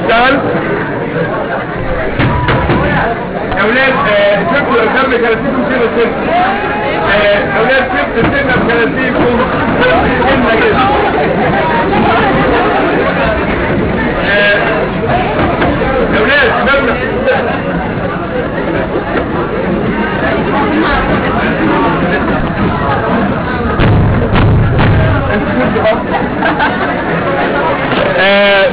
اشتغل يا اولاد آه، شفتوا الافلام كراسيكم كده سن آه، اولاد شفت السنه بكراسيكم سنه كده آه، يا اولاد مبنى آه،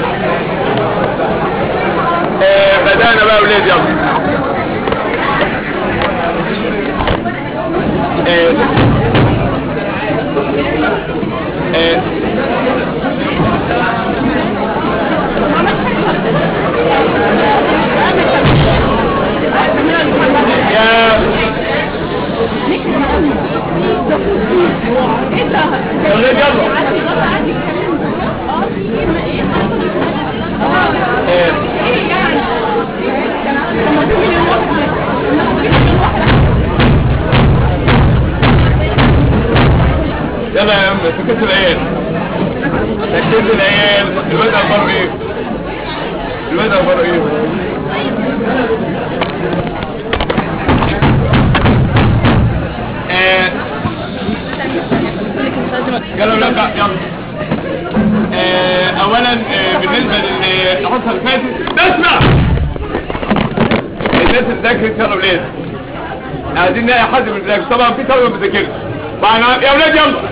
آه، بدأنا بقى ولاد يلا آه، آه، يا يا ولاد يلا آه، يلا يا عم سكت العيال سكت العيال الواد اخباره ايه الواد اخباره ايه آه. يلا لا بقى يلا آه، اولا آه، بالنسبه للحصه اللي فاتت اسمع الناس اللي ذاكرت يلا ولاد عايزين نلاقي حد بيذاكر طبعا في طلبه ما بتذاكرش فاحنا يا ولاد يلا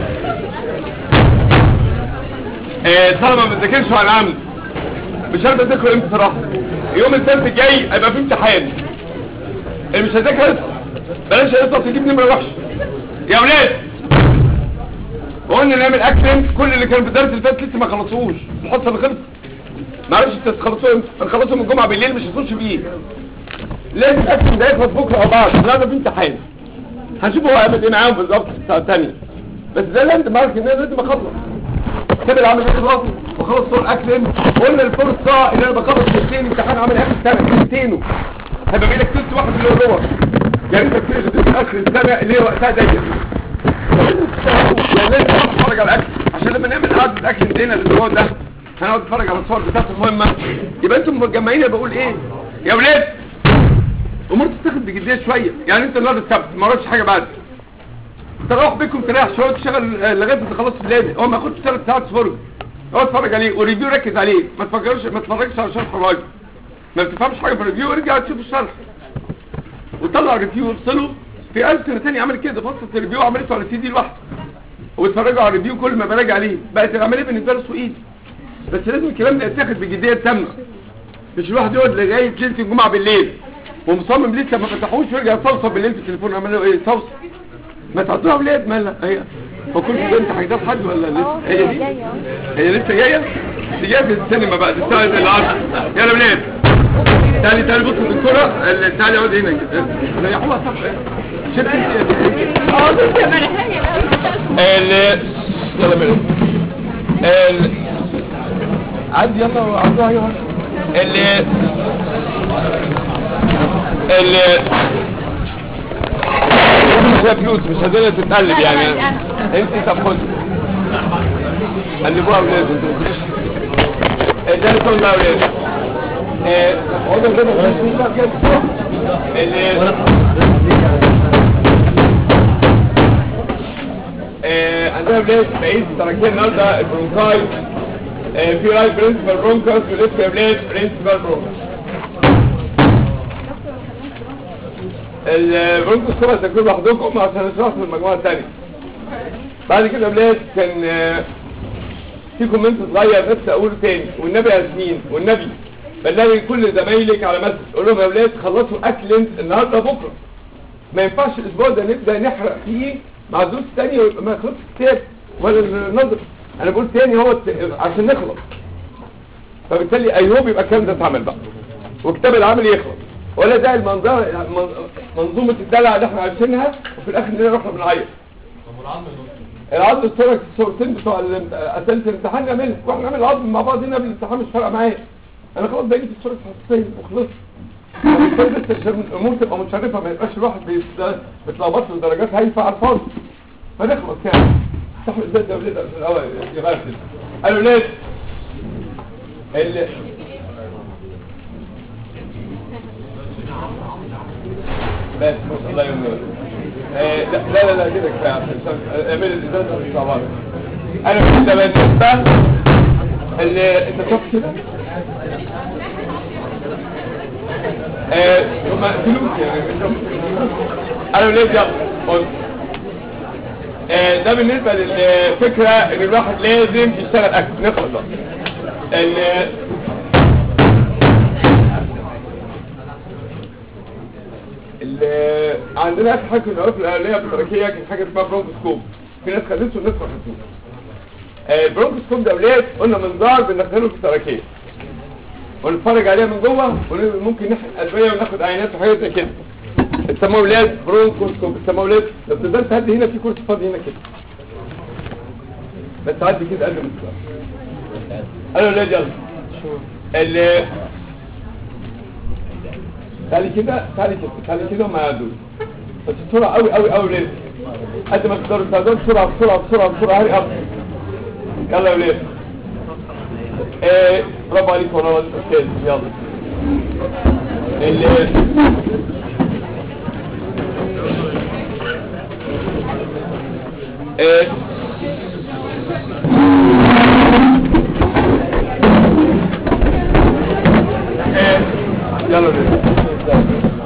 آه، طلبه ما بتذاكرش وعلى العمد مش عارف اذاكر امتى صراحه يوم السبت الجاي هيبقى في امتحان اللي مش هيذاكر يسقط. بلاش يسقط تجيب نمره وحشه يا ولاد وقلنا نعمل اكشن كل اللي كان في الدرس اللي فات لسه ما خلصوش الحصه اللي خلصت معرفش انت تخلصوا امتى هنخلصوا من الجمعه بالليل مش هتخش بيه لازم الاكشن ده يخلص بكره او بعد النهارده في امتحان هنشوف هو هيعمل ايه معاهم بالظبط في الساعه الثانيه بس ده لاند مارك ان انا لازم اخلص سيب العمل يخلص وخلص صور اكشن قلنا الفرصه ان انا بخلص الاثنين امتحان عمل اخر السنه الاثنين هيبقى بينك ست واحد اللي هو جوه يعني انت بتيجي في اخر السنه اللي هي وقتها ضيق يعني لازم نتفرج على الاكل عشان لما نعمل قعده الاكل دينا الاسبوع ده هنقعد نتفرج على الصور بتاعته المهمه يبقى انتم متجمعين بقول ايه يا ولاد امور تتاخد بجديه شويه يعني انت النهارده السبت ما وراكش حاجه بعد تروح بيكم تريح شويه وتشتغل آه، لغايه ما تخلص الليل هو ما ياخدش ثلاث ساعات فرج اقعد اتفرج عليه وريفيو ركز عليه ما تفكرش ما تتفرجش على شرح الراجل ما بتفهمش حاجه في الريفيو ارجع تشوف الشرح وطلع ريفيو وافصله في ألف سنة تانية عمل كده فصلت الريفيو وعملته على سي دي لوحده واتفرجوا على الريفيو كل ما براجع عليه بقت العملية بالنسبة له سوء بس لازم الكلام ده يتاخد بجدية تامة مش الواحد يقعد لغاية ليلة الجمعة بالليل ومصمم لسه ما فتحوش ويرجع يصوصب بالليل في التليفون عمل له ايه صوصب ما تعطوها اولاد مالها هي هو كل بنت هيجاب حد ولا لسه هي دي هي لسه جايه دي جايه في السينما بعد الساعه العصر يلا ولاد تعالي تعالي بص الدكتوره ال- تعالي اقعد هنا كده ريحوها صح شفت انت اه كنت مرحية ال يلا ميرو ال عدي يلا عدوها يلا ال ال مش فيها فلوس مش هتقدر تتقلب يعني انت طب خد قلبوها اولاد انتوا ما تجيش ده الصوت بقى اولاد ايه اقعدوا كده ال آه، عندنا بلاد بقيت تركيا النهارده البرونكاي آه، في رايت برنسبال برونكاس ولسه يا بلاد برنسبال برونكاس البرونكاس طبعا تكون لوحدكم عشان نشرح في المجموعه الثانيه بعد كده يا بلاد كان آه، في كومنت صغير بس اقوله تاني والنبي يا ياسمين والنبي بلغي كل زمايلك على مسج قول لهم يا ولاد خلصوا اكل انت النهارده بكره ما ينفعش الاسبوع ده نبدا نحرق فيه مع دروس تانية ويبقى ما يخلصش كتاب ولا النظر انا بقول تاني هو الت- عشان نخلص فبالتالي ايوب يبقى الكلام ده اتعمل بقى وكتاب العمل يخلص ولا ده المنظر من- منظومه الدلع اللي احنا عايشينها وفي الاخر نلاقي روحنا بنعيط العظم الصورة الصورتين بتوع الامت- اسئله الامتحان نعملها واحنا نعمل العظم مع بعض هنا قبل الامتحان مش فارقه معايا انا خلاص بقيت في الصوره الحساسيه وخلصت بس عشان الامور تبقى متشرفه ما يبقاش الواحد بيت- بيتلخبط له درجات هايفه على الفاضي فنخلص يعني استحمل ازاي ده ولاد عشان الاول يغفل قالوا ليه ال بس الله يمنور آه، لا لا لا كده كفايه عشان عشان- اعمل الازازه مش مع بعض انا كنت بالنسبه اللي انت شفت كده آه، هما فلوس يعني انا ولاد يلا قلت آه، ده بالنسبة للفكرة ان الواحد لازم يشتغل اكل نخلص بقى ال- ال- عندنا اخر حاجة كنا قلنا في الاولانية بالتركية كان حاجة اسمها برونكوسكوب في ناس خدته وناس ما خدتوش آه، البرونكوسكوب ده ولاد قلنا منظار بندخله في التركية ونتفرج عليها من جوه وممكن ناخد ادويه وناخد عينات وحاجات زي كده بيسموه ولاد برونكوسكوب بيسموه ولاد لو تقدر تعدي هنا في كرسي فاضي هنا كده بس تعدي كده قبل ما تطلع انا ولاد يلا ال تعالي كده تعالي كده تعالي كده وما يعدوش بس بسرعه قوي قوي قوي ولاد قد ما تقدروا تعدوا بسرعه بسرعه بسرعه بسرعه هري اب يلا يا ولاد ايه برافو عليك والله يا استاذ يلا ال ايه ايه يلا بينا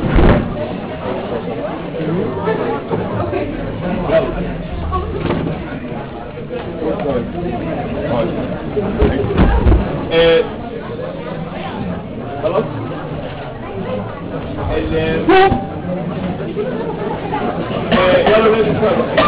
ايه خلاص ال ايه يلا بينا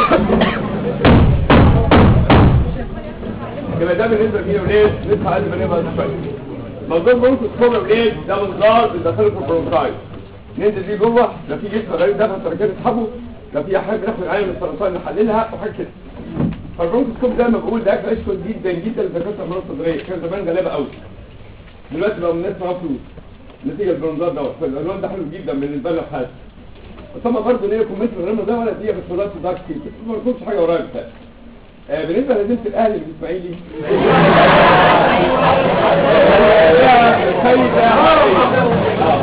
يبقى ده بالنسبه لي ولاد ندفع قد ما نبقى شويه موضوع برونكوسكوب يا ولاد ده منظار بندخله في البرونكايت ننزل بيه جوه لو في جسم غريب دخل التركيز نسحبه لو في حاجه بناخد عين من السرطان نحللها وحاجه كده فالبرونكوسكوب زي ما بقول ده اكل اشكال جدا جدا لدكاتره الامراض الصدريه كان زمان غلابه قوي دلوقتي بقى الناس معاها فلوس نتيجه البرونزات دوت فالالوان ده حلو جدا بالنسبه لنا في حاجه طبعا برضه ليا كومنت من الرمى ده ولا دي بس ولا دارك فيه ما بكونش حاجه ورايا بتاع آه بالنسبه لنزيله الاهلي اللي بالاسماعيلي يا سيدة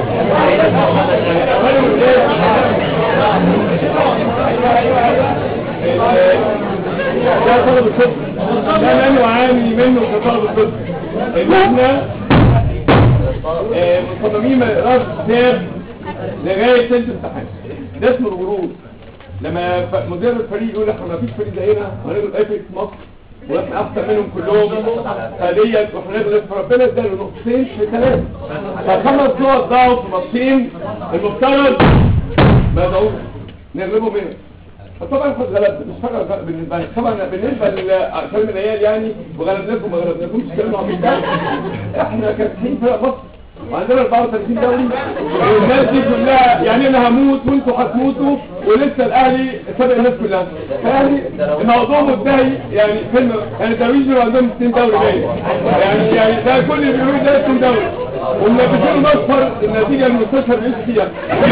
ده طلب الطب ده اللي نعاني منه كطلب الطب ان احنا آه، مصممين ما نقراش كتاب لغايه ثالث امتحان ده اسمه الغرور لما ف- مدير الفريق يقول احنا ما فيش فريق زينا هنغلب اي فريق في مصر واحنا احسن منهم كلهم فديت واحنا نغلب فربنا اداله نقطتين في ثلاثه فخمس نقط ضاعوا في ماتشين المفترض ما ضاعوش نغلبوا منهم فطبعا احنا اتغلبنا مش فارقه غ- بالنسبه لنا طبعا بالنسبه لكلام العيال يعني وغلبناكم ما غلبناكمش كلام عبيط ده. احنا كاسحين فرق مصر وعندنا 34 دوري والناس دي كلها يعني انا هموت وانتوا هتموتوا ولسه الاهلي سابق الناس كلها فيعني الموضوع منتهي يعني فيلم يعني الدرويش دول عندهم 60 دوري باين يعني يعني ده كل اللي بيقولوا ده 60 دوري والمنافسين مصفر النتيجه المستشفى بيعيش فيها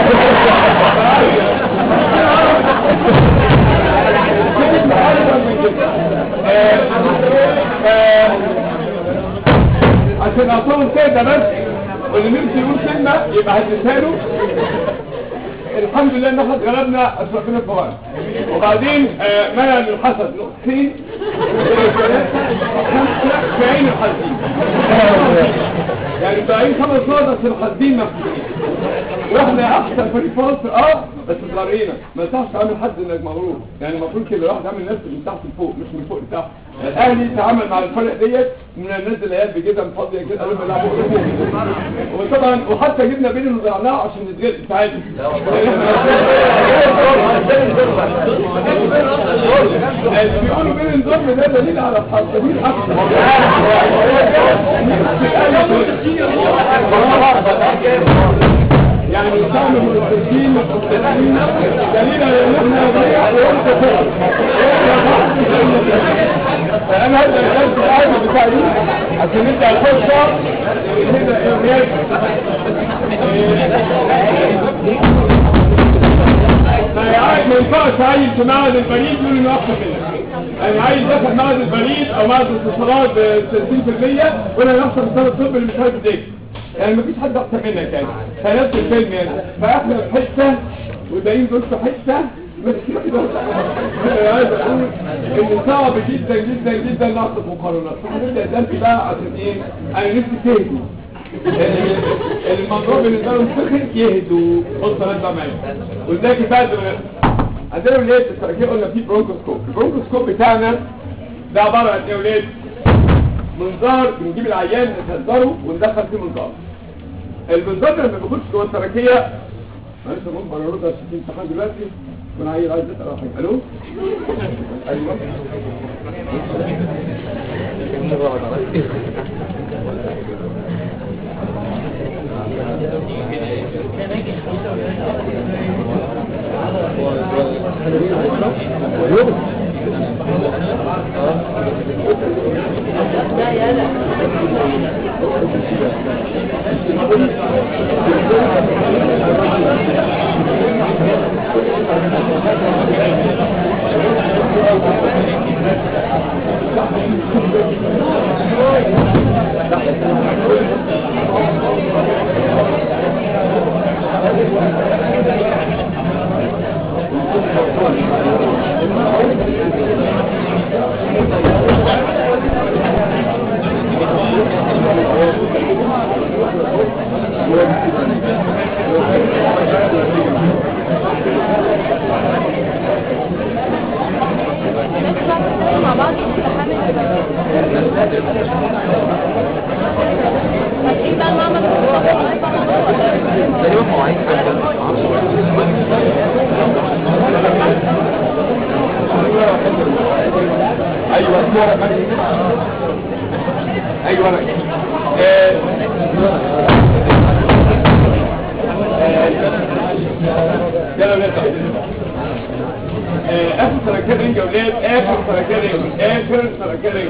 آه، آه، عشان اعطوهم كده بس واللي نمشي يقول كلمة يبقى هتسهله الحمد لله ان احنا اتغلبنا اشرفنا الفوائد وبعدين آه، منع من الحسد نقطتين ثلاثة خمسة في عين الحاسدين يعني باقيين خمس نقط بس الحاسدين مفتوحين واحنا احسن فريق في مصر اه بس اتغرينا ما ينفعش تعمل حد انك مغرور يعني المفروض كده الواحد يعمل نفسه من تحت لفوق مش من فوق لتحت الاهلي تعامل مع الفرق ديت من الناس اللي هي بجزم فاضيه كده قالوا بيلعبوا وطبعا وحتى جبنا بين وضعناه عشان نتغلب تعادل بيقولوا بين الظلم ده دليل على الحاصلين اكتر يعني تعمل من التسجيل والتسجيل دليل على ان احنا نضيع وانت فاهم فانا هبدا الدرس العادي بتاعي عشان نبدا الفرصه نبدا ايه ما عايز ما ينفعش عيل في معهد البريد يقول انه احسن منك انا عايز دخل معهد البريد او معهد الاتصالات ب 60% وانا احسن من الطب اللي مش عارف ازاي يعني مفيش حد احسن منك يعني فنفس الفيلم يعني فاحنا في حته والباقيين دول في حته بس أنا عايز اقول ان صعب جدا جدا جدا نعطي مقارنات فهنبدا دلوقتي بقى عشان ايه انا نفسي تهدوا الموضوع بالنسبه لهم سخن يهدوا بص انا بقى معايا ولذلك بعد ما عندنا ولاد التركيب قلنا في برونكوسكوب البرونكوسكوب بتاعنا ده عباره عن ايه يا ولاد منظار بنجيب العيان نصدره وندخل فيه منظار المنظار لما بيخش جوه التركيه معلش ممكن انا ارد عشان في امتحان دلوقتي وانا عايز عايز اسال على حاجه الو ايوه مع بعض امتحان فاتحين بقى المعمل تقريبا مواعيد ايوه الصورة بس. ايوه انا آه، يلا نبدا آه، اخر سنكرنج يا ولاد اخر سنكرنج اخر سنكرنج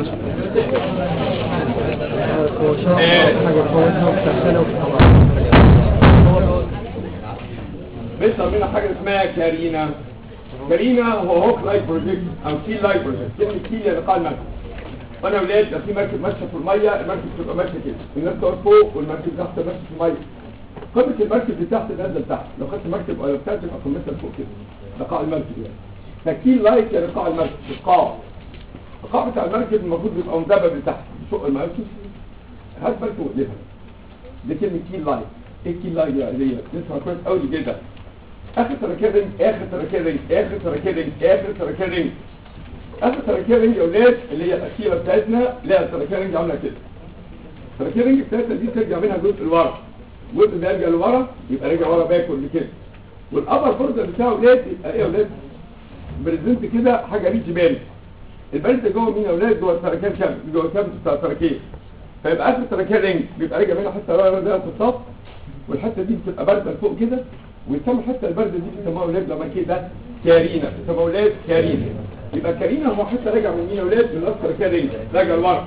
بيطلع منها حاجه اسمها كارينا كارينا هو هوك لايك بروجكت او كي لايك بروجكت كلمه كي يعني قاع المركب وانا يا ولاد لو في مركب ماشيه في الميه المركب تبقى ماشيه كده الناس تقف فوق والمركب تحت ماشيه في الميه قمه المركب دي تحت نازله تحت لو خدت مركب او بتاع تبقى قمتها فوق كده ده قاع المركب يعني فكي لايك يعني قاع المركب القاع القاع بتاع المركب المفروض يبقى مدبب لتحت فوق المركب هات مركب وقلبها دي كلمه كي لايك ايه كي لايك دي دي نسمع كويس قوي كده اخر تركيبنج اخر تركيبنج اخر تركيبنج اخر تركيبنج اخر تركيبنج يا ولاد اللي هي الاخيره بتاعتنا لا التركيبنج عامله كده التركيبنج بتاعتنا دي ترجع منها جزء لورا جزء ده يرجع لورا يبقى راجع ورا باكل كده والابر بوردر بتاعه ولاد يبقى ايه يا ولاد بريزنت كده حاجه ريتش بان البلد جوه مين يا ولاد جوه التركيب كام جوه كام بتاع التركيب فيبقى اخر التركيبنج بيبقى راجع منها حته ورا ده في الصف والحته دي بتبقى بارده لفوق كده ويسمى حتى البرده دي بيسموها اولاد لما كده كارينا بيسموها اولاد كارينا يبقى كارينا هو حتى راجع من مين يا اولاد من الاصل كارينا راجع لورا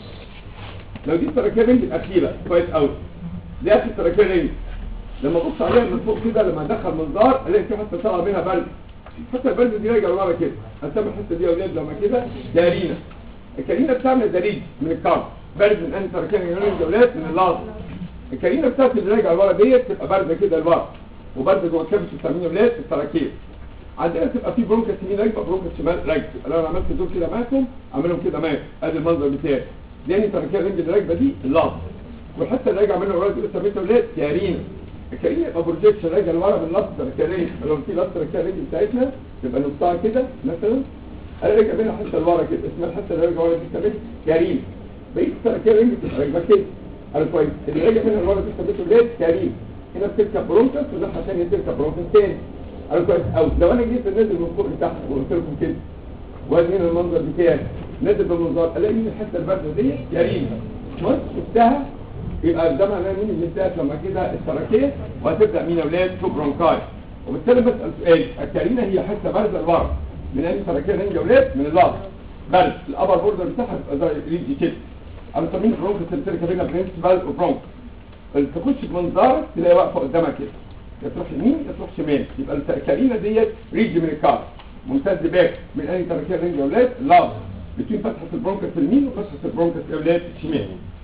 لو دي التراكيبنج الاخيره كويس قوي دي اخر التراكيبنج لما ابص عليها من فوق كده لما ادخل منظار الاقي في حته طالعه منها برد حتى البرد دي راجع لورا كده هسمي الحته دي يا اولاد لما كده كارينا الكارينا بتعمل دريج من الكارب برد من انهي تراكيبنج يا اولاد من اللازم الكارينا بتاعت اللي راجع لورا ديت تبقى بارده كده لورا وبرده جوه الكبش بتسمينه ولاد التراكيب عندنا تبقى في برونكس يمين راكبه برونكس شمال راكبه لو انا عملت دول كده معاكم اعملهم كده معاك ادي المنظر بتاعي دي تراكيب رنج الراكبه دي اللحظه والحته اللي راجعه منها ورا دي سميتها ولاد كارينا الكارينا يبقى بروجيكشن راجع لورا من لفظ تراكيب لو في لفظ تراكيب رنج بتاعتنا يبقى نصها كده مثلا انا راجع منها حته لورا كده اسمها الحته اللي راجعه ورا دي سميتها كارينا بقيه التراكيب رنج بتبقى راكبه كده انا كويس اللي راجع منها لورا دي سميتها ولاد كارينا هنا بتركب برونكس وده ثانيه تركب برونكس تاني انا كويس قوي لو انا جيت نازل من فوق لتحت وقلت لكم كده وادي هنا المنظر بتاعي نازل بالمنظار الاقي مين الحته البارده دي يا ريم بص شفتها يبقى ده معناه مين اللي انتهت لما كده التراكيه وهتبدا مين يا اولاد تو برونكاي وبالتالي بسال سؤال الكارينا هي حته بارده لورا من اي تراكيه رينج يا اولاد من اللارج بارد الابر بوردر بتاعها بيبقى زي ريجي كده انا بسميه برونكس اللي بتركب بينها برنسبال وبرونكس تخش بمنظار تلاقي واقفه قدامك كده يا تروح يمين يا تروح شمال يبقى الكارينا ديت ريج من الكار ممتد باك من اي تركيه رينج يا اولاد لا بتكون فتحه البرونكس اليمين وفتحه البرونكس يا اولاد الشمال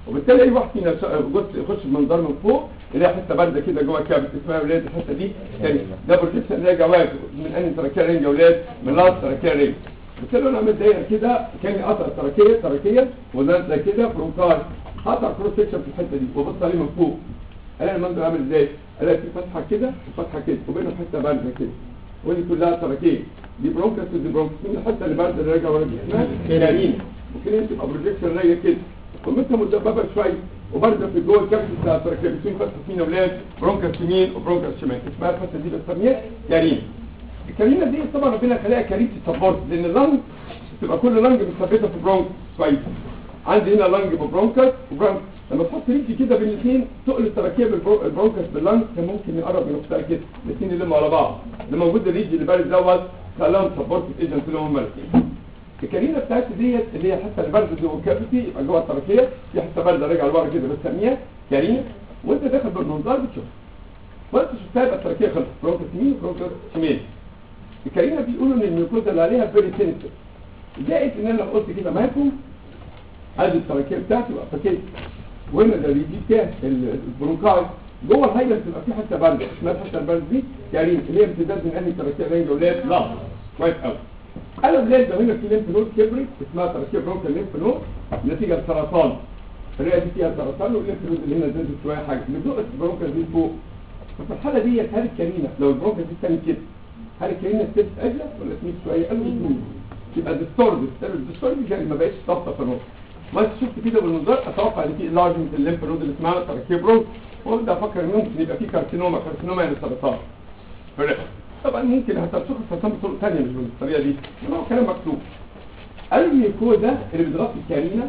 وبالتالي اي واحد فينا شا- جزء يخش بمنظار من فوق يلاقي حته بارده كده جوه الكبد اسمها ولاد الحته دي يعني ده بروجيكشن راجع واقف من انهي تراكيه رينج يا ولاد من لاست تراكيه رينج بالتالي انا عامل دايره كده كاني قطع تراكيه تراكيه ونازله كده برونكاي قطع كروس سكشن في الحته دي وبص عليه من فوق الاقي المنظر عامل ازاي الاقي في فتحه كده وفتحه كده وبينهم حته بارده كده ودي كلها تراكيه دي برونكس ودي برونكس مين الحته اللي بارده اللي راجعه ورا دي اسمها كارين ممكن تبقى بروجيكشن راجع كده قمتها مدببه شويه وبرده في جوه الكبد بتاع التراكيه بتكون فتحه فينا اولاد برونكس يمين وبرونكس شمال اسمها الحته دي بنسميها كارين الكارينه دي طبعا ربنا خليها كارين سبورت لان اللنج تبقى كل لنج متثبته في برونكس كويس عندي هنا لنج ببرونكس وبرونكس لما تحط ريجي كده بين الاثنين تقل التراكيه بالبرونكس باللنج كان ممكن يقرب من اختها كده الاثنين يلموا على بعض اللي موجود الريجي اللي بارد دوت خلاهم سبورت ايجنت اللي هم الاثنين الكارينه بتاعتي ديت اللي هي الحته اللي بارده جوه الكافيتي يبقى جوه التراكيه في حته بارده راجعه لورا كده بنسميها كارينه وانت داخل بالمنظار بتشوفها وانت شفتها يبقى التراكيه خلصت برونكس يمين وبرونكس شمال الكارينه بيقولوا ان الميوكوزا اللي عليها فيري سنسيتيف زائد ان انا لو قلت كده معاكم ادي التراكيه بتاعتي يبقى فكيت وهنا ده بيجيب كام البرونكاي جوه الهيئه بتبقى في حته بارده اسمها الحته البارده دي كارين اللي هي امتداد من انهي تراكيه رينج اولاد لا كويس قوي انا بلاد ده هنا في ليمف نود كبرت اسمها تراكيه برونكا ليمف نود نتيجه سرطان الرئه دي فيها سرطان والليمف نود اللي هنا زادت شويه حاجه اللي بتقص البرونكا دي فوق ففي الحاله دي هل الكارينه لو البرونكا دي كانت كده هل الكارينه ستيبس اجلس ولا تميل شويه قالوا يمين يبقى ديستورد الديستورد يعني ما بقتش ضابطه في النص ما انت شفت كده بالنظر اتوقع ان في انلارجمنت الليمف نود اللي اسمها تراكيه برونك وابدا افكر ان ممكن يبقى في كارسينوما كارسينوما يعني سرطان في الرئه طبعا ممكن هتشوف السرطان بطرق ثانيه مش بالطريقه دي انما هو كلام مكتوب الميكو ده اللي بيضغط الكارينه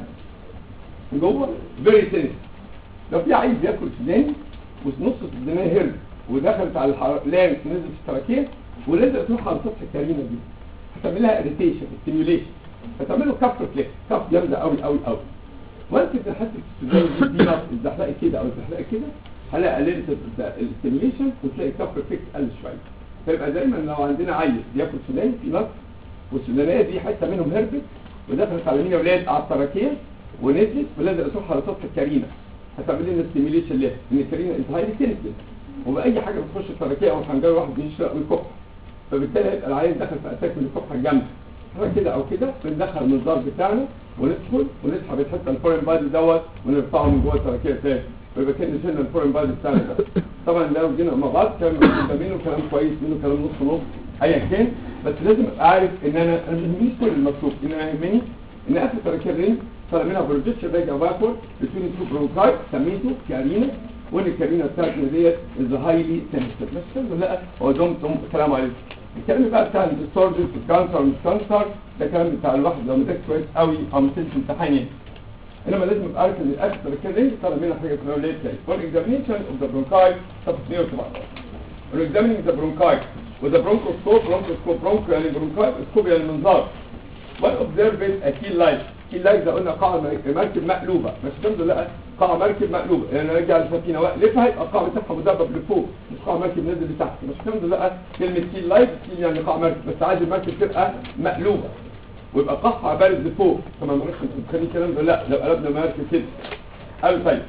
جوه فيري سنس لو في عيل بياكل سوداني ونص السودانيه هرب ودخلت على الحلان نزلت في التراكيه ولازم تروح على سطح الكارينه دي هتعمل لها اريتيشن ستيميوليشن هتعمل له كف ريفلكس كف جامده قوي قوي قوي وانت بتحس السوداني دي دي اتزحلقت كده او اتزحلقت كده هلاقي قللت الستيميوليشن وتلاقي كف ريفلكس قل شويه فيبقى دايما لو عندنا عيل بياكل سوداني في نص والسودانيه دي حته منهم هربت ودخلت على مين يا ولاد على التراكيه ونزلت ولازم تروح على سطح الكارينه هتعمل لنا ستيميوليشن ليها ان الكارينه انت هايلي سنسيتيف وباي حاجه بتخش التراكيه او الحنجره واحد بيشرق ويكح فبالتالي هيبقى العيل دخل في اتاك من الكحه الجامده احنا كده او كده بندخل المنظار بتاعنا وندخل ونسحب الحته الفورين بادي دوت ونرفعه من جوه التراكيه تاني ويبقى كان شلنا الفورين بادي بتاعنا ده طبعا لو جينا مع بعض كان منه كلام كويس منه كلام نص نص ايا كان بس لازم ابقى عارف ان انا انا ما يهمنيش كل المكتوب ان انا يهمني ان اخر تراكيه رينج طلع منها بروجيكشن راجع باكورد بتوين تو برونكاي سميته كارينا وان الكارينا بتاعتنا ديت از هايلي سنسيتيف بس الحمد لله هو دمتم السلام عليكم الكلام بقى بتاع الديستورجن الكانسر مش كانسر ده كلام بتاع الواحد لو مذاكر كويس قوي او مثل امتحان يعني انما لازم ابقى عارف ان الاكل رينج طالع منها حاجه اسمها ليت لايت فور اكزامينشن اوف ذا برونكاي صفحه 117 We're examining the bronchi with a bronchoscope, bronchoscope, broncho يعني bronchi, scope يعني منظار. What observe is a key light. key light ده قلنا قاع مركب مقلوبة مش تمضي لا قاع مركب مقلوبة يعني ارجع السفينة واقلبها يبقى القاع بتاعها مدبب لفوق مش قاع مركب نازل لتحت مش تمضي لا كلمة key light key يعني قاع مركب بس عايز المركب تبقى مقلوبة ويبقى قاعها بارد لفوق طبعا ما نعرفش تخلي الكلام ده لا لو قلبنا مركب كده قالوا طيب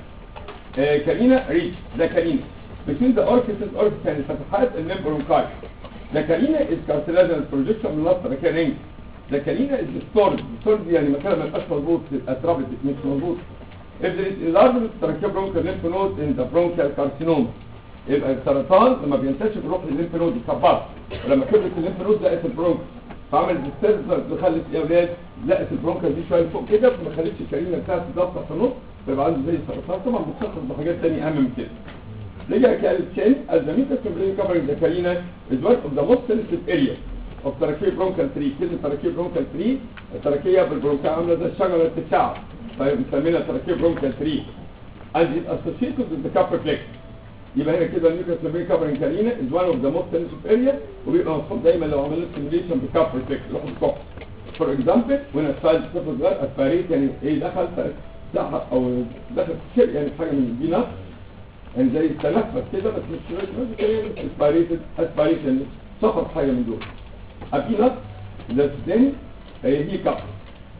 آه كارينا ريتش ده كارينا between the orifices orifice يعني فتحات النمبرونكاي ده كارينا is cartilaginous projection من لفظ ده رينج ده كارينا is distorted distorted يعني مكان ما يبقاش مظبوط اتربط مش مظبوط if there is enlargement tracheal bronchial lymph node in the bronchial carcinoma يبقى السرطان لما بينتشر بيروح للليمف نود يكبر ولما كبرت الليمف نود لقت البرونك فعملت ديسترزر اللي خلت يا اولاد لقت البرونكا دي شويه فوق كده فما خلتش الكارينا بتاعت تضغط في النص فيبقى عنده زي السرطان طبعا بتشخص بحاجات ثانيه اهم من كده رجع كان تشين as the mucous covering the carina is one of the most sensitive areas of tracheal bronchial tree كلمة tracheal bronchial tree التراكية بالبرونكا عاملة زي الشجرة اللي بتتشعب فبنسميها tracheal bronchial tree and it associated with the copper flex يبقى هنا كده الميوكس ممبرين كفرنج كارينا is one of the most sensitive area وبيبقى مفهوم دايما لو عملنا stimulation بكفر فليكس روح الكفر فور اكزامبل وانا ستايل طفل صغير اسباريت يعني ايه دخل سحب او دخل كده يعني حاجه من الجينات يعني زي التنفس كده بس مش مش اسباريتد اسباريت يعني سقط حاجه من دول الجينات ده الثاني هي هي كفر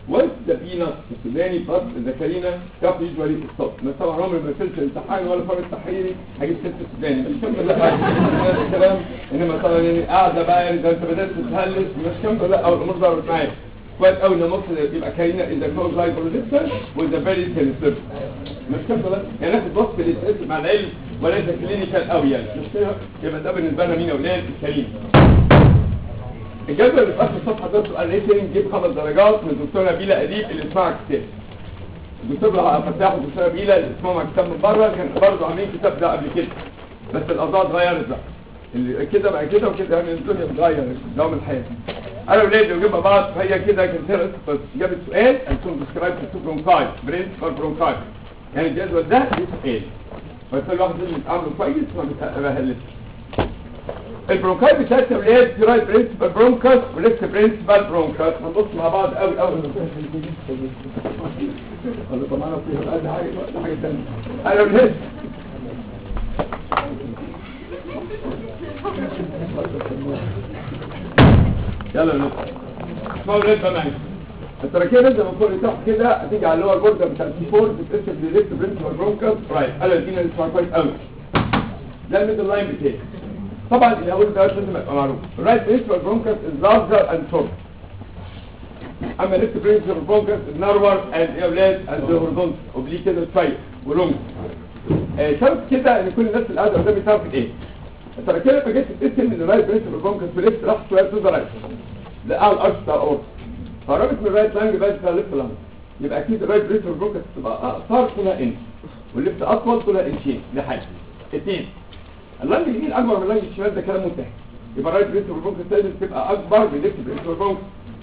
once the peanut السوداني بلس الذكرينا كاب يجوالي ستوب بس طبعا عمري ما وصلت الامتحان ولا فرق التحريري هجيب ست السوداني مش كامله لا نفس الكلام انما طبعا يعني قاعده بقى يعني ده انت بدات تتهلس مش كامله لا او الامور ضربت معايا كويس قوي ان مصر يبقى كارينا اذا كلوز لايف ريزيستنس واذا فيري سيلستر مش كامله لا يعني ناخد وصف للاسم مع العلم وليس كلينيكال قوي يعني مش كده يبقى ده بالنسبه لنا مين يا اولاد الكريم الجدول اللي في اخر الصفحه ده سؤال ريتنج جيب خمس درجات من الدكتوره بيلا اديب اللي اسمها كتاب الدكتور فتاح والدكتوره بيلا اللي اسمها كتاب من بره كان برضه عاملين كتاب ده قبل كده بس القضاء اتغيرت بقى اللي كده بقى كده وكده يعني الدنيا بتتغير دوام الحياه انا ولادي وجيبها بعض فهي كده كانت هي بس جابت سؤال انتم ديسكرايب تو برونكاي برنسبل برونكاي يعني الجدول ده ليه سؤال فكل واحد لازم يتعاملوا كويس ما بيتهلش البرونكاي بتاعت اولاد في رايت برنسبل برونكاس وليفت برنسبل برونكاس هنبص مع بعض قوي قوي ولا طبعا في هذا حاجه ده حاجه ثانيه انا ولاد يلا يا اسمعوا ولاد بقى معايا التركيبه لازم اكون تحت كده هتيجي على اللور بوردر بتاع السي 4 بتتقسم لليفت برنسبل برونكاس رايت قال ادينا نسمع كويس قوي ده الميدل لاين بتاعي طبعا اللي هقول ده لازم يبقى معروف الرايت برنسبل برونكاس از لارجر اند شورت اما الليفت برنسبل برونكاس از نارور اند يا اولاد اند هورزونتال اوبليك كده شويه ولونج آه شرط كده ان كل الناس اللي قاعده قدامي تعرف ايه التركيبه لما جيت تتقسم من الرايت برنسبل برونكاس في ليفت راح شويه تو ذا رايت لقى الارش بتاع الاورت فقربت من الرايت لانج بقت بتاع الليفت لانج يبقى اكيد الرايت برنسبل برونكاس تبقى اقصر طولها انش والليفت اطول طولها انشين دي حاجه اثنين اللانج اليمين اكبر من اللانج الشمال ده كلام منتهي يبقى الرايت برنسبل برونكاس لازم تبقى اكبر من الليفت برنسبل برونكاس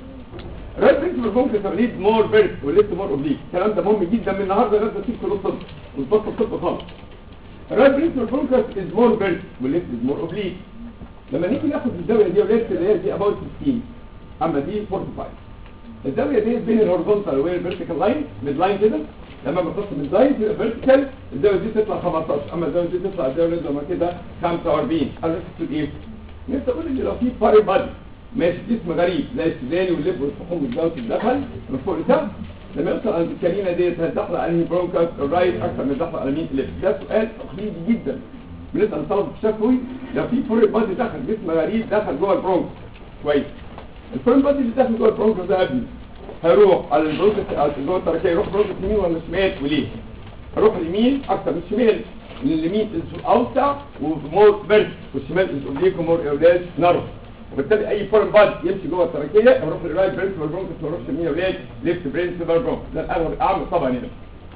الرايت برنسبل برونكاس تغليد مور فيرت والليفت مور اوبليك الكلام ده مهم جدا من النهارده لازم تسيب كل الطب وتبطل طب خالص الرايت برنسبل برونكاس از مور فيرت والليفت از مور اوبليك لما نيجي ناخد الزاويه دي وليفت اللي هي دي اباوت 16 اما دي 45 الزاويه دي بين الهوريزونتال وبين الفيرتيكال لاين ميد لاين كده لما بخص من لاين تبقى فيرتيكال الزاويه دي تطلع 15 اما الزاويه دي تطلع الزاويه دي لما كده 45 انا نفسي ايه نفسي اقول ان لو في فاري بادي ماشي جسم غريب زي السوداني واللب والفحوم والزاويه تتدخل من فوق لتحت لما يوصل عند الكريمه ديت هتدخل على انهي برونكاس الرايت اكثر من دخل على مين اللب ده سؤال تقليدي جدا بنسال الطلبه في الشفوي لو في فوري بادي دخل جسم غريب دخل جوه البرونكس كويس الفوري بادي اللي داخل جوه البرونكس ده قبل هيروح على البرونكس جوه التركيه يروح برونكس يمين ولا شمال وليه؟ هروح اليمين اكتر من الشمال لان اليمين اوسع ومور فيرت والشمال اوبليك ومور اولاد نرف وبالتالي اي فورن بادي يمشي جوه التركيه يروح للرايت برنسبل برونكس ما يروحش يمين اولاد ليفت برنسبل برونكس ده الاغلب الاعمى طبعا هنا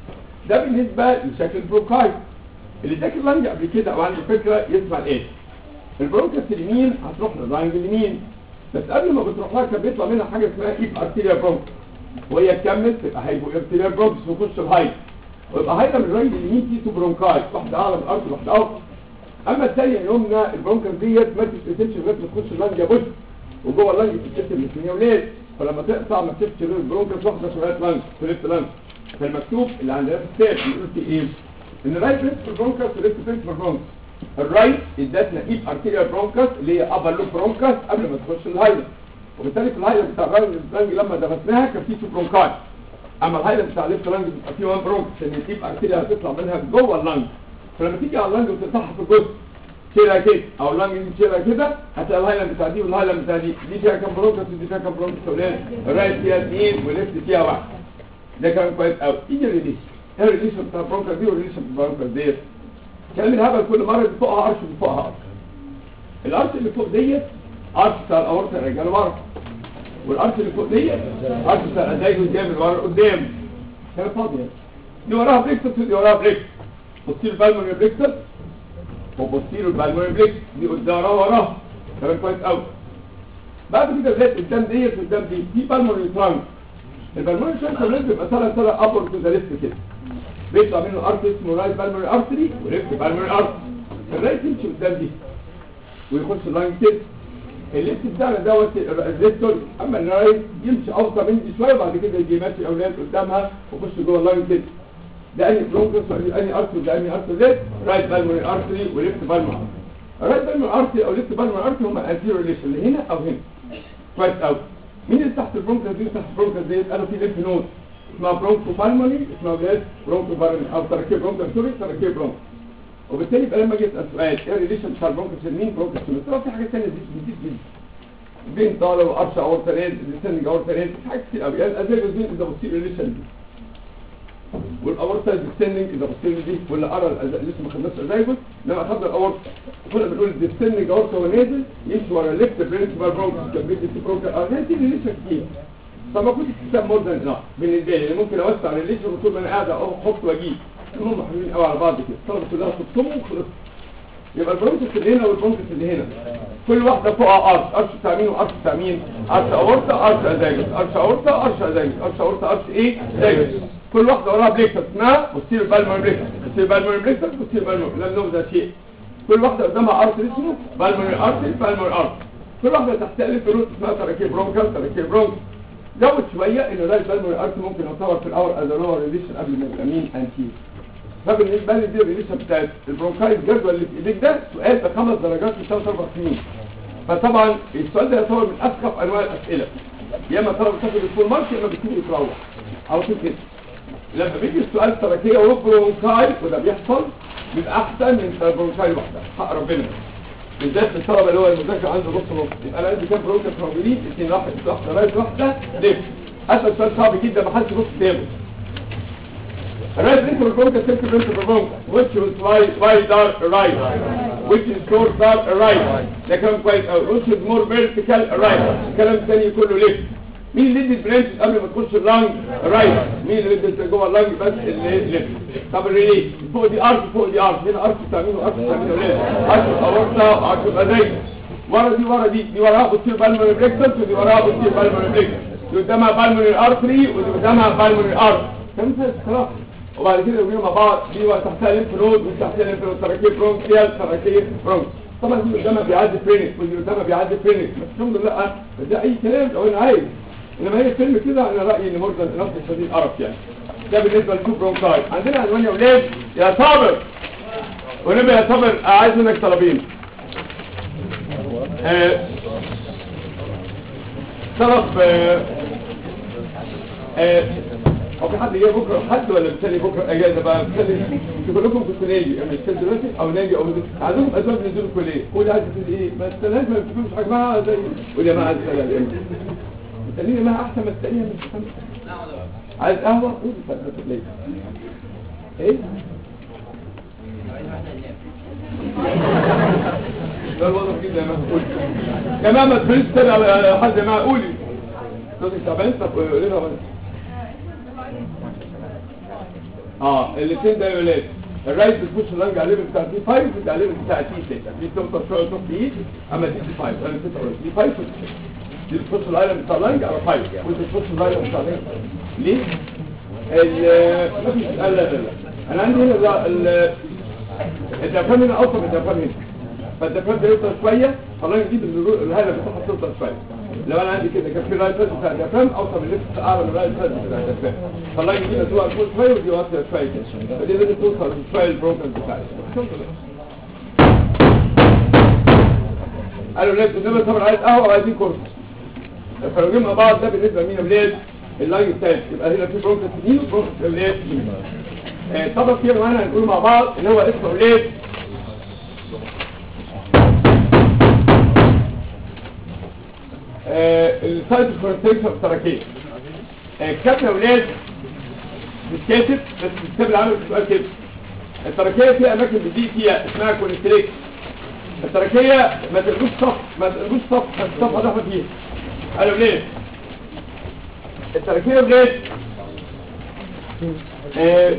ده بالنسبه لشكل البروكاي اللي ذاكر لانج قبل كده او عنده فكره يسمع الايه البرونكس اليمين هتروح للرانج اليمين بس قبل ما بتروح لها كان بيطلع منها حاجه اسمها ايب ارتيريا برونكس وهي تكمل تبقى هيبو ارتيريا برونكس ويخش الهايت ويبقى هايت من الرانج اليمين تيتو برونكاي واحده اعلى من الارض واحده اوسط اما الثانيه يومنا البرونكس ديت ما تتقسمش لغايه ما تخش اللانج يا بص وجوه اللانج بتتقسم الاثنين يا ولاد فلما تقطع ما تسيبش غير البرونكس واحده في رايت لانج في ليفت لانج فالمكتوب اللي عندنا في الكتاب بيقول في ايه؟ ان الرايت برنسبل برونكاس وليفت برنسبل برونكاس الرايت ادتنا ايب ارتيريال برونكاس اللي هي ابر لوب برونكاس قبل ما تخش الهايلر وبالتالي في الهايلر بتاع الرايت لانج لما درسناها كان في تو برونكاي اما الهايلر بتاع الليفت لانج بيبقى فيه وان برونكس ان الايب ارتيريال هتطلع منها جوه اللانج فلما تيجي على اللانج وتفتحها في الجزء كده كده او اللانج دي كده كده هتلاقي الهايلر بتاع دي والهايلر بتاع دي دي فيها كام برونكاس ودي فيها كام برونكاس ولاد الرايت فيها اثنين والليفت فيها واحد ده كلام كويس قوي يجي الريليشن ايه الريليشن بتاع البرونكر دي والريليشن بتاع البرونكر ديت كلام الهبل كل مره اللي فوقها قرش اللي فوقها قرش القرش اللي فوق ديت قرش بتاع الاورطه الرجاله ورا والقرش اللي فوق ديت قرش بتاع الاداي قدام اللي ورا قدام كلام فاضي يعني دي وراها بريكسس ودي وراها بريكس بصير بالمونري بريكسس وبصير البالمونري بريكس دي قدام وراها وراها كلام كويس قوي بعد كده زيت قدام ديت قدام دي دي بالمونري ترانك البلمونري شانكر لازم بيبقى طالع طالع ابر تو ذا ليفت كده بيطلع منه ارت اسمه رايت بالمونري ارتري وليفت بالمونري ارتري الرايت يمشي قدام دي ويخش اللاين كده الليفت بتاعنا دوت الريستور اما الرايت يمشي اوطى من دي شويه بعد كده يجي ماشي اولاد قدامها ويخش جوه اللاين كده ده انهي برونكس انهي ارتري ده انهي ارتري ليفت رايت بالمونري ارتري وليفت بالمونري الرايت بالمونري ارتري او ليفت بالمونري ارتري هم الانتيريور ريليشن اللي هنا او هنا كويس قوي مين اللي تحت البرونكس دي تحت البرونكس دي قالوا في ليمف نود اسمها برونكو بالموني اسمها بلاش برونكو بالموني او تركيب برونكو سوري تركيب برونكو وبالتالي يبقى لما جيت اسال ايه الريليشن بتاع البرونكس مين برونكس طبعا في حاجات ثانيه دي دي دي بين طالع وقرش اورتا ريد لسان اورتا ريد في حاجات كتير قوي يعني ازاي بين اذا بصير ريليشن دي والاورتا ديستندنج اذا بصير دي ولا ارى الأز- لسه ما خدناش ازايجوس لما اخدنا الاورتا كنا بنقول ديستندنج اورتا ونازل يمشي ورا الليفت برنسبال برونكس كان بيدي برونكس اه دي ريليشن كتير فما كنتش كتاب مور ذان لا بالنسبه لي يعني ممكن اوسع ريليشن طول ما انا قاعد احط واجيب هم حلوين قوي على بعض كده الطلبه كلها تبصموا وخلص يبقى البرونكس اللي هنا والبرونكس اللي هنا كل واحدة فوقها أرش أرش بتاع مين وأرش بتاع مين أرش أورطة أرش أزاجس أرش أورطة أرش أزاجس أرش أورطة أرش إيه أزاجس كل واحدة وراها بليكتس اسمها بصير بالمون بليكتس بصير بالمون بليكتس بصير بالمون لم نبذل شيء كل واحدة قدامها أرش اسمه بالمون أرش بالمون أرش كل واحدة تحت ألف روت اسمها تراكيب برونكال تراكيب برونك زود شوية إن ده البالمون أرش ممكن يعتبر في الأول أز لور ريليشن قبل ما يبقى مين أنتير فبالنسبه لي دي الريليشن بتاعت البرونكايت الجدول اللي في ايديك ده سؤال بخمس درجات في ثلاث اربع سنين فطبعا السؤال ده يعتبر من اسخف انواع الاسئله يا اما طلب تاخد الفول مارك يا اما بتيجي تروح على طول كده لما بيجي السؤال تركيه وبرونكاي وده بيحصل بيبقى احسن من البرونكاي لوحدها حق ربنا بالذات الطلبه اللي هو المذاكره عنده نص نص يبقى انا عندي كام برونكاس موجودين اثنين واحد واحده رايت واحده ليفت هذا السؤال صعب جدا ما حدش يبص قدامه Right into the bronchus, central into the bronchus, which is wide, wide dark right, which is short dark right, ده كلام كويس قوي, which is more vertical right, كلام تاني كله left. مين اللي ادي البرانشز قبل ما تخش اللانج رايت مين اللي ادي جوه اللانج بس اللي ليفت طب الريليس فوق دي ارش فوق دي ارش هنا ارش بتاع مين وارش بتاع مين ولاد ارش اورتا وارش ازاي ورا دي ورا دي دي وراها بتصير بالمونري بليكسس ودي وراها بتصير بالمونري بليكسس دي قدامها بالمونري ارتري ودي قدامها بالمونري ارت كم خلاص وبعد كده يبقوا مع بعض دي بقى تحتها ليمف نود وتحتها ليمف نود تراكيب برونكيال تراكيب برونك طبعا دي قدامها بيعدي فرينك واللي قدامها بيعدي فرينك بس الحمد لله ده اي كلام لو انا عايز انما هي فيلم كده انا رايي ان مورجان نفس الشديد قرف يعني ده بالنسبه للكوب برونكاي عندنا عنوان يا اولاد يا صابر ونبقى يا صابر عايز منك طلبين آه طلب آه آه هو في حد جاي بكره حد ولا مستني بكره اجازه بقى مستني كلكم في الكليه يعني مستني دلوقتي او ناجي او عندكم اسباب نزول الكليه قول عايز تقول ايه ما استناش ما تشوفوش حاجه معاها زي قول يا ما عايز استنى امتى مستنيني معاها احسن ما تستنيها من تستنى عايز قهوه قول استنى ليه ايه لا الوضع كده يا ما قول يا ما ما تفرش تاني على حد ما قولي صوتك تعبان طب قولي لها اه الاثنين ده يا ولاد الرايت بتخش اللنج على الليفل بتاع تي 5 بتاع الليفل بتاع تي 6 دي بتوصل شويه تروح تي اما دي تي 5 انا نسيت اقول تي 5 دي بتخش اللاين بتاع اللنج على 5 ودي بتخش اللاين بتاع اللنج ليه؟ ال ما فيش لا لا لا انا عندي هنا ال الدفان هنا اوصل من الدفان هنا فالدفان ده يوصل شويه فاللاين دي الهاله بتاعها توصل شويه لو انا عندي كده كان في رايت سايد بتاع الدفان اوصل من ليفت اعلى من الرايت سايد بتاع الدفان فالله يجينا تبقى فوق شويه ودي واطيه شويه كده فدي لازم توصل شويه البروكن بتاعي قالوا لازم النبي طبعا عايز قهوه وعايزين كورس فلو جبنا بعض ده بالنسبه لمين اولاد اللاين الثاني يبقى هنا في بروكن يمين وبروكن اولاد يمين طبعا في معانا هنقول مع بعض اللي هو اسمه اولاد السايت كونتكشن التراكيب كتاب يا ولاد مش كاتب بس الكتاب اللي عامل السؤال كده التراكيه فيها اماكن بتضيق فيها اسمها كونستريك التراكيه ما تقلبوش صف ما تقلبوش صف الصفحه ده فيها قالوا ليه التراكيه ولاد آه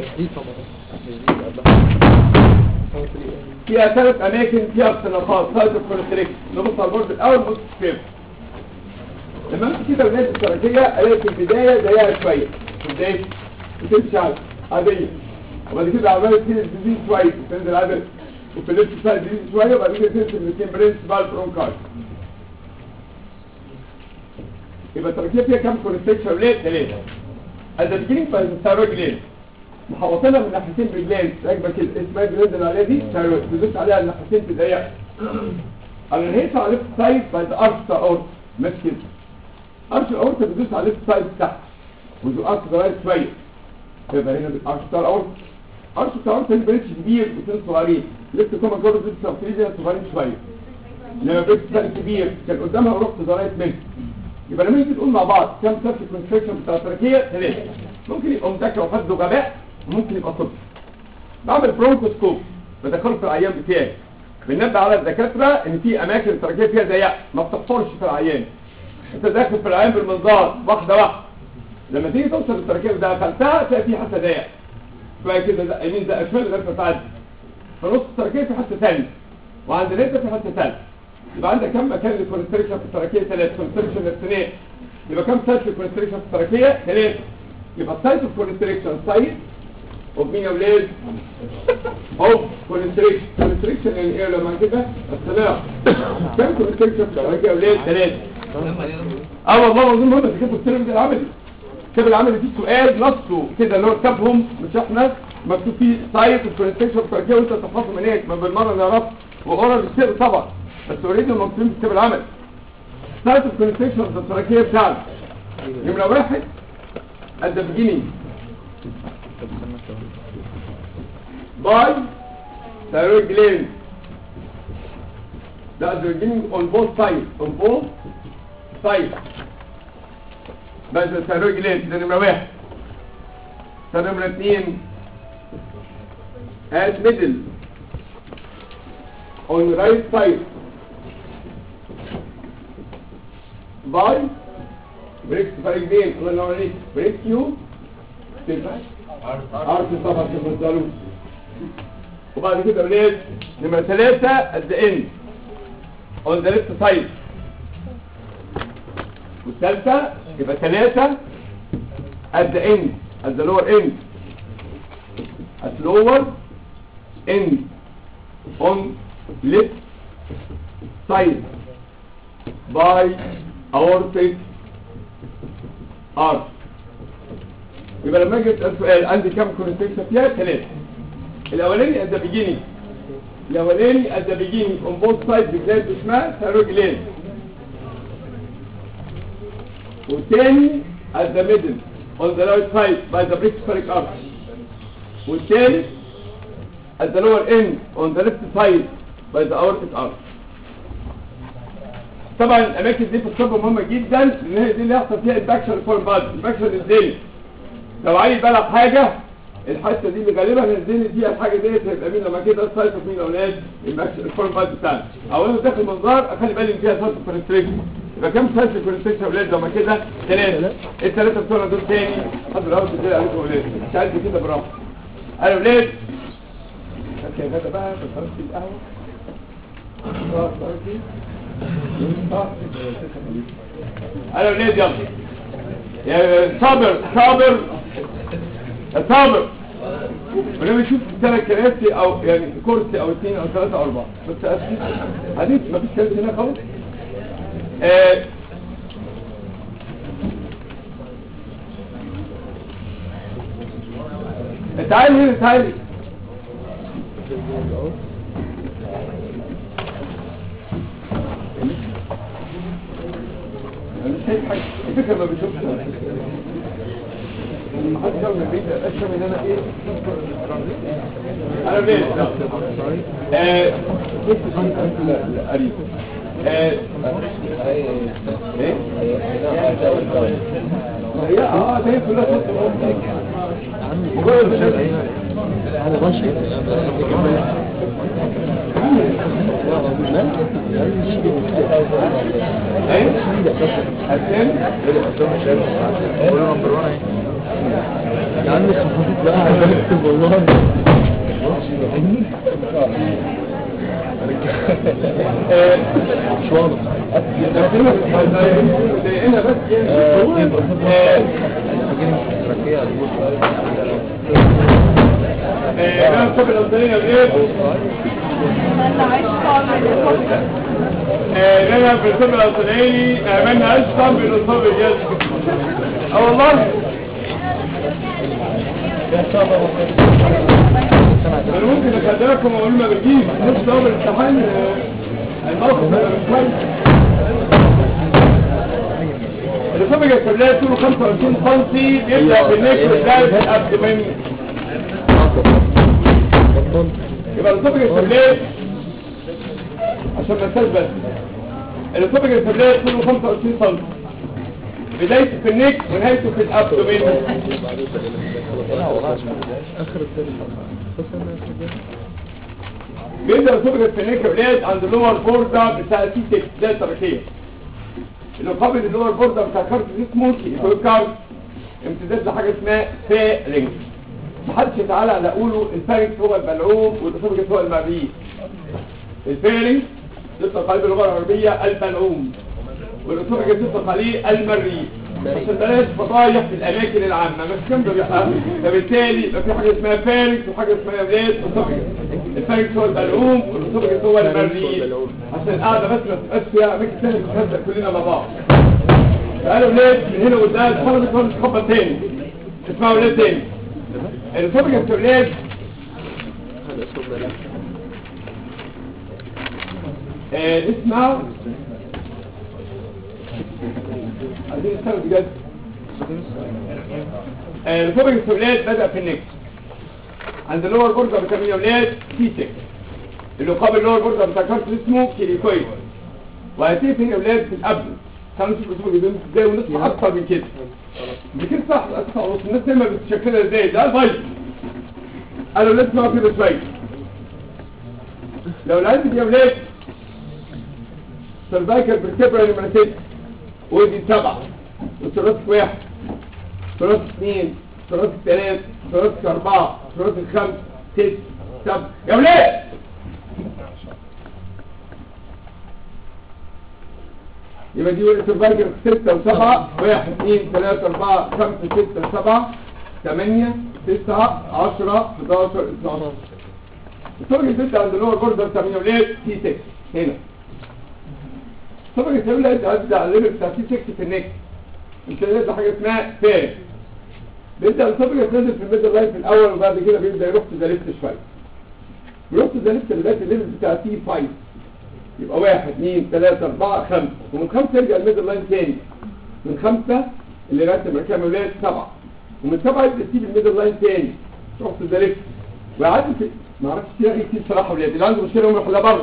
فيها ثلاث اماكن فيها اختلافات سايت كونستريك نبص على البورد الاول بص كيف لما امسك كده ولاد التراكيه الاقي في البدايه ضيقه شويه في البدايه بتمشي عاديه وبعد كده عمال تنزل تزيد شويه تنزل عدد وفي الليفت سايد تزيد شويه وبعد كده تنزل الاثنين برنس بقى البرونكاي يبقى التركيبه فيها كام كونستكشن ولاد ثلاثه الدكتين فالثيرويد جلاند محوطينها من ناحيتين بجلاند راكبه كده اسمها جلاند اللي عليها دي ثيرويد بتدوس عليها الناحيتين في على الهيئه على الليفت سايد باي ذا ارث اور ماسك كده وبعد كده تنزل الاثنين برنس بقى البرونكاي يبقى التركيبه فيها كام كونستكشن ولاد ثلاثه الدكتين فالثيرويد جلاند محوطينها من ناحيتين بجلاند راكبه كده اسمها جلاند اللي عليها دي ثيرويد بتدوس عليها الناحيتين في الضيق على الهيصه على ليفت سايد باي ذا ارث اور قرش الاورطه بيدوس على الليفت سايد تحت وزقات صغيره شويه يبقى هنا القرش بتاع الاورطه قرش بتاع الاورطه البريتش كبير وسن صغيرين ليفت كوما جورد ليفت سبتريجيا صغيرين شويه انما بريتش كان كبير كان قدامها ورحت زرايت منه يبقى لما نيجي نقول مع بعض كم سيرفيس كونستريكشن بتاع التركيه ثلاثه ممكن يبقى مذاكره وحد غباء وممكن يبقى طب بعمل برونكوسكوب بدخله في العيان بتاعي بننبه على الدكاتره ان في اماكن التركيه فيها ضيقه ما بتحفرش في العيان انت داخل في العيان بالمنظار واحده واحده لما تيجي توصل للتركيه ده دخلتها تلاقي في حته ضيقه شويه كده زق يمين زق شمال لغايه ما تعدي في نص التركيه في حته ثانيه وعند الرجل في حته ثالثه يبقى عندك كم مكان للكونستريكشن في التركيه ثلاثه كونستريكشن الاثنين يبقى كم سايت للكونستريكشن في التركيه ثلاثه يبقى السايت اوف كونستريكشن سايت اوف مين يا ولاد اوف كونستريكشن كونستريكشن يعني ايه لما كده الصلاح كم كونستريكشن في التركيه يا ولاد ثلاثه اه والله العظيم هم كتبوا الترم ده العملي الكتاب العملي فيه سؤال نصه كده اللي هو كتابهم مش احنا مكتوب فيه سايت اوف كونستريكشن في التركيه وانت تحفظه من هيك ما بالمره نعرف واورال كتير طبعا بس اوريدي مكتوبين في الكتاب العملي سايت اوف كونستريكشن في التركيه بتاعنا نمره واحد at the beginning by thyroid gland that's the beginning on both sides on both sides بس الثيرويد جلاند ده نمرة واحد ده نمرة اتنين at middle on right side by بريكس فريقين الله ينور عليك بريك يو ارت طبعا في المزالوس وبعد كده ولاد نمرة ثلاثة at the end on the left side والثالثة يبقى ثلاثة at the end at the lower end at lower end on left side by aortic arch يبقى لما اجي اسال سؤال عندي كام كونستكشن فيها ثلاثة الاولاني at the beginning الاولاني at the beginning on both sides بجلاد بشمال ثيرويد جلاند والتاني at the middle on the right side by the brachycephalic arch والتالت at the lower end on the left side by the aortic arch طبعا الاماكن دي في الطب مهمه جدا لان هي دي اللي يحصل فيها انفكشن فور باد انفكشن الزين لو عايز بلغ حاجه الحته دي اللي غالبا الزين فيها الحاجه ديت هيبقى مين لما كده السايت اوف مين الاولاد الفور باد بتاعنا او انا داخل منظار اخلي بالي ان فيها سايت اوف كونستريكشن يبقى كام سايت اوف كونستريكشن اولاد لما كده ثلاثه الثلاثه بتوعنا دول تاني حد الاول كده عليكم اولاد مش عايز كده براحه انا اولاد اوكي هذا بقى بس في القهوه آه، طيب. انا ولاد يلا يا صابر صابر يا صابر ولما نشوف ثلاث كراسي او يعني كرسي او اثنين او ثلاثة او اربعة بس اسفل حديث ما فيش كراسي هنا خالص آه تعالي هنا تعالي انا مش شايف حاجه الفكره ما بيشوفش ما حدش يعمل البيت ده اشرب ان انا ايه انا ليه لا آه، لا لا قريب آه، ايه هي اه ده كلها صوت مجرد مش ايه حسين يا عم خفيف بقى هكتب والله آه، مش واضح ضايقنا بس يعني آه، آه، انا الصبح الاولانيه بايه انا عايش صعب آه، انا في الصبح الاولاني عملنا اشطر من الاصابه الجاز اه والله انا ممكن اخدركم واقول ما بجيب نص دور الامتحان آه، الموقف ده مش كويس الاسوفجس في البدايه طوله 25 سم بيبدا في النك ويبدا في الابدومين يبقى الاسوفجس في البدايه عشان ما انساش بس الاسوفجس في البدايه طوله 25 سم بدايته في النك ونهايته في الابدومين اخر التاني بس انا اخر التاني بيبدا الاسوفجس في النك ولاد عند اللور بوردر بتاع السي 6 ده التركيه اللي قابل اللور بوردر بتاع كارت اسمه كارت امتداد لحاجه اسمها فيرنج محدش يتعالى على اقوله الفارنكس هو البلعوم والاسوفجس هو المريء الفيرنج يطلق عليه باللغه العربيه البلعوم والاسوفجس يطلق عليه المريء عشان بلاش فضايح في الاماكن العامه مش كام ده بيبقى فبالتالي يبقى في حاجه اسمها فارنكس وحاجه اسمها ولاد اسوفجس الفارنكس هو البلعوم والاسوفجس هو المريء عشان القعده بس ما تبقاش فيها اماكن ثانيه بنتهزق كلنا مع بعض تعالوا ولاد من هنا قدام خلص خلص خبط تاني اسمعوا ولاد تاني الاسوفجس ولاد هذا اسمه ملك آه، اسمعوا عايزين نستوعب بجد آه، الفوبيك السولاد بدأ في النكس عند اللور بوردر بتاع مين يا ولاد سي 6 اللي قابل اللور بوردر بتاع كارت اسمه كيريكويد وهتيجي فين يا ولاد في الابدو تعالوا نشوف الاسبوع الجديد ازاي ونطلع اكتر من كده بكده صح اسمع ونص الناس دايما بتشكلها ازاي ده الفايت قالوا لازم نقف كده شويه لو العلم دي يا ولاد سيرفايكال برتبرا نمرة 6 ودي سبعة وثلاث واحد ثلاث اثنين ثلاث ثلاث ثلاث أربعة ثلاث خمس ست سبعة يا ولاد يبقى دي سيرفايكال ستة وسبعة واحد اثنين ثلاثة أربعة خمسة ستة سبعة ثمانية تسعة عشرة 11 12 السورج ستة عند اللور بوردر 8 ولاد سي 6 هنا طبعا الكلام ده عدى على الليفل بتاع سي 6 في النك انت لازم حاجه اسمها فير بيبدا الصبغه نازل في الميدل لاين في الاول وبعد كده بيبدا يروح في ذا ليفت شويه بيروح في ذا ليفت لغايه الليفل بتاع سي 5 يبقى واحد اثنين ثلاثة أربعة خمسة ومن خمسة يرجع الميدل لاين تاني من خمسة اللي راتب ركام ولاد سبعة ومن سبعة يبدأ يسيب الميدل لاين تاني يروح في ذا ليفت ويعدي في ما اعرفش فيها ايه كتير صراحة ولاد اللي عنده مشكلة يقوم يروح بره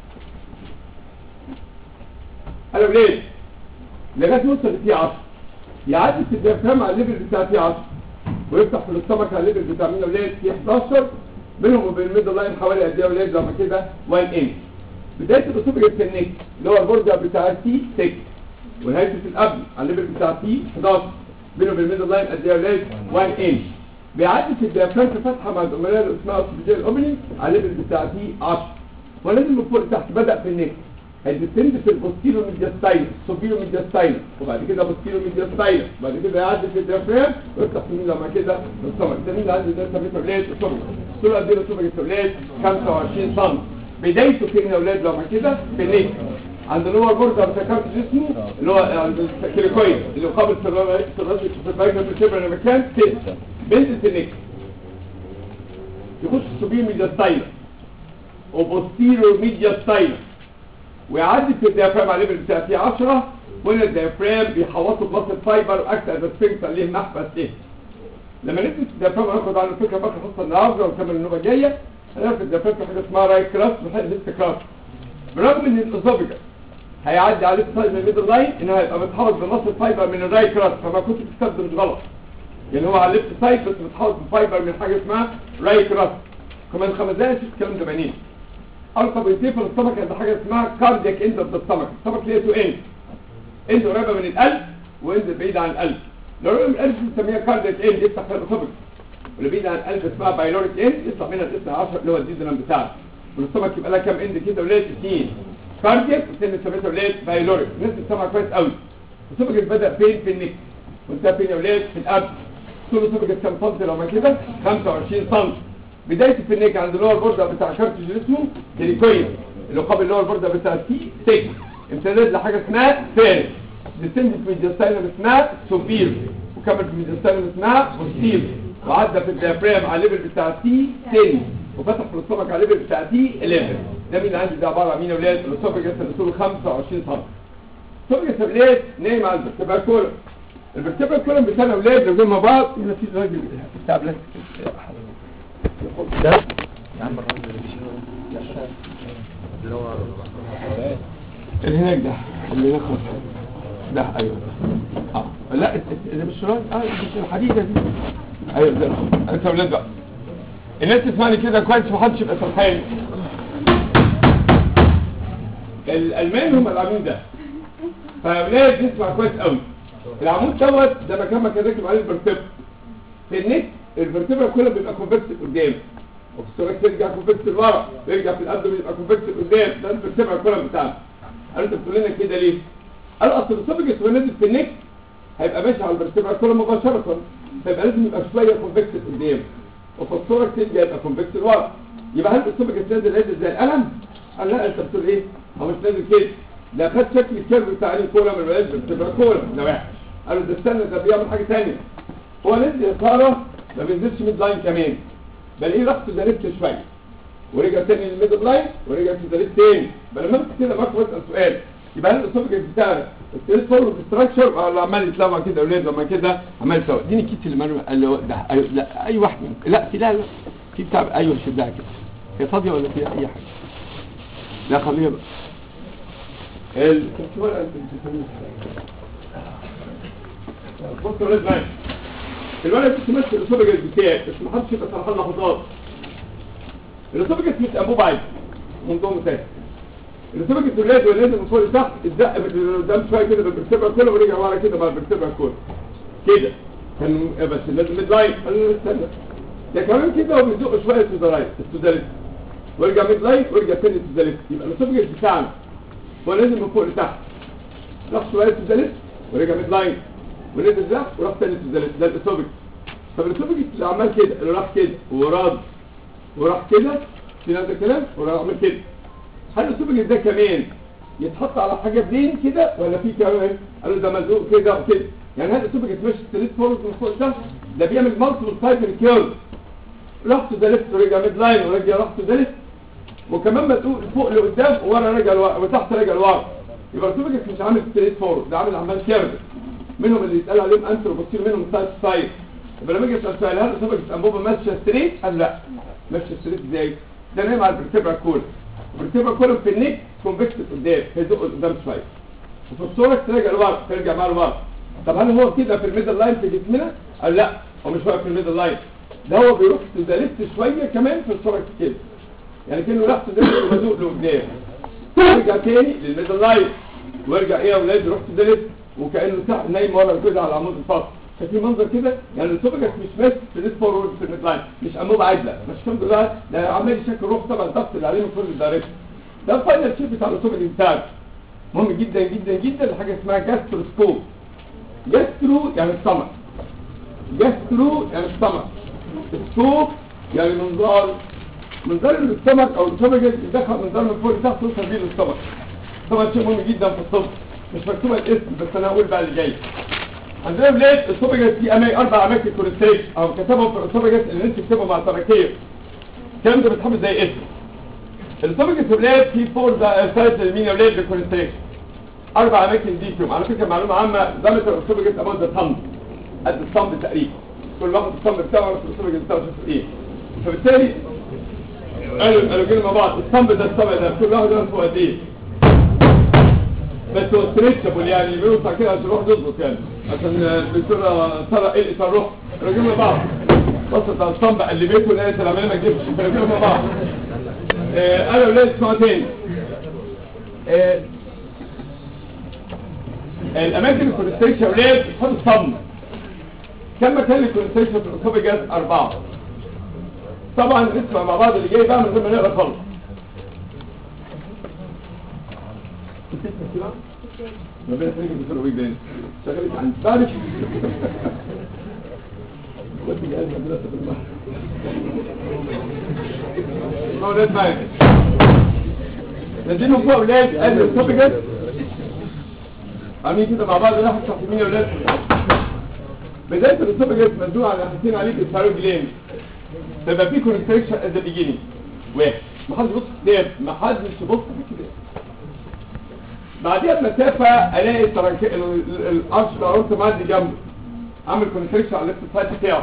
قالوا ليه لغايه يوصل لتي 10 يعدي في الديافرام على الليفل بتاع تي 10 ويفتح في الاستمك على الليفل بتاع مين اولاد تي 11 بينهم وبين الميدل لاين حوالي قد ايه يا اولاد لما كده 1 انش بدايه الاسوفجس في النك اللي هو البوردر بتاع تي 6 ونهايته في القبل على الليفل بتاع تي 11 بينه وبين الميدل لاين قد ايه يا اولاد 1 انش بيعدي في الديافرام في فتحه مع الدومينال اللي اسمها اوسفيجيال اوبننج على الليفل بتاع تي 10 ولازم من فوق لتحت بدا في النك هيدسند في البوستيرو ميدياستايل سوبيرو ميدياستايل وبعد كده بوستيرو ميدياستايل بعد كده يعدي في الديافرام ويفتح في مين لما كده السمك ده مين اللي عنده ده سبيت اولاد السمك طول قد ايه السمك اولاد 25 سم بدايته فين يا اولاد لما كده في النك عند اللي هو البوردر بتاع كارت جسمه اللي هو عند الكليكويد اللي يقابل سيرفايكال بريسيبر مكان 6 بنزل في النك يخش سوبيرو ميدياستايل وبوستيرو ميدياستايل ويعدي في الديافرام على الليفل بتاع فيه 10 وهنا الديافرام بيحوطه بلاستيك فايبر واكت از سفنكتر ليه محبس ليه لما ندرس الديافرام هناخد عنه فكره بقى حصه النهارده ونكمل النوبه الجايه هنعرف الديافرام في حاجه اسمها رايت كراس وحاجه ليفت كراس برغم ان الاسوفيجا هيعدي عليه سايد من الميدل لاين ان هيبقى متحوط بمصل فايبر من الرايت كراس فما كنت بتستخدم غلط يعني هو على الليفت سايد بس متحوط بفايبر من حاجه اسمها رايت كراس كمان خمس دقايق شوف الكلام ده بعينين القى بيصير في السمك عند حاجه اسمها كاردياك اند اوف ذا سtomach السمك ليه تو اند اند قريبه من القلب واند بعيده عن القلب لو قريبه من القلب بنسميها كاردياك اند يفتح فيها الاسوفج واللي بعيده عن القلب اسمها بايلوريك اند يطلع منها الاس 10 اللي هو الديزلم بتاعها والسمك يبقى لها كام اند كده ولاد اثنين كاردياك والثاني سميتها ولاد بايلوريك الناس بتسمع كويس قوي الاسوفج بدا فين في النك وانتهى فين يا ولاد في القلب طول الاسوفج كام سم لو ما كده 25 سم بدايته في النيك عند اللور بوردر بتاع كارتج اسمه كريكويد اللي قابل اللور بوردر بتاع سي 6 امتداد لحاجه اسمها فيرس ديسندت في ميدياستايلم اسمها سوبير وكمل في ميدياستايلم اسمها بوستير وعدى في الديافرام على الليفل بتاع سي 10 وفتح في الاستومك على الليفل بتاع سي 11 ده مين اللي عندي ده عباره عن مين يا ولاد الاسوفجس اللي طوله 25 سم سوبجس اولاد نايم على الفرتبرا كولم الفرتبرا كولم بتاعنا اولاد لو جم مع بعض هنا في راجل بتاع بلاستيك ده يا عم الراجل اللي بيشيله اللي هو اللي هناك ده اللي نخلص ده ايوه اه لا الت- الت- ده مش راجل اه مش الحديده دي ايوه ده انت يا اولاد بقى الناس تسمعني كده كويس محدش يبقى سرحان الالمان هم العمود ده فاولاد نسمع كويس قوي العمود دوت ده مكان ما كان راكب عليه الفرتبرا في النك الفرتبرا كلها بيبقى كونفكس قدام وفي السوراك ترجع كونفكس لورا يرجع في القلب بيبقى كونفكس قدام ده الفرتبرا كلها بتاعنا قالوا انت بتقول لنا كده ليه؟ قال اصل الاسوفجس وهو نازل في النك هيبقى ماشي على الفرتبرا كلها مباشره فيبقى لازم يبقى شويه كونفكس قدام وفي السوراك ترجع يبقى كونفكس لورا يبقى هل الاسوفجس نازل نازل زي القلم؟ قال لا انت بتقول ايه؟ هو مش نازل كده ده خد شكل الكيرف بتاع عليه كولا من الولاد بتبقى كولا ده وحش قالوا ده استنى ده بيعمل حاجه ثانيه هو نزل يا ساره ما بينزلش ميد لاين كمان بل ايه رحت ده لفت شويه ورجع تاني للميد لاين ورجع في ده تاني بل لما انت كده معاك واسال سؤال يبقى هل الاسوفجس بتاعنا ستريت فورورد ستراكشر ولا عمال يتلمع كده اولاد لما كده عمال يسوي اديني الكيس اللي مرمي قال له ده أيوة لا اي واحد منكم لا في لا لا في بتاع ايوه شدها كده هي فاضيه ولا فيها اي حاجه لا خليها بقى ال بص يا ولاد معايا الولد بتمثل الاسوفجس بتاعك بس ما حدش يبقى سرحان لحظات الاسوفجس مش انبوب عادي منظومه مسافه الاسوفجس الولاد ولاد من فوق لتحت اتزق قدام شويه كده بالبرتبرا كله ورجع ورا كده مع البرتبرا كله كده كان بس لازم ميد لاين قال له استنى ده كمان كده هو بيزق شويه السودالايت السوداليت ويرجع ميد لاين ويرجع تاني السوداليت يبقى الاسوفجس بتاعنا هو نازل من فوق لتحت راح شويه السوداليت ورجع ميد لاين ونزل ده وراح تاني السوداليت ده الاسوفجس طب الاسوفجس اللي عمال كده اللي راح كده وراد وراح كده في نفس الكلام وراح عمل كده هل الاسوفجس ده كمان يتحط على حاجه بلين كده ولا في كمان قالوا ده ملزوق كده وكده يعني هل الاسوفجس مش ستريت فورورد من فوق ده ده بيعمل مالتيبل سايكل كيرف راح تزلت ورجع ميد لاين ورجع راح تزلت وكمان مسؤول فوق لقدام وورا رجع لورا وتحت رجع لورا يبقى الاسوفجس مش عامل ستريت فورورد ده عامل عمال كيرف منهم اللي يتقال عليهم انتر وبصير منهم سايد سايد يبقى لما اجي اسال سؤال هل الاسوفجس انبوبه ماشيه ستريت قال لا ماشيه ستريت ازاي ده نايم على الفرتبرا كول الفرتبرا كول في النك كونفكس قدام هيزق قدام شويه وفي الصورة ترجع لورا ترجع معاه لورا طب هل هو كده في الميدل لاين في جسمنا قال لا هو مش واقف في الميدل لاين ده هو بيروح ده لفت شويه كمان في الصورة كده يعني كانه راح تدرس ومزوق لقدام يرجع تاني للميدل لاين ويرجع ايه يا اولاد يروح تدرس وكانه تحت نايم ورا كده على عمود الفصل ففي منظر كده يعني السوبجس مش ماسك في الريد فورورد في الميد لاين مش انبوبه عادله مش الحمد لله ده عمال يشكل روح طبعا الضغط اللي عليه من كل الدايركشن ده الفاينل شيب بتاع السوبجس بتاعك مهم جدا جدا جدا لحاجه اسمها جاستروسكوب جاسترو يعني السمك جاسترو يعني السمك سكوب يعني منظار منظار السمك او السمك يدخل منظار من فوق لتحت توصل بيه للسمك طبعا شيء مهم جدا في الطب مش مكتوبه الاسم بس انا هقول بقى اللي جاي عندنا بلاد السوبجس في أماكن أربع أماكن كوليستيك أو كتبهم في السوبجس اللي أنت تكتبه مع التراكيب الكلام ده بيتحفظ زي اسم السوبجس في بلاد في فور سايت اليمين يا بلاد للكوليستيك أربع أماكن دي فيهم على فكرة معلومة عامة دايمتر السوبجس أبوت ذا ثامب قد الثامب تقريبا كل واحد الثامب بتاعه في السوبجس بتاعه شوف إيه فبالتالي قالوا قالوا كده مع بعض الثامب ده الثامب ده كل واحد له فوق قد إيه بس هو ستريتشابل يعني بيوسع كده عشان الروح تظبط يعني عشان الدكتورة سارة ايه الاطار روح راجعين مع بعض بصت على الصنبع اللي بيته لقيت العمليه ما تجيبش راجعين مع بعض آه، انا ولاد اسمعوا تاني آه، الاماكن الكونستريكشن يا ولاد خد الصم كم مكان الكونستريكشن في الاسوفيجاس اربعه طبعا نسمع مع بعض اللي جاي بقى من غير ما نقرا خالص ربنا يخليك دكتور ويك بين شغلت عن بعدك كنت جاي المدرسة بالمعنى أولاد معاك نزلهم فوق أولاد قال السوبجت عاملين كده مع بعض ناحية تحت مين يا أولاد بداية السوبجت مزنوق على ناحيتين عليك الثايرويد جلاند تبقى في كونستريكشن at the beginning واحد ما حدش يبص في الكتاب ما حدش يبص في الكتاب بعديها بمسافه الاقي الترك... ال- ال- القرش الاورطه معدي جنبه عامل كونتريكشن على الليفت سايد بتاعه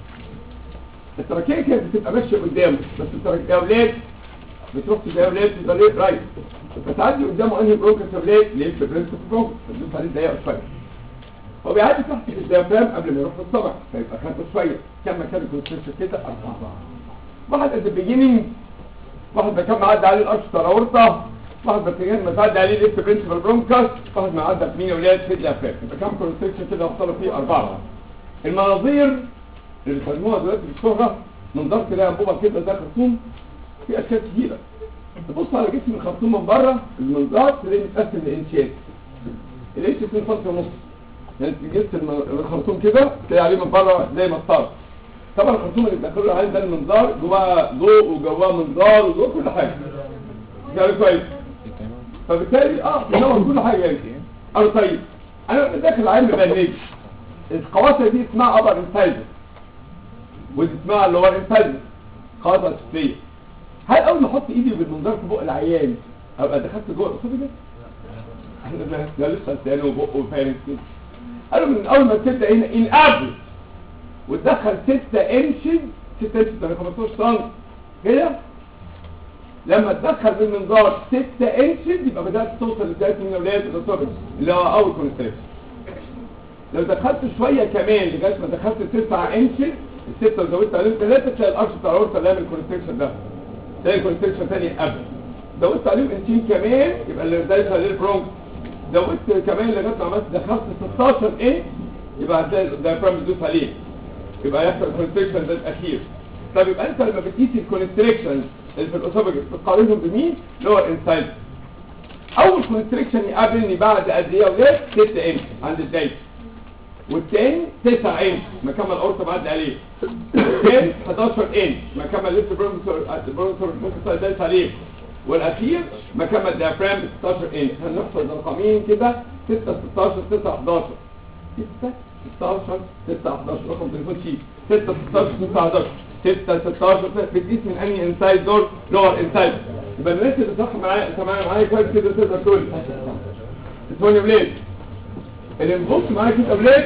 التركيه كانت بتبقى ماشيه قدامه بس التركيه يا اولاد بتروح يا اولاد تبقى ليه رايت فتعدي قدامه انهي برونكس يا اولاد ليه في برنس برونكس تدوس عليه دقيقه شويه هو بيعدي تحت الديافرام قبل ما يروح للصبع فيبقى خدته شويه كم مكان الكونتريكشن كده اربعه واحد at the beginning واحد ما كان معدي عليه الارش تراورطه واحد ما كان معدي عليه ليفت برنسبل برونكاس واحد ما عدى بمين ولاد في الافاق يبقى كام كونستريكشن كده وصلوا فيه اربعه المناظير اللي بيسموها دلوقتي في الشهره منظار تلاقي انبوبه كده ده خرطوم في اشكال كتيره تبص على جسم الخرطوم من بره المنظار تلاقيه متقسم لانشات الانش 2 سم ونص يعني جسم الم- الخرطوم كده تلاقي عليه من بره زي مسطره طبعا الخرطوم اللي بيدخله العين ده المنظار جواه ضوء وجواه منظار وجواه كل حاجه يعني كويس فبالتالي اه بينور كل حاجه يعني انا طيب انا وانا داخل العين مبنج القواطع دي اسمها ابر انسايزر ودي اسمها اللور انسايزر قواطع سفليه هل اول ما احط ايدي بالمنظار في بق العيان ابقى دخلت جوه الاسوفيجس احنا ده- ده لسه لسانه وبقه وفارس كده قالوا من اول ما تبدا هنا ان افريج وتدخل 6 انشز 6 انشز يعني 15 سم كده لما تدخل بالمنظار 6 انشز يبقى بدات توصل لبدايه من اولاد الاسوفيجس اللي هو اول كونستريكشن لو دخلت شويه كمان لغايه ما دخلت 9 انشز الستة وزودت عليهم ثلاثة تلاقي القرش بتاع الأورطة اللي يعمل كونستريكشن ده تلاقي كونستريكشن تاني قبل زودت عليهم انشين كمان يبقى اللي بداية عليه البرونكس زودت كمان لغايه ما عملت دخلت 16 انش يبقى هتلاقي الدايفرام بتدوس عليه يبقى يحصل كونستريكشن ده الاخير طب يبقى انت لما بتقيس الكونستريكشن اللي في الاسوفاجس بتقارنهم بمين لور انسايد اول كونستريكشن يقابلني بعد قد ايه يا ولاد 6 انش عند الدايت والتاني 9 انش مكان ما الاورطه بعد عليه الثاني 11 انش مكان ما الليفت برونسور البرونسور ممكن دايس عليه والاخير مكان ما الديافرام 16 انش هنحفظ رقمين كده 6 16 9 11 6 16 9 11 رقم تليفون شيت 6 16 9 11 6 16 بتقيس من انهي انسايد دول لور انسايد يبقى الناس اللي صح معايا سامعين معايا كويس كده تقدر تقول اسمعني يا ولاد اللي نبص معايا كده يا ولاد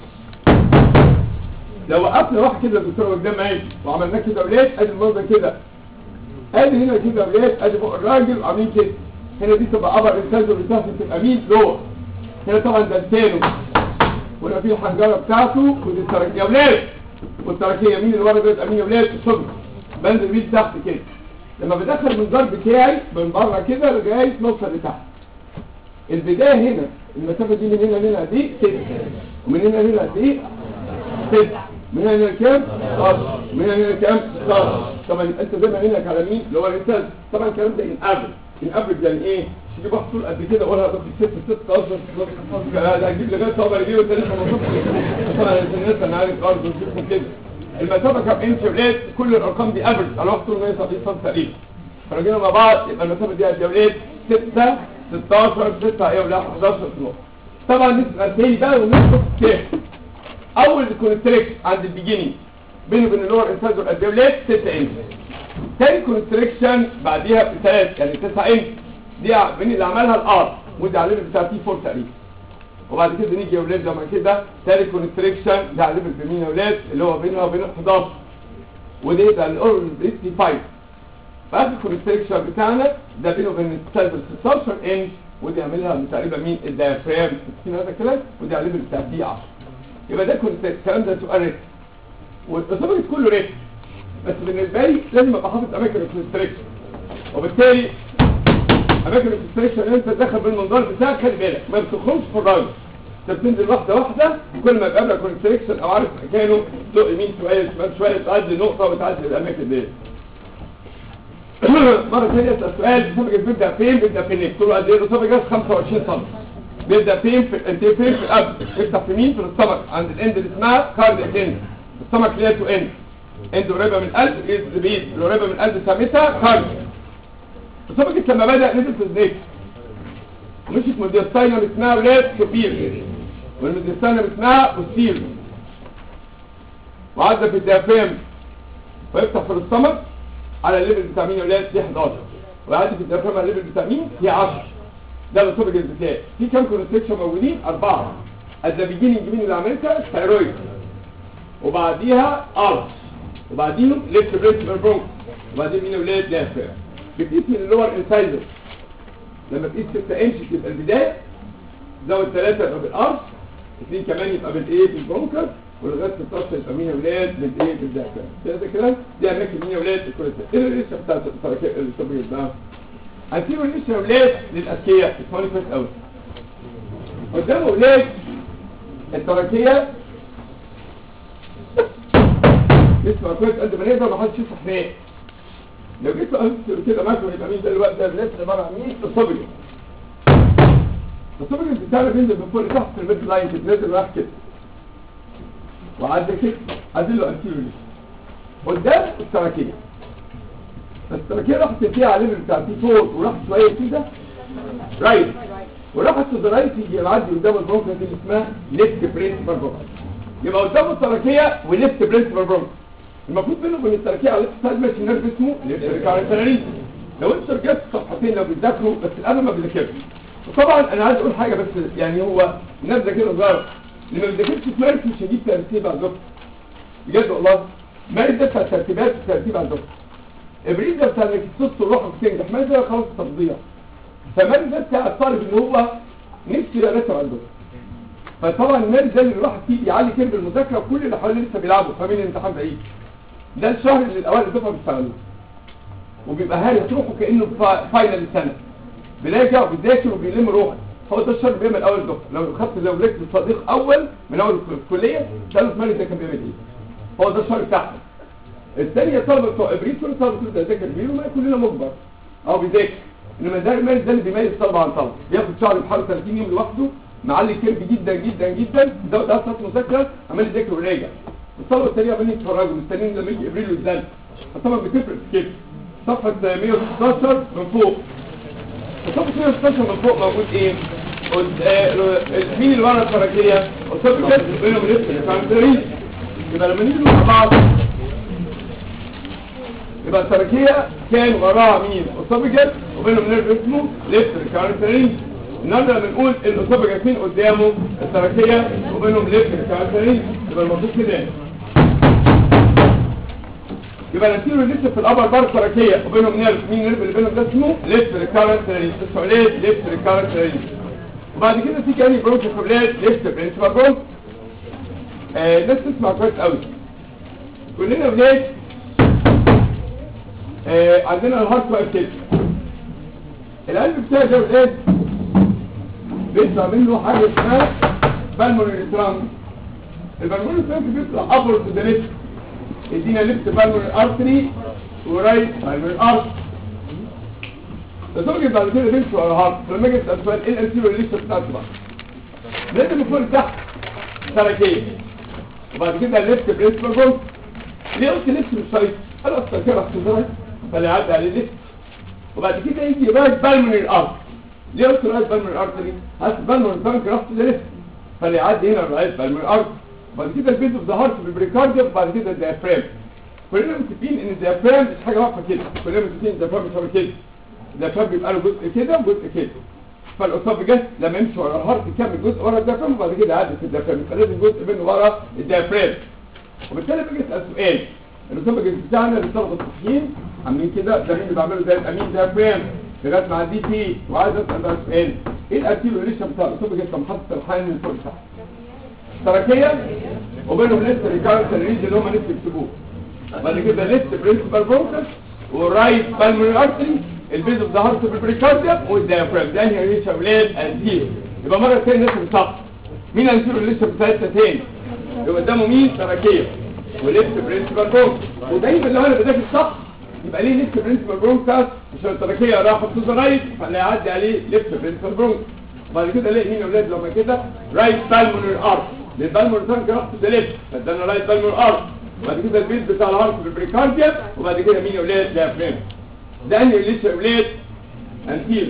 لو وقفنا واحد كده الدكتور قدام عيني وعملناه كده يا ولاد ادي المنظر كده ادي هنا كده يا ولاد ادي فوق الراجل عاملين كده هنا دي تبقى ابر انسايد واللي تحت تبقى مين لور هنا طبعا ده لسانه وهنا في الحنجره بتاعته ودي التركيه يا ولاد والتركيه مين اللي ورا ده يبقى مين يا ولاد الصدر بنزل بيه تحت كده لما بدخل المنظار بتاعي من بره كده لغايه نوصل لتحت البدايه هنا المسافه دي من هنا لهنا دي 6 ومن هنا لهنا دي 6 من هنا لهنا كام 16 من هنا لهنا كام 16 طبعا انت زي ما عينك على مين اللي هو الانسان طبعا الكلام ده ان افريج ان افريج يعني ايه تجيب واحد طول قد كده ولا هتاخد 6 16 ده هتجيب لغايه صابر دي وتاني 15 طبعا الناس انا عارف ارض وشوفهم كده المسافه كام انش يا ولاد كل الارقام دي افريج على واحد طول 170 سم تقريبا فرجعنا مع بعض يبقى المسافه دي قد ايه يا ولاد 6 16 6 ايه ولا 11 12 طبعا نسال تاني بقى ونشوف كام اول كونستريكشن عند البيجينينج بينه وبين اللور انسايد والاديوليت 6 انش تاني كونستريكشن بعديها بثلاث يعني 9 انش دي مين اللي عملها الار ودي على الليفل بتاع تي 4 تقريبا وبعد كده نيجي يا اولاد لما كده تاني كونستريكشن ده على الليفل بمين يا اولاد اللي هو بينها وبين 11 ودي ده الاورال 65 بعد الكونستريكشن بتاعنا ده بينه وبين السايبر 16 انش ودي عاملها تقريبا مين الديافرام 60 هذا الكلام ودي على الليفل بتاع تي 10 يبقى ده كنت الكلام ده سؤال ريت والاسامه كله ريت بس بالنسبه لي لازم ابقى حاطط اماكن الكونستريكشن وبالتالي اماكن الكونستريكشن اللي انت داخل بالمنظار بتاعك خلي بالك ما بتخرجش في الراجل انت بتنزل واحده واحده وكل ما يقابلك كونستريكشن او عارف مكانه تزق يمين شويه شمال شويه تعدي نقطه وتعدي الاماكن دي مرة ثانية اسأل سؤال الاسوفجس بيبدأ فين؟ بيبدأ في النك تقول قد ايه الاسوفجس 25 سم بيبدأ فين؟ في انت فين في القلب يفتح في مين؟ في الاستمك عند الاند اللي اسمها كارد اند السمك ليها تو اند اند قريبة من القلب ايد بيد اللي قريبة من القلب سميتها كارد الاسوفجس لما بدأ نزل في الزيت مشيت مديستاينر اسمها ولاد كبير والمديستاينر اسمها بوستير وعدى في الديافرام ويفتح في الاستمك على الليفل بتاع مين يا ولاد دي 11 ويعدي في الديافرام على الليفل بتاع مين دي 10 ده الاسوفيجال بتاعي في كام كونستريكشن موجودين اربعه at the beginning مين اللي عملتها ثايرويد وبعديها ارش وبعديهم ليفت برينسبل برونك وبعدين مين ولاد دافع بتقيس من اللور انسايزر لما تقيس 6 انش تبقى البدايه زود 3 يبقى بالارش اثنين كمان يبقى بالايه بالبرونكر ولغايه 16 يبقى مين ولاد بالايه بالدافع كده ده كلام دي اماكن مين ولاد الكوليسترول ايه الريشه بتاعت التركيه الطبيعي بقى هنسيب الريشه يا ولاد للاذكياء اسمعوني كويس قوي قدام ولاد التركيه اسمع كويس قد ما نقدر ما حدش يفتح ناقي لو جيت قلت كده ماكرو يبقى مين ده الوقت ده الناس عباره عن مين الصبري الصبري بتاعنا بينزل من فوق لتحت في الميد لاين كده نازل رايح كده وعدى كده عدل له انتيريور قدام التركيه بس التركيه راحت تنتهي على الليفل بتاع تي فور وراحت شويه كده رايت وراحت تو ذا رايت يجي يعدي قدام البرونكس اللي اسمها ليفت برينسبال برونكس يبقى قدام التركيه وليفت برينسبال برونكس المفروض بينه وبين التركيه على الليفت سايد ماشي نيرف اسمه ليفت ريكارنت لو انتوا رجعتوا الصفحتين لو بتذاكروا بس القلم ما بيذاكرش وطبعا انا عايز اقول حاجه بس يعني هو نبذه كده صغيره اللي ما بيذاكرش في مارس مش هيجيب ترتيب على الدكتور بجد والله مارس ده بتاع ترتيبات الترتيب على الدكتور ابريد ده بتاع انك تص وروح وتنجح مارس ده خلاص تفضيع فمارس ده بتاع الطالب اللي هو نفسه يبقى راسم على الدكتور فطبعا مارس ده اللي الواحد فيه بيعلي كيرف المذاكره وكل اللي حواليه لسه بيلعبوا فاهمين الامتحان بعيد ده الشهر اللي الاوائل الدفعه بيشتغلوه وبيبقى هاري تروحه كانه فا- فاينل السنه بيراجع وبيذاكر وبيلم روحه هو ده الشهر اللي بيعمل اول دفعه لو خدت لو لقيت صديق اول من اول الكليه سالوا في مالك ده كان بيعمل ايه هو ده الشهر بتاعته الثانيه طلبه بتوع ابريل كل طلبه تبدا تذاكر بيه وما كلنا مجبر او بيذاكر انما ده المالك ده اللي بيميز طلبه عن طلبه بياخد شهر بحوالي 30 يوم لوحده معلي كيرف جدا جدا جدا ده ده اساس مذاكره عمال يذاكر وراجع الطلبه الثانيه عمالين يتفرجوا مستنيين لما يجي ابريل ويتزنق فطبعا بتفرق في كده صفحه 116 من فوق الصف 116 من فوق موجود ايه قد- آه، مين اللي ورا التركيه الصف كده بينهم لسه كان تريد يبقى لما نيجي مع بعض يبقى التركيه كان وراها مين الاسوفجس وبينهم نيرف اسمه ليفت ريكارنترين النهارده لما نقول الاسوفجس مين قدامه التركيه وبينهم ليفت ريكارنترين يبقى المفروض كده يبقى الانتيرو لسه في الابر بار تركيه وبينهم نيرف مين النيرف اللي بينهم ده اسمه ليفت ريكارنت ريليز السعوديه ليفت ريكارنت ريليز وبعد كده في كاني برونكو كوبلات ليفت برنسبال برونك آه الناس تسمع كويس قوي كلنا ولاد آه عندنا الهارت واقف كده القلب بتاعي ده ولاد بيطلع منه حاجه اسمها بالمونري ترانس البالمونري ترانس بيطلع ابر تو ذا ليفت يدينا ليفت بالمونري ارتري ورايت بالمونري ارتري الزوج بعد كده بيمشي على الهارت لما اجي اسال سؤال ايه الانتيريور ليفت بتاعته بقى لازم يكون تحت تركيه وبعد كده الليفت بريسبل بول ليه قلت ليفت مش رايت انا اصلا كده رحت رايت فاللي عدى عليه ليفت وبعد كده يجي رايت بالمونري ارتري ليه قلت رايت بالمونري ارتري هات بالمونري بانك رحت لليفت فاللي يعدي هنا رايت بالمونري ارتري وبعد كده البيت اوف ذا هارت بالبريكارديوم وبعد كده الديافرام كلنا متفقين ان الديافرام مش حاجه واقفه كده كلنا متفقين ان الديافرام مش واقفه كده الديافرام بيبقى له جزء كده وجزء كده فالاسوفجس لما يمشي ورا الهارت يكمل جزء ورا الديافرام وبعد كده يعدي في الديافرام يبقى لازم جزء منه ورا الديافرام وبالتالي بيجي يسال سؤال الاسوفجس بتاعنا اللي طلبه الصحيين عاملين كده ده مين اللي بعمله زي الامين ديافرام لغايه مع الدي تي وعايز اسال بقى سؤال ايه الارتيوليشن بتاع الاسوفجس لما حاطط الحين من فوق لتحت تركيا وبينهم لسه ريكارنت ريج اللي هم لسه يكتبوه بعد كده لسه برنسبال برونكس ورايت بالمونري ارتري البيز اوف ذا هارت بالبريكارديوم والديافرام ده هي ريش اولاد انتير يبقى مره ثانيه لسه بصح مين انتير لسه بتاعتها تاني يبقى قدامه مين تركيا ولسه برنسبال برونكس ودايما لو انا بداك الصح يبقى ليه لسه برنسبال برونكس عشان التركيا راح تو ذا رايت فاللي هيعدي عليه لسه برنسبال برونكس بعد كده الاقي مين يا اولاد لما كده رايت بالمونري ارت للبالمونري تانك راح تو ذا ليفت فادانا رايت بالمونري ارت وبعد كده البيت بتاع الهارت بالبريكارديوم وبعد كده مين يا اولاد ديافرام ده انهي لسه يا اولاد انتير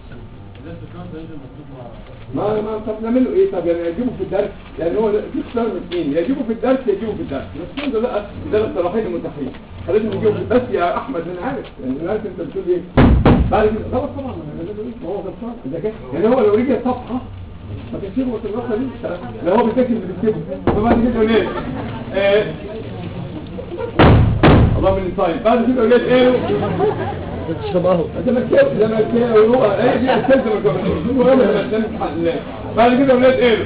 ما ما طب نعمل له ايه طب يعني يجيبه في الدرس يعني هو في اختيار من اثنين يا يجيبه في الدرس يا يجيبه في الدرس بس كده لا ده الاقتراحين المتاحين خلينا نجيبه في الدرس يا احمد انا عارف يعني انا عارف انت بتقول ايه بعد كده غلط طبعا أنا ما هو غلطان اذا كان يعني هو لو رجع صفحه ما كانش يغلط الغلطه دي لو هو بيذاكر اللي بيكتبه فبعد كده ولاد آه، الله من الصايم بعد كده ولاد ايه تشرب قهوة ده مكاوي ده مكاوي هو هي دي اساس المكاوي هو انا لما تنام امتحان الله بعد كده ولاد ايه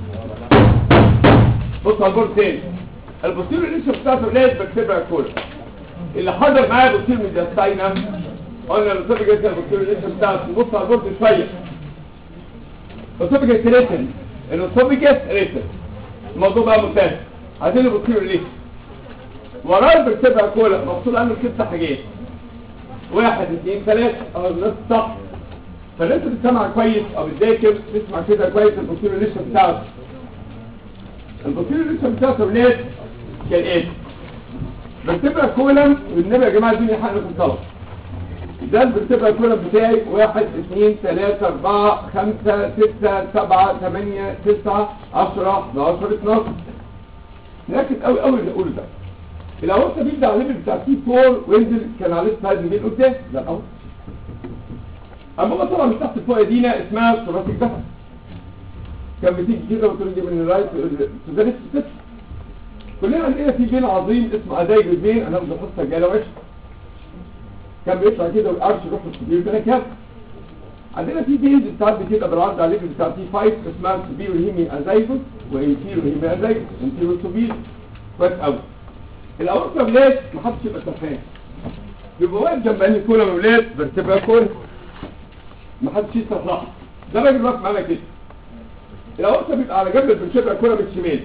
بص على البورد تاني البوستير اللي بتاعته ولاد بكتبها كل اللي حضر معايا بوستير من داستاينا قلنا الاسوفيجاس البوستير اللي بتاعته نبص على البورد شويه الاسوفيجاس ريتن الاسوفيجاس ريتن الموضوع بقى منتهي عايزين البوستير اللي وراه البرتبها كولا مفصول عنه ست حاجات واحد اثنين ثلاثة اه الناس صح فالناس بتسمع كويس او بتذاكر تسمع كده كويس البوستير لسه بتاعته البوستير لسه بتاعته ولاد كالاتي برتبها كولا والنبي يا جماعه دي حق في الطلب ده البرتبها كولا بتاعي واحد اثنين ثلاثة أربعة خمسة ستة سبعة ثمانية تسعة عشرة 11 12 ركز قوي قوي اللي اقوله ده الاورطه بيبدا على الليفل بتاع سي 4 وينزل كان عليه سايد من قدام لا اهو اما بقى طبعا من تحت فوق دينا اسمها ثوراسيك دفع كان بتيجي كده وترجع من الرايت تدرس ست كلنا عندنا في بين عظيم اسمه اداي جزين انا مش الحصه الجايه وش كان بيطلع كده والقرش يروح للكبير ده كده عندنا في بيز بتاعت كده بالعرض على الليفل بتاع تي 5 اسمها سبيرو هيمي ازايفوس وانتيرو هيمي ازايفوس انتيرو سبير كويس قوي الاول يا ولاد ما حدش يبقى سرحان يبقى واقف جنب اني كولا يا ولاد برتبها كولا ما حدش يسرح لحظه ده راجل واقف معانا كده الاول بيبقى على جنب البرتبها كولا بالشمال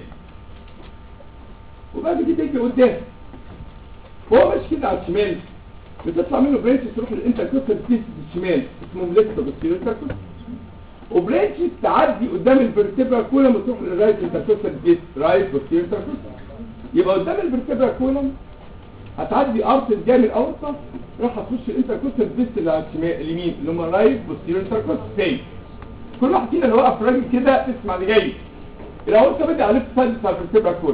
وبعد كده يجي قدام هو ماشي كده على الشمال بتطلع منه برانش تروح للانتركوستال سبيس الشمال اسمه مليكتو بتصير انتركوستال وبرانش تعدي قدام الفرتبرا كولم وتروح للرايت انتركوستال سبيس رايت بتصير انتركوستال يبقى قدام الفرتبرا كولم هتعدي ارت الجانب الاوسط راح هتخش الانتركوستال سبيس اللي على الشمال اليمين اللي هم رايت بتصير انتركوستال تاني كل واحد فينا اللي واقف راجل كده تسمع اللي جاي الاول بدأ على الليفت سايد بتاع الفرتبرا كولم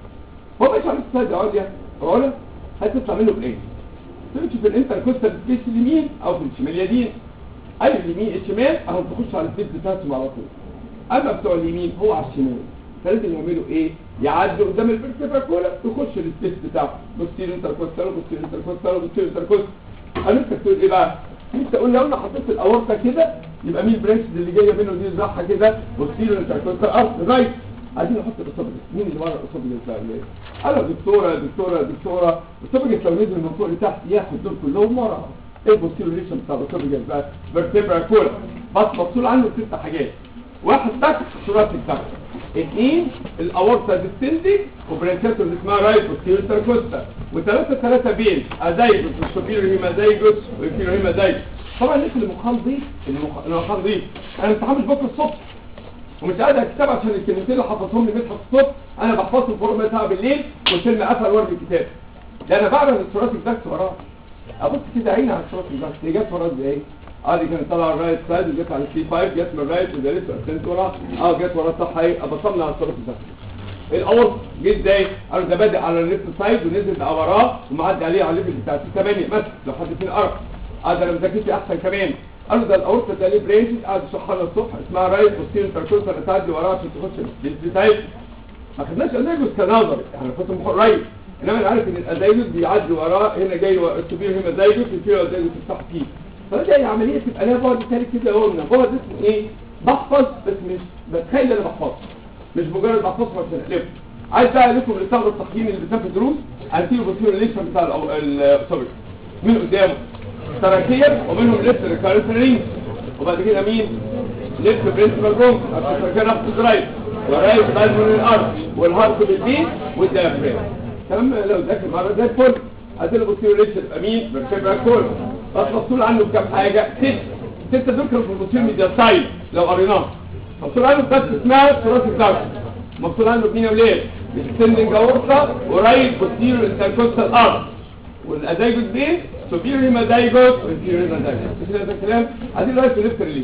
هو ماشي على الليفت سايد يا عليا اقول هتطلع منه بايه تمشي في الانتركوستال سبيس اليمين او في الشمال اليمين اي اليمين الشمال اهو تخش على السبيس بتاعتهم على طول اما بتوع اليمين هو على الشمال فلازم يعملوا ايه يعدوا قدام الفرتبرا كولا يخش السبيس بتاعه بصير انتركوستال وبصير انتركوستال وبصير انتركوستال انا انت بتقول ايه بقى انت قول لو انا حطيت الاورطه كده يبقى مين البرانش اللي جايه منه دي الزحه كده بصير انتركوستال ارض رايت عايزين نحط الاصابه دي مين اللي ورا الاصابه دي بتاع اللي انا دكتوره دكتوره دكتوره الاصابه لو نزل من فوق لتحت ياخد دول كلهم ورا ايه البوستيرو ريشن بتاع الاصابه بقى فيرتبرا كولا بس مفصول عنه ست حاجات واحد تحت شرات التحت اثنين الاورطه ديستندنج وبرانشات اللي اسمها رايت بوستيرو انتركوستا وثلاثه ثلاثه بين ازايجوس وسوبيرو هيمازايجوس وانفيرو هيمازايجوس طبعا الناس اللي مخان ضيف اللي مخان ضيف انا امتحان مش بكره الصبح ومش قادر اكتب عشان الكلمتين اللي حفظهم لي مدحت الصبح انا بحفظهم في ربع ساعه بالليل والفيلم قفل ورا الكتاب ده انا بعمل الثلاثي بس وراه ابص كده عيني على الثلاثي بس هي جت وراه ازاي اه دي كانت طالعه الرايت سايد وجت على السي 5 جت من الرايت وده لسه اسنت وراه اه جت وراه صح اهي ابصمنا على الثلاثي بس الاول جه ازاي قالوا ده بادئ على الليفت سايد ونزل بقى وراه ومعدي عليه على الليفل بتاع سي 8 مثلا لو حد فينا قرا اه ده انا مذاكرتي احسن كمان قالوا ده الاورطه ده ليه برينشز قاعد يشرحها لنا الصبح اسمها رايت بوستيريور انتركوستال تعدي وراه عشان تخش الجلد بتاعتها ما خدناش ازايجوس كنظر احنا كنت قريب انما انا عارف ان الازايجوس بيعدي وراه هنا جاي السوبير هنا ازايجوس في ازايجوس تفتح فيه فده عمليه تبقى لها بعد تاني كده قلنا بعد اسمه ايه بحفظ بس مش بتخيل انا بحفظ مش مجرد بحفظه عشان اقلبه عايز بقى لكم للطلبه التقييم اللي بتنفذ دروس انتيرو بوستيريور ريليشن بتاع السوبر من قدامه تراكير ومنهم ليفت ريكارنت رينج وبعد كده مين ليفت برنسبل برونك عشان كده نفس الرايت ورايت بعد من الارض والهارت بالبيت والديافرام تمام لو ذاكر مره زي الفل هتلاقي بوستيريور ريتش يبقى مين برسبرا كول بس مفصول عنه بكام حاجه ست ست دول كانوا في البوستيريور ميديا سايد لو قريناه مفصول عنه بس اسمها ثلاثي بتاعته مفصول عنه مين يا ولاد السندنج اورطه ورايت بوستيريور انتركوستال ارض والازايجوس دي سوبيريور هيمازايجوس وانفيريور هيمازايجوس كده ده كلام عايزين رايت وليفت ريليس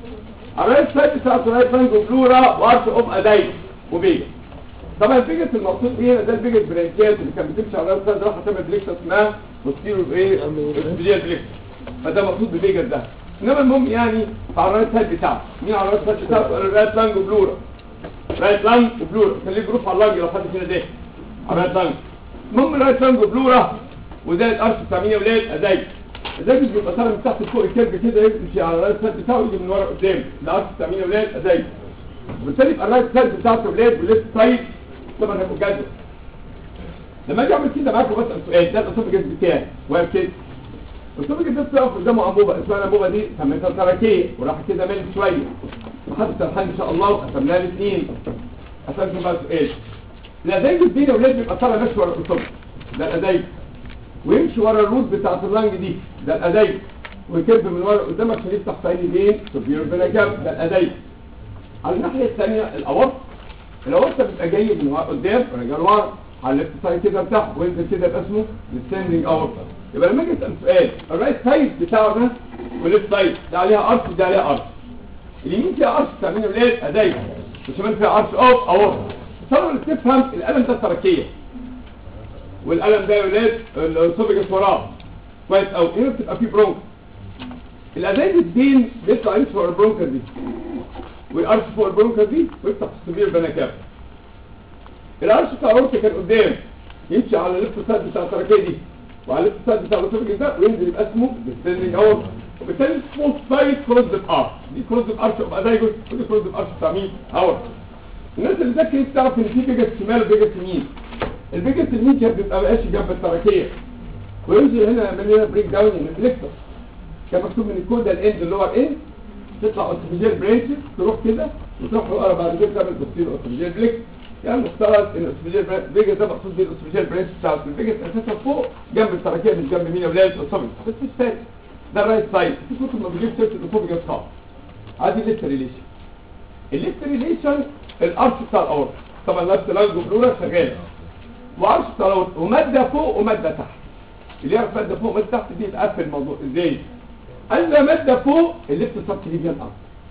الرايت سايد بتاع رايت فانجو بلورا وارت اوف ادايجوس وبيجا طبعا البيجت المقصود ايه ده البيجت برانكيات اللي كانت بتمشي على الرايت سايد راح تعمل بليكس اسمها بوستيريور ايه بوستيريور بليكس فده مقصود ببيجت ده انما المهم يعني على الرايت سايد بتاعه مين على الرايت سايد بتاعه الرايت لانج وبلورا رايت لانج وبلورا كان ليه جروب على اللانج لو حد فينا ده على الرايت لانج المهم الرايت لانج وبلورا وده الارش بتاع مين يا ولاد ازاي ازاي بيبقى طالع من تحت لفوق الكيرف كده يمشي على الرايت سايد بتاعه يجي من ورا قدام ده الارش بتاع مين يا ولاد ازاي وبالتالي يبقى الرايت سايد بتاعته ولاد والليفت سايد طبعا هيبقوا جدول لما اجي اعمل كده معاكم بسال سؤال ده الاسوفجس بتاعي واقف كده الاسوفجس ده بتقف قدامه انبوبه اسمها الانبوبه دي سميتها تركيه وراح كده مال شويه لحد سرحان ان شاء الله وقسمناها لاثنين اسالكم بقى سؤال الازايز دي يا ولاد بيبقى طالع ماشي ورا الاسوفجس ده الازايز ويمشي ورا الروت بتاعت اللانج دي ده الازايز ويكب من ورا قدام عشان يفتح في عين فين سوبير فيناجاب ده الازايز على الناحيه الثانيه الاورط الاورطه بيبقى جاي من ورا قدام وراجع لورا على الليفت سايد كده بتاعه وينزل كده يبقى اسمه descending aorta يبقى لما اجي اسال سؤال الرايت سايد بتاعه ده والليفت سايد ده عليها ارش وده عليها ارش اليمين فيها ارش بتاع مين يا ولاد اداي والشمال فيها ارش اوف اورتا طبعا اللي تفهم القلم ده التركيه والقلم ده يا ولاد الاسوفيجس وراه كويس قوي هنا بتبقى فيه برونك الاداي الدين بيطلع يمشي ورا البرونكر دي ويقرش فوق البرونكر دي ويفتح السبير بنكاب الارش بتاع اورتا كان قدام يمشي على الليفت سايد بتاع التركيه دي وعلى الليفت سايد بتاع الاسوفيجس ده وينزل يبقى اسمه descending aorta وبالتالي اسمه سايد كروز ارش دي كروز ارش يبقى ده يجوز ودي كروز ارش بتاع مين اورتا الناس اللي ذاكرت تعرف ان في بيجس شمال وبيجس يمين البيجس اليمين كان بيبقى ماشي جنب التركيه وينزل هنا يعمل لنا بريك داون ريفلكتور كان مكتوب من الكود الاند اللور اند تطلع اوتوفيجيال برانشز تروح كده وتروح ورا بعد كده تعمل بوستير اوتوفيجيال بليك يعني المفترض ان الاوتوفيجيال بيجس ده مقصود بيه الاوتوفيجيال برانش بتاع البيجس اساسا فوق جنب التركيه مش جنب مين يا ولاد الاوتوفيجيال بس مش فارق ده الرايت سايد في كتب ما بيجيبش سيره الاوتوفيجيال خالص عادي ليفت ريليشن الليفت ريليشن الارش بتاع الاورط طبعا لفت لانج بلورا شغال وعرش بتاع الاورط وماده فوق وماده تحت اللي يعرف ماده فوق وماده تحت دي يتقفل الموضوع ازاي قال له ماده فوق الليفت سبكليفيان ارش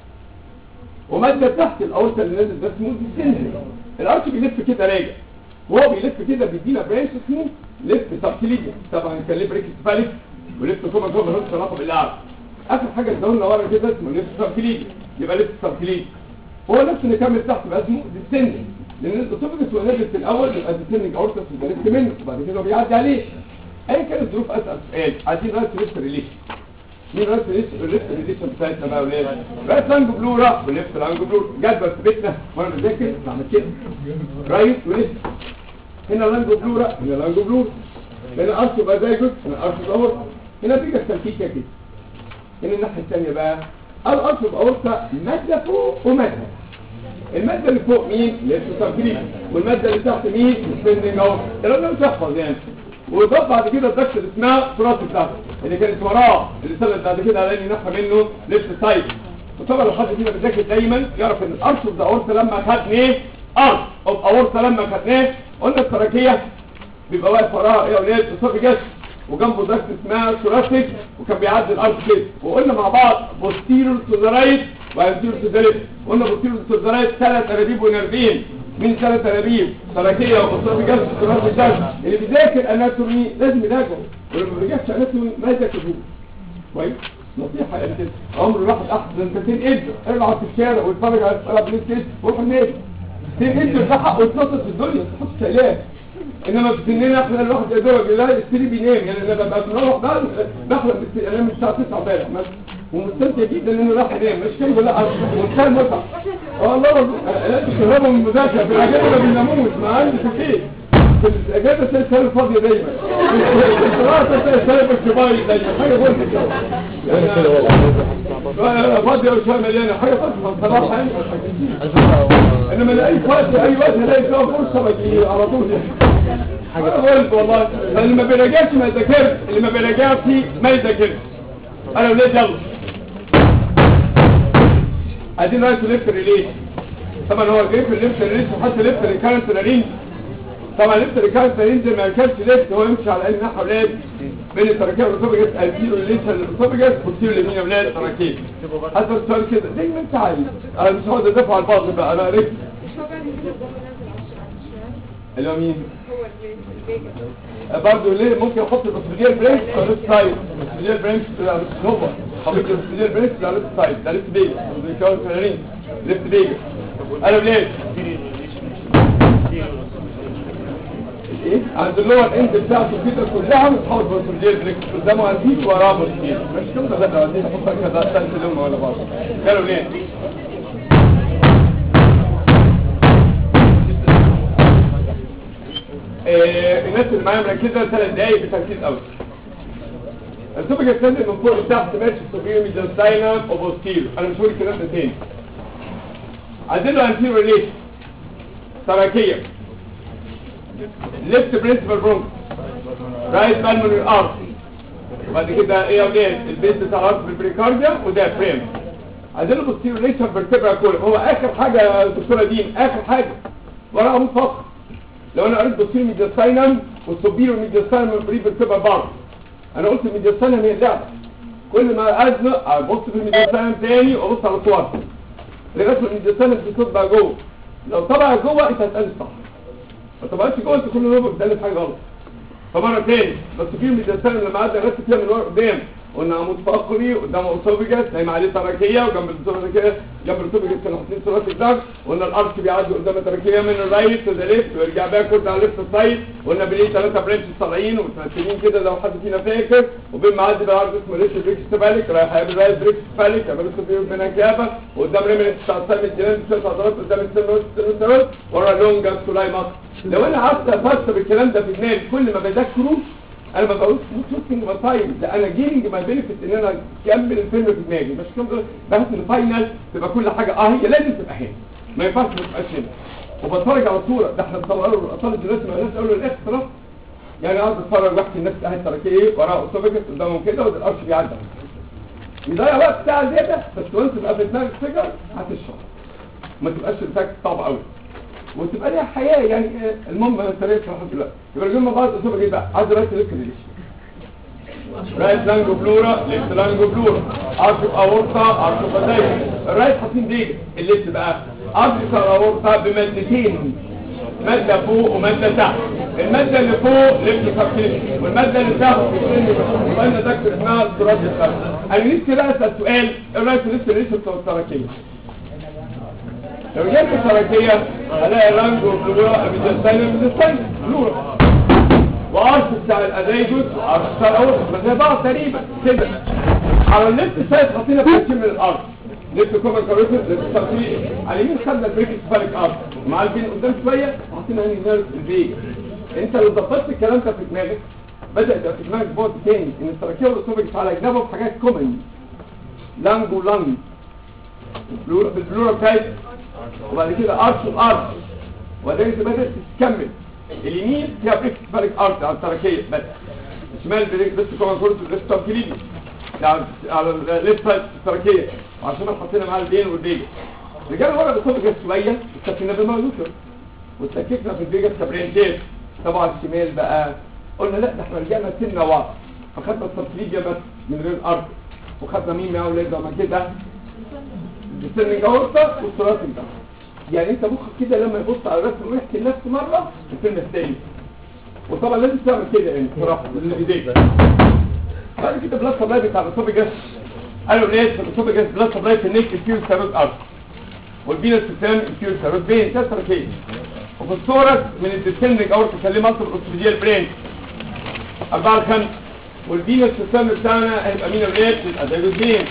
وماده تحت الاورط اللي نازل ده اسمه ديسندنج الارش بيلف كده راجع وهو بيلف كده بيدينا برانش اسمه ليفت سبكليفيان طبعا كان ليه بريك سفاليك وليفت كوما كوما نص رقم الاعلى اخر حاجه ادونا ورا كده اسمه ليفت سبكليفيان يبقى ليفت سبكليفيان هو نفس اللي كمل تحت بقى اسمه ديسندنج لان الاسوفجس هو نازل في الاول يبقى ديسندنج اورتا في البريست منه وبعد كده هو بيعدي عليه ايا كانت الظروف اسال سؤال عايزين رايت ليفت ريليشن مين رايت ليفت الليفت ريليشن بتاعتنا بقى يا ولاد رايت لانج بلورا وليفت لانج بلورا جدول في بيتنا وانا بذاكر بعمل كده رايت وليفت هنا لانج بلورا هنا لانج بلورا هنا ارش يبقى زي جزء هنا ارش يبقى اورتا هنا بيجي التلكيكه كده هنا الناحيه الثانيه بقى الارش يبقى اورتا ماده فوق وماده تحت المادة اللي فوق مين؟ اللي اسمه تركيب والمادة اللي تحت مين؟ السبندنج اهو الراجل مش يحفظ يعني ويضاف بعد كده الدكتور اللي اسمها تراث بتاعته اللي كانت وراه اللي سلت بعد كده على ان نحى منه ليفت سايد وطبعا لو حد فينا بيذاكر دايما يعرف ان الارش اوف ذا اورتا لما خدناه ارش اوف اورتا لما خدناه قلنا التراكيه بيبقى واقف وراها ايه يا ولاد اسوفيجاس وجنبه دكت اسمها ثوراسيك وكان بيعدي الارض كده وقلنا مع بعض بوستيرور تو ذا رايت وانتيرور تو ذا ليفت قلنا بوستيرور تو ذا رايت ثلاث انابيب ونرفين مين ثلاث انابيب تراكيه واسوفيجاس وثوراسيك اللي بيذاكر اناتومي لازم يذاكر ولما ما بيذاكرش اناتومي ما يذاكرهوش كويس نصيحة قال كده عمر الواحد احسن انت تنقل العب في الشارع واتفرج على العب بلاي ستيشن وروح النادي تنقل ده حقه يتنطط في الدنيا ما تحطش شايلاه انما في سننا احنا الواحد يا دوب لا يشتري بينام يعني انا ببقى بنروح بقى بحلم انام من الساعه 9 امبارح مثلا ومستمتع جدا انه راح ينام مش كده لا منتهى المتعه اه والله انا بشربه من المذاكره في الاجازه ما بنناموش ما عندي في البيت في الاجازه تلاقي السنه فاضيه دايما في الصلاه تلاقي السنه بالكبايل دايما حاجه بولت كده انا كده والله فاضيه وشويه مليانه حاجه فاضيه بصراحه يعني انما لاي وقت اي وقت الاقي فيها فرصه باجي على طول يعني حاجه قلت والله اللي ما بيراجعش ما يذاكرش اللي ما بيراجعش ما يذاكرش انا ولاد يلا عايزين رايت ليفت ريليشن طبعا هو جاي في الليفت ريليشن وحط ليفت ريكارنت رينج طبعا ليفت ريكارنت رينج ما كانش ليفت هو يمشي على اي ناحيه ولاد بين التراكيب والاسوفجس اديله ريليشن للاسوفجس وتصير لمين يا ولاد التراكيب حتى السؤال كده زي ما انت عايز انا مش هقعد ادافع عن الباطل بقى انا عرفت مش هو كان بيجيب الضغط نازل على الشمال اللي هو مين هو الفيجا برضه ليه ممكن احط الاسفلير برينش في الريست سايد الاسفلير برينش مش هو حبيت السيدير بريس ده ليفت سايد ده ليفت بيجا بيكون فلانين ليفت بيجا انا ليه ايه عند اللور اند بتاعته كده كلها متحوط بالسيدير بريس قدامه انتيك وراه بوستير مش كده ده عايزين نحط كده ثالث لهم ولا بعض قالوا ليه إيه، الناس اللي معايا مركزه ثلاث دقايق بتركيز قوي السوبر الثاني من فوق لتحت ماشي سوبر ميدياستاينا وبوستيرو انا مش هقول الكلام ده تاني عايزين له انتيرو ريليشن تراكيه ليفت برنسبل برونكس رايت بالمونري ارت وبعد كده ايه يا ولاد البيت بتاع الارت بالبريكارديا وده فريم عايزين له بوستيرو ريليشن فيرتبرا كولم هو اخر حاجه يا دكتوره دين اخر حاجه ورقه مفقر لو انا قريت بوستيرو ميدياستاينم والسوبيرو ميدياستاينم بري بتبقى بعض انا قلت الميدياستاينم هي اللعبه كل ما ازنق ابص في الميدياستاينم تاني وابص على الصور لغايه ما الميدياستاينم بتطبع جوه لو طبع جوه انت هتقلب صح ما طبعتش جوه انت كل مره بتقلب حاجه غلط فمره تاني بس في الميدياستاينم لما قعدنا نرتب فيها من ورا قدام قلنا عمود فقري قدام اسوفيجاس نايم عليه تراكيه وجنب الاسوفيجاس جنب الاسوفيجاس كانوا حاطين ثلاثي الدم قلنا الارش بيعدي قدام التراكيه من الرايت تو ذا ليفت ويرجع باكورد على الليفت سايد قلنا بنيه ثلاثه برانشز طالعين ومتمثلين كده لو حد فينا فاكر وبين معدي بالعرض اسمه ريش بريكس سفاليك رايح هيقابل رايت بريكس سفاليك يعمل سوبير بنكابه وقدام ريمنت بتاع السام الجنان شويه عضلات قدام السيرنوس ورا لونجا سولاي ماسك لو انا قعدت افسر الكلام ده في دماغي كل ما بذاكره انا ما بقولش شوتنج مصايب ده انا جيننج ما بينفت ان انا اكمل الفيلم في دماغي مش كده بحس ان الفاينل تبقى كل حاجه اه هي لازم تبقى هنا ما ينفعش ما تبقاش هنا وبتفرج على صوره ده احنا بنصور الاطفال دلوقتي ما الناس قالوا الاكسترا يعني قاعد بتفرج واحد الناس قاعد تركيه وراه اوتوبيكس قدامهم كده وده الارش بيعدي يضيع وقت ساعه زياده بس وانت تبقى في دماغك فكره هتشرح ما تبقاش الفاكت صعب قوي وتبقى ليها حياه يعني آه، المهم انا سريع الحمد لله يبقى الجمله بعض اسلوبك ايه بقى عايز رايت ليفت ريليشن رايت لانجو بلورا ليفت لانجو بلورا ارش اورطه ارش بدايه الرايت حاطين دي الليفت بقى ارش اورطه بمادتين مادة فوق ومادة تحت المادة اللي فوق ليفت سبكليشن والمادة اللي تحت وقلنا دكتور اسمها التراث الخلف انا نفسي بقى اسال سؤال الرايت ليفت ريليشن بتوع التراكية لو جبت التراكية هلاقي لانجو بلورا بيدستاين بيدستاين بلورا وارش بتاع الادايجوس وارش بتاع الاورس بس هي بعض تقريبا كده على الليفت سايد حاطين باتشين من الارش ليفت كومن كاروتيد ليفت سبتي على اليمين خدنا البريك سفاليك ارش مع البين قدام شويه وحاطين هنا نيرف الفيجا انت لو ظبطت الكلام ده في دماغك بدا يبقى في دماغك بعد تاني ان التراكيه والاسوفيكس على اجنبه في حاجات كومن لانج ولانج البلورا بالبلورا بتاعت وبعد كده ارش وارش وبعدين انت بدات تكمل اليمين فيها بريك سفاليك ارش على التراكيه بس الشمال بريك بس كومن كاروتيد ليفت سبتي يعني على الليفت سايد التراكيه وعشان حطينا معاه البين والبيجا رجعنا ورا بالصوت شويه استكينا بالمايوتر واستكينا في البيجا كبرينتين طبعا الشمال بقى قلنا لا ده احنا رجعنا سنه ورا فخدنا الترتيبيه بس من غير ارض وخدنا مين مع اولاد ما كده السن جاورتا والثلاثي ده يعني انت مخك كده لما يبص على الرسم ويحكي لنفسه مره الفيلم الثاني وطبعا لازم تعمل كده يعني بصراحه اللي بايديك بعد كده بلاد سبلاي بتاع الاسوفيجاس قالوا ليه في الاسوفيجاس بلاد سبلاي في النيك الفيوز سيروت ارض والبينس سيستم الفيوز سيروت بين ثلاث تركيز وفي الصورة من الديسندنج اور تخليه مصر الاسوفيجيال برين أربعة لخمسة والبينس سيستم بتاعنا هيبقى مين اولاد يبقى ده جزئين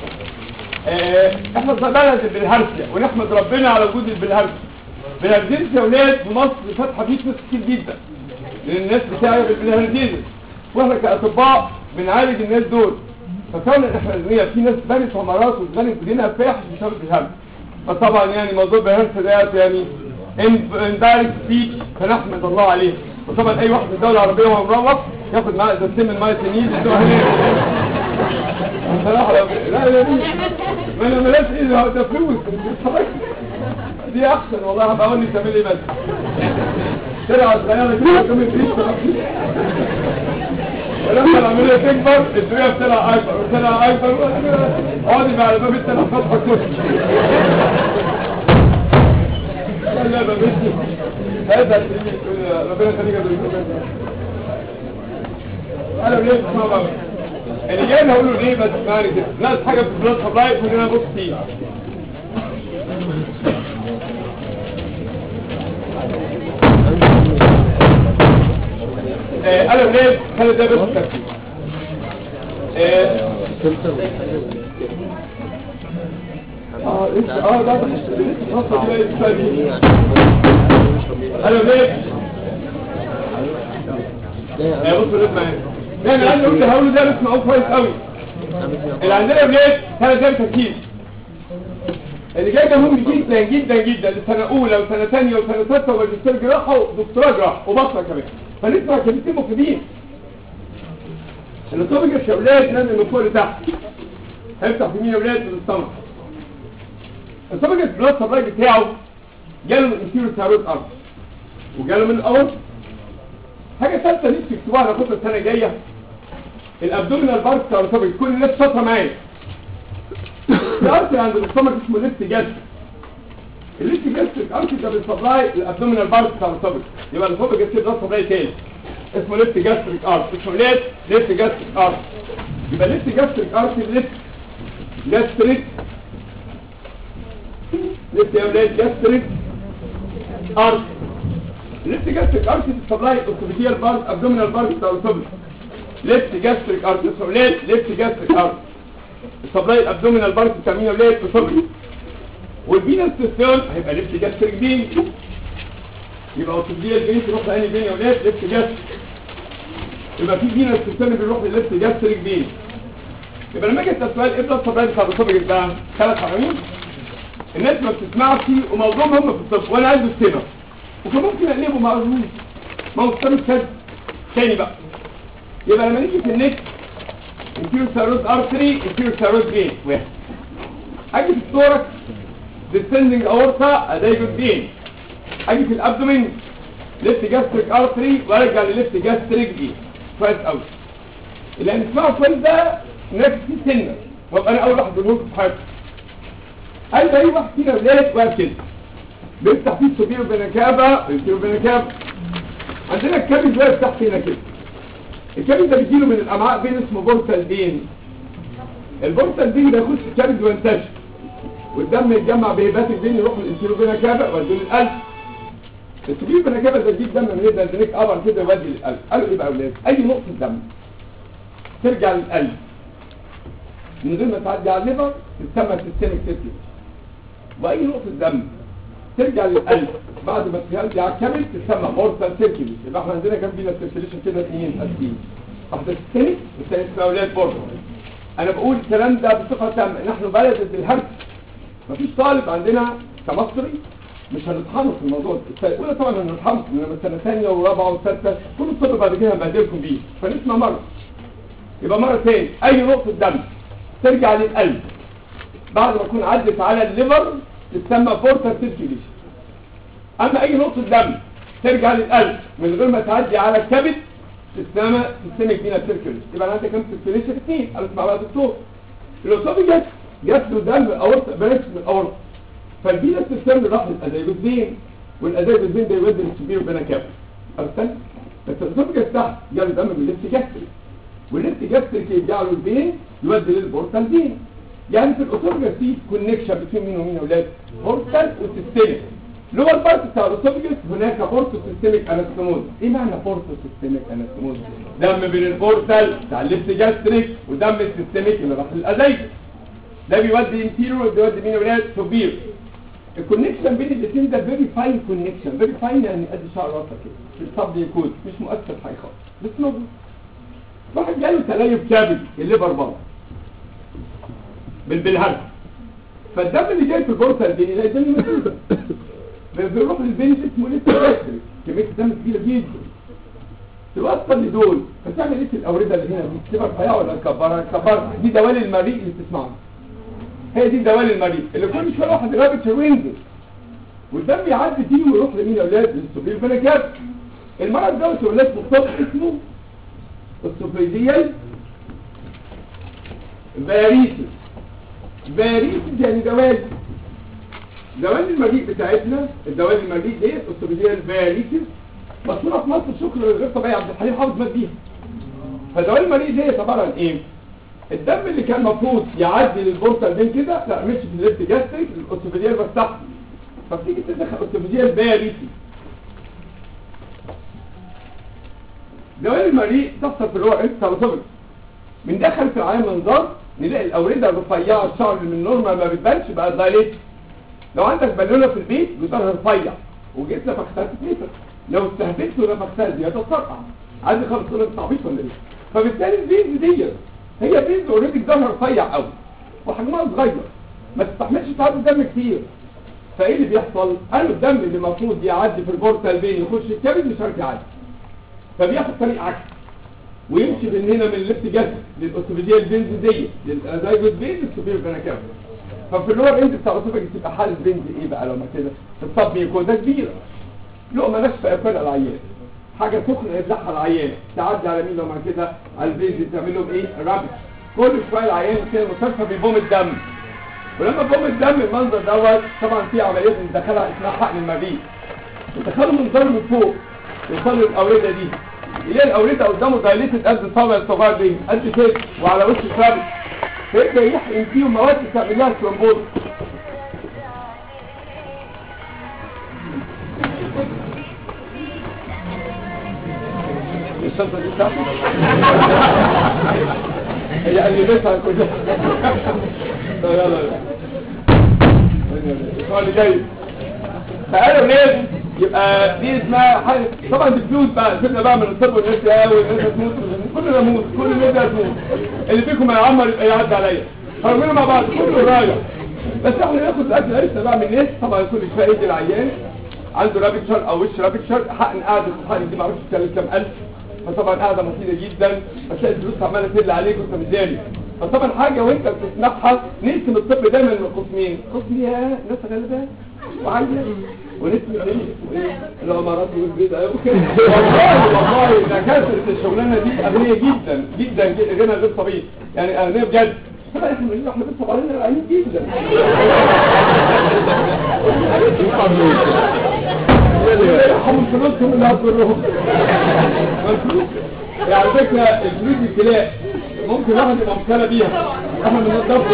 آه، احنا بلد بالهرسيا ونحمد ربنا على وجود البلهرسيا بالهرسيا يا اولاد في مصر فاتحه فيه ناس كتير جدا لان الناس بتاعي بالهرسيا واحنا كاطباء بنعالج الناس دول فكون احنا إن في ناس بنت عمارات واتبنت بدينها فاحش بسبب الهرس فطبعا يعني موضوع الهرس ده يعني اندايركت سبيتش فنحمد الله عليه وطبعا اي واحد من الدوله العربيه وهو مروح ياخد معاه ازازتين من ميه النيل يدوها هناك بصراحه لا لا دي ما انا ملاش ايه ده ده فلوس دي احسن والله هبقى اقول لي تعمل ايه بس ترعى صغيره كده قدام البيت ولما العملية تكبر الدنيا بتلع اكبر وتلع اكبر اقعدي بقى على باب التلع فتحة كرسي لا لا باب هذا ربنا يخليك يا دكتور انا ليه اسمع بقى اللي جاي انا هقوله ليه بس اسمعني كده ناقص حاجه في البلاد سبلاي كلنا نبص فيها آه، قلم ليه خلي ده بس ترتيب آه، اه إنت- اه ده الخطه دي بقى الثانيه قلم ليه يا بص رد معايا لا انا عايز اقول هقول ده اسمعوه كويس قوي اللي عندنا بلاد ثلاث ايام تركيز اللي جاي ده مهم جدا جدا جدا لسنه اولى وسنه ثانيه وسنه ثالثه وماجستير جراحه ودكتوراه جراحه وبطنه كمان فنسمع كلمتين مفيدين اللي طبق الشولات نازل من فوق لتحت هيفتح في مين يا ولاد في السمك الطبق البلاد سبلاي بتاعه جاله من انتيريور ثايرويد ارض وجاله من الاورط حاجه ثالثه نفسي تكتبوها انا كنت السنه الجايه الابدومينال بارت بتاع الطبق كل الناس شاطره معايا الارتي عند الاستومك اسمه ليفت جاستريك الليفت جاستريك ارتي ده بيسبلاي الابدومينال بارت بتاع الطبق يبقى الطبق جاستريك ده سبلاي تاني اسمه ليفت جاستريك ارت اسمه ليفت ليفت جاستريك ارت يبقى ليفت جاستريك ارت ليفت جاستريك ليفت يا ولاد جاستريك ارت ليفت جاستريك ارت بيسبلاي الاسوفيجيال بارت ابدومينال بارت بتاع الطبق ليفت جاستريك ارت اسمه ليفت ليفت جاستريك ارت السبلاي الابدومينال بارت بتاع مين يا ولاد الصبري والفينس سيستم هيبقى ليفت جاستريك بين يبقى اوتوبيال بين تروح لاني بين يا ولاد ليفت جاستريك يبقى في فينس سيستم بيروح لليفت جاستريك بين يبقى لما اجي اسال سؤال ايه السبلاي بتاع الصبري بقى ثلاث عناوين الناس ما بتسمعش وموضوعهم هم في الطب وانا عايز اكتبها وكان ممكن اقلبه مع الرموز ما هو كتاب كده تاني بقى يبقى لما نيجي في النت انتيرو ثايرويد ارتري انتيرو ثايرويد فين واحد اجي في الثوركس descending aorta ادي جود فين اجي في الابدومين ليفت جاستريك ارتري وارجع لليفت جاستريك فين كويس قوي اللي هنسمعه كويس ده نفسي سنه وابقى انا اول واحد بقول في حياتي قال لي اي واحد فينا ولاد واقف كده بيفتح فيه السوبيرو بنكابه السوبيرو بنكابه عندنا الكابل واقف تحت هنا كده الكبد ده بيجيله من الامعاء بين اسمه بورتال بين البورتال بين ده يخش في الكبد وينتشر والدم يتجمع بهبات البين يروح للانسيرو بينا كابا ويوديه للقلب السبيل بينا كابا ده يجيب دم من هنا الدنيك ابر كده يودي للقلب قالوا ايه بقى يا اولاد اي نقطه دم ترجع للقلب من غير ما تعدي على الليفر تسمى سيستمك سيركيوت واي نقطه دم ترجع للقلب بعد ما تهدي على الكبد تسمى بورتال سيركيوت يبقى احنا عندنا كام فينا سيركيوليشن كده اثنين اساسيين واحده سيستمك والثانيه اسمها اولاد بورتال انا بقول الكلام ده بصفه تامه نحن بلد الهرس مفيش طالب عندنا كمصري مش هنطحنه في الموضوع ده السنه الاولى طبعا هنطحنه انما السنه الثانيه ورابعه وثالثه كل الطب بعد كده هنبهدلكم بيه فنسمع مره يبقى مره ثاني اي نقطه دم ترجع للقلب بعد ما تكون عدت على الليفر تسمى بورتال سيركيوليشن اما اي نقطه دم ترجع للقلب من غير ما تعدي على الكبد تسمى سيستميك فينا سيركيوليشن يبقى انا عندي كام سيركيوليشن اثنين انا اسمع بقى دكتور الاصابه جت جت له دم اورطه بلاش من الاورطه فالفينا سيستم راح للازايبوزين والازايبوزين ده يودي للسبيرو بينا كاب ارسل بس الاصابه جت تحت جاله دم من الليفت جاستريك والليفت جاستريك يرجع له البين يودي للبورتال فين يعني في الاسوفجس في كونكشن بين مين ومين يا اولاد بورتال وسيستميك لور بارت بتاع الاسوفجس هناك بورتو سيستميك انستموز ايه معنى بورتو سيستميك انستموز دم بين البورتال بتاع الليفت جاستريك ودم السيستميك اللي راح للازايبوس ده بيودي انتيريور وده بيودي مين يا اولاد سوبير الكونكشن بين الاثنين ده فيري فاين كونكشن فيري فاين يعني قد شعر راسك كده في الصب يكون مش مؤثر حاجه خالص بس موجود واحد جاله تليف كبد الليفر برضه بالبلهرس فالدم اللي جاي في البورصه البيني ده دم مسدود بيروح للبين اسمه لسه جاستريك كميه الدم كبيره جدا توصل لدول فتعمل ايه في الاورده اللي هنا دي تسيبها رفيعه ولا تكبرها تكبرها دي دوال المريء اللي بتسمعها هي دي دوال المريء اللي كل شويه واحد رابط وينزل والدم يعدي فيه ويروح لمين يا اولاد للسوبير بنكات المرض ده يا اولاد مختص اسمه السوفيديال فاريسس فاريسس يعني دوال دوال المريء بتاعتنا الدوال المريء دي السوفيديال فاريسس مشهوره في مصر شكر غير طبيعي عبد الحليم حافظ مات بيها فدوال المريء دي عباره عن ايه الدم اللي كان المفروض يعدي للبورتال بين كده لا مش في الليفت جاستريك الاوسوفيديال بس تحت فبتيجي تدخل اوسوفيديال باريسي دوائر المريء تحصل في اللور انت سالوسوفيك من دخل في العين منظار نلاقي الاورده الرفيعه الشعر اللي من النورمال ما بتبانش بقى دايليت لو عندك بالونه في البيت جدارها رفيع وجيت نفختها تتنفخ لو استهدفت ونفختها دي هتتقطع عادي خالص تقول انت عبيط ولا ايه فبالتالي البيز دي هي بيز اوريدي جدارها رفيع قوي وحجمها صغير ما تستحملش تعدي دم كتير فايه اللي بيحصل قالوا الدم اللي المفروض يعدي في البورتال بين يخش الكبد مش عارف يعدي فبياخد طريق عكسي ويمشي من هنا من الليفت جسد للاوسوفيديال بينز دي للازايجوت بين للسوبير فيناكاف ففي اللور اند بتاع الاوسوفيج تبقى حاله بينز ايه بقى لما كده الصب ميكوزا كبيره لقمه ناشفه ياكلها العيان حاجه سخنه يبلعها العيان تعدي على مين لما كده على البينز تعمل لهم ايه رابط كل شويه العيان كده المستشفى بيبوم الدم ولما بوم الدم المنظر دوت طبعا في عمليات بندخلها اسمها حقن المريء بندخله منظر من فوق يوصلوا الاورده دي يلاقي الاورده قدامه دايليتد قد الصابع الصغير دي قد كده وعلى وش الثابت فيبدا يحقن فيهم مواد تعمل لها ثرومبوز الشنطه دي بتاعتك هي قلبتها كلها طب يلا يلا الاسبوع اللي جاي فقالوا ليه يبقى دي اسمها حاجه طبعا دي فلوس بقى سيبنا بقى من الطب والناس يا والناس هتموت كلنا نموت كل الناس هتموت اللي فيكم هيعمر يبقى يعدي عليا هنعملوا مع بعض كله رايح بس احنا ناخد الاكل عرفنا بقى من الناس طبعا كل شويه يجي العيان عنده رابط شر او وش رابط شر حقن قاعده الحقن دي معرفش تكلم كام الف فطبعا قاعده مفيده جدا فتلاقي الفلوس عماله تقل عليك وانت متضايق فطبعا حاجه وانت بتسمعها نقسم الطب دايما من قسمين قسم يا ناس غلبان وعايزه ونسمع ايه الامارات والبيت ايوه كده والله والله دكاتره الشغلانه دي اغنيه جدا جدا جدا غنى غير طبيعي يعني اغنيه بجد لا احنا مش احنا بنصب علينا العينين جدا يرحموا فلوسهم اللي هتضرهم الفلوس يعني على فكره الفلوس ابتلاء ممكن واحد يبقى مبتلى بيها احنا بنضفر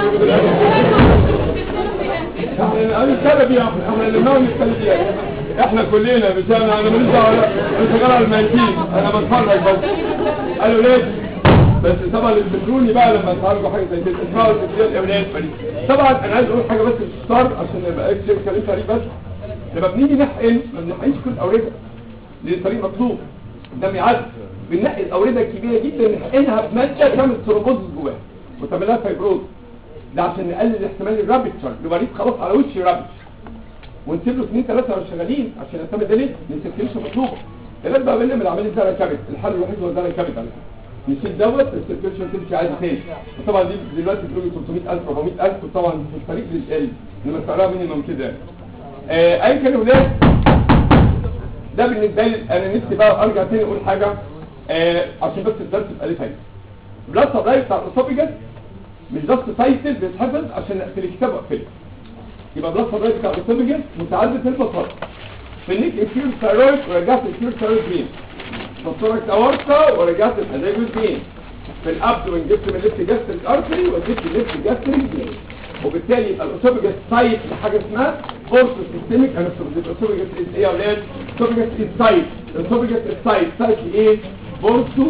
احنا بنتكلم بيها احنا اللي ما بنتكلم بيها احنا كلنا مش انا انا ماليش دعوه انا شغال على الميتين انا بتفرج بس قالوا ليه بس طبعا البتروني بقى لما تعالجوا حاجه زي كده اسمعوا الفيديو الاولاني فريق طبعا انا عايز اقول حاجه بس في الستار عشان ما يبقاش كلام فريق بس لما بنيجي نحقن ما بنحقنش كل الاورده لان الطريق مطلوب الدم يعدي بننقي الاورده الكبيره جدا نحقنها بماده تعمل ثرومبوز جواها وتعمل لها فايبروز ده عشان نقلل احتمال الرابتشر المريض خلاص على وش رابتش ونسيب له اثنين ثلاثه شغالين عشان يعتمد عليه ما نسيبش مطلوبه الناس بقى بينا من عمليه زرع كبد الحل الوحيد هو زرع كبد على فكره نشيل دوت السيركيشن تمشي عادي تاني وطبعا دي دلوقتي بتقول 300000 400000 وطبعا في الطريق للقل لما سعرها مينيمم كده آه اي كان ولاد ده بالنسبه لي انا نفسي بقى ارجع تاني اقول حاجه آه عشان بس الدرس يبقى ليه فايده بلاد سبلاي بتاع الاسوفيجاس مش بس تايتل بيتحفظ عشان اقفل الكتاب واقفله يبقى بلاد سبلاي بتاع الاسوفيجاس متعدد البصر في النيك انفير ثايرويد ورجعت الانفير ثايرويد بين فصورك اورتا ورجعت الاداجوز بين في الابدومن جبت من الليفت جاستريك ارتري وجبت الليفت جاستريك بين وبالتالي يبقى الاسوفيجاس سايت لحاجه اسمها بورتو سيستميك انا الاسوفيجاس ايه يا اولاد الاسوفيجاس سايت الاسوفيجاس سايت سايت ايه بورتو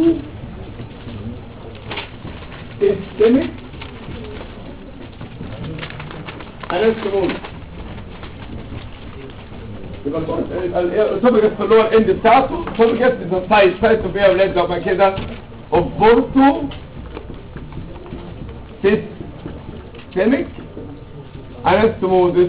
سيستميك انا السمون يبقى الاسوفيجاس في اللور اند بتاعته الاسوفيجاس از سايت سايت اوف ايه يا اولاد لو ما كده اوف بورتو سيستميك انستموزس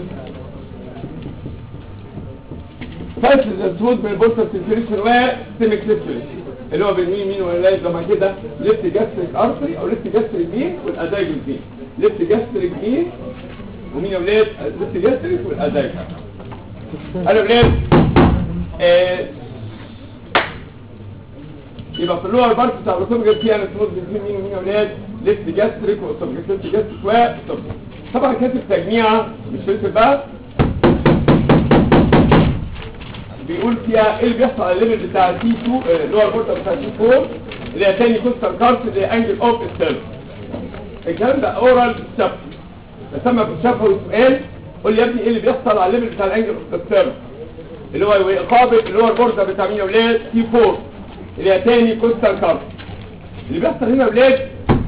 فصل الاسود بين البورتال سيركيوليشن وسيستميك سيركيوليشن اللي هو بالمين مين ولا لما كده ليفت جاستريك ارتري او ليفت جاستريك مين والادايجوس مين ليفت جاستريك مين ومين يا ولاد ليفت جاستريك والادايجوس انا ولاد آه يبقى في اللور بارت بتاع الاسوفجاس فيها انستموز بين مين ومين يا ولاد ليفت جاستريك واسوفجاس ليفت جاستريك واسوفجاس طبعا كاتب تجميعة مش فلسف بقى بيقول فيها ايه اللي بيحصل على الليفل بتاع سي 2 اللي هو البورتا بتاع سي 4 اللي هي تاني كوستال كارت اللي هي انجل اوف السيرف الكلام ده اورال شفوي بسمى في الشفوي سؤال قول لي يا ابني ايه اللي بيحصل على الليفل بتاع الانجل اوف اللي هو اقابه اللي هو البورده بتاع مين يا ولاد تي 4 اللي هي تاني كوستال كارب اللي بيحصل هنا يا ولاد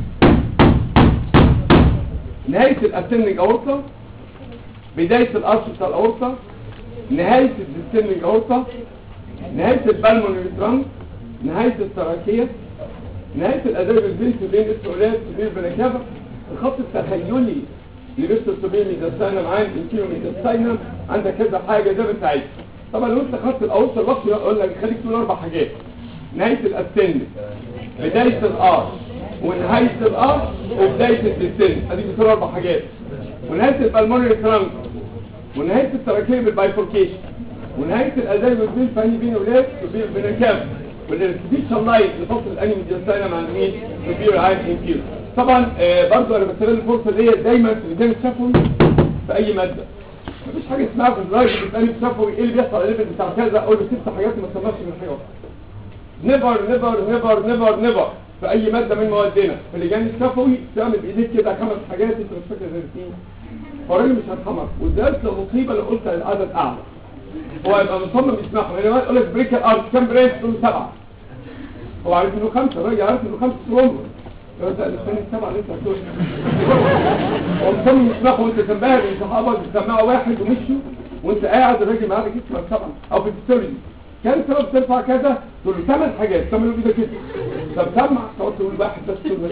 نهايه الاسندنج اورطه بدايه الارش بتاع الاورطه نهايه الديسندنج اورطه نهايه البالمونري ترانك نهايه التراكيه نهايه الاداب البنت بين السؤالات بين البنكافه الخط التخيلي لبست الصبير ميدستاينم عن الكيلو ميدستاينم عندك كذا حاجه ده بتاعتها طبعا لو انت خدت الاورط الوقت يقول لك خليك تقول اربع حاجات نهايه الاسندنج بدايه الار ونهايه الار وبدايه الديسندنج ادي بتقول اربع حاجات ونهايه البالمونري ترانك ونهايه التراكيه بالبايفوركيشن ونهايه الاداب والبين فاني بين ولاد وبين البنكافه والارتفيشال لايت لفصل الانمي ديستاينم عن مين سوبير عين انفير طبعا آه برضو انا بستغل الفرصه دي دايما في الميدان الشفوي في اي ماده مفيش حاجه اسمها في الدرايف بتسالني الشفوي ايه اللي بيحصل على الليفل بتاع كذا اقول له ست حاجات ما تسمعش من حاجه واحده نيفر نيفر نيفر نيفر نيفر في اي ماده من موادنا في اللجان الشفوي تعمل بايديك كده خمس حاجات انت مش فاكر غير فيه فالراجل مش هيرحمك والدرس لو مصيبه لو قلت العدد اعلى هو هيبقى مصمم يسمعهم يعني يقول لك بريك الارض كام بريك تقول سبعه هو عارف انه خمسه الراجل عارف انه خمسه ترومبر يقول لك الثاني السبعه لسه هتقول هو مصمم يسمعهم وانت تنبهر ان صحابك سمعوا واحد ومشوا وانت قاعد الراجل معاه بيسمع سبعه او في السوري كان سبب ترفع كذا تقول له ثمان حاجات تعملوا كده كده طب سمع تقعد تقول واحد بس تقول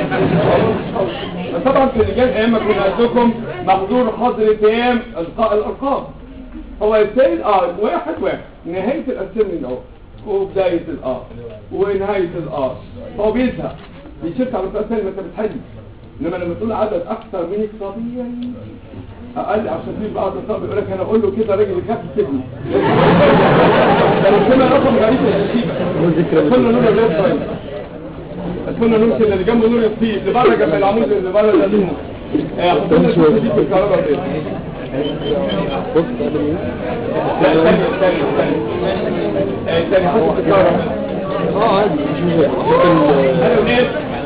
مش طبعا في اللجان ايام ما كنا عندكم محظور حظر تام القاء الارقام هو السيد اه واحد واحد نهايه الاسيرنج اهو وبدايه الار ونهايه الار هو بيزهق بيشفت على السؤال الثاني ما انت بتحل انما لما تقول عدد اكثر من الطبيعي اقل عشان في بعض الطلبه يقول لك انا اقول له كده راجل يخاف يسيبني ده لو سمع رقم غريب يسيبك كنا نقول له طيب كنا نمشي اللي جنبه نور يطير اللي بره جنب العمود اللي بره ده لونه حطينا الشمس دي في الكهرباء كده بص تعمل ايه؟ لا ثانية ثانية ثانية ثانية حطوا في الكهرباء اه عادي مش مشكلة شوف انا ولاد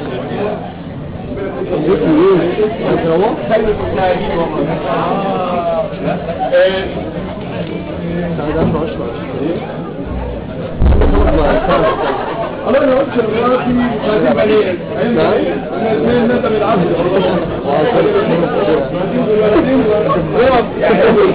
الزيت ايه؟ هتروح؟ خلي المشاهدين والله آه، تعالى 10 خلاص بقى خلاص الله انا قلت دلوقتي مش عايزين بنات عايزين بنات الاثنين ندم العبد الولدين اقف يعني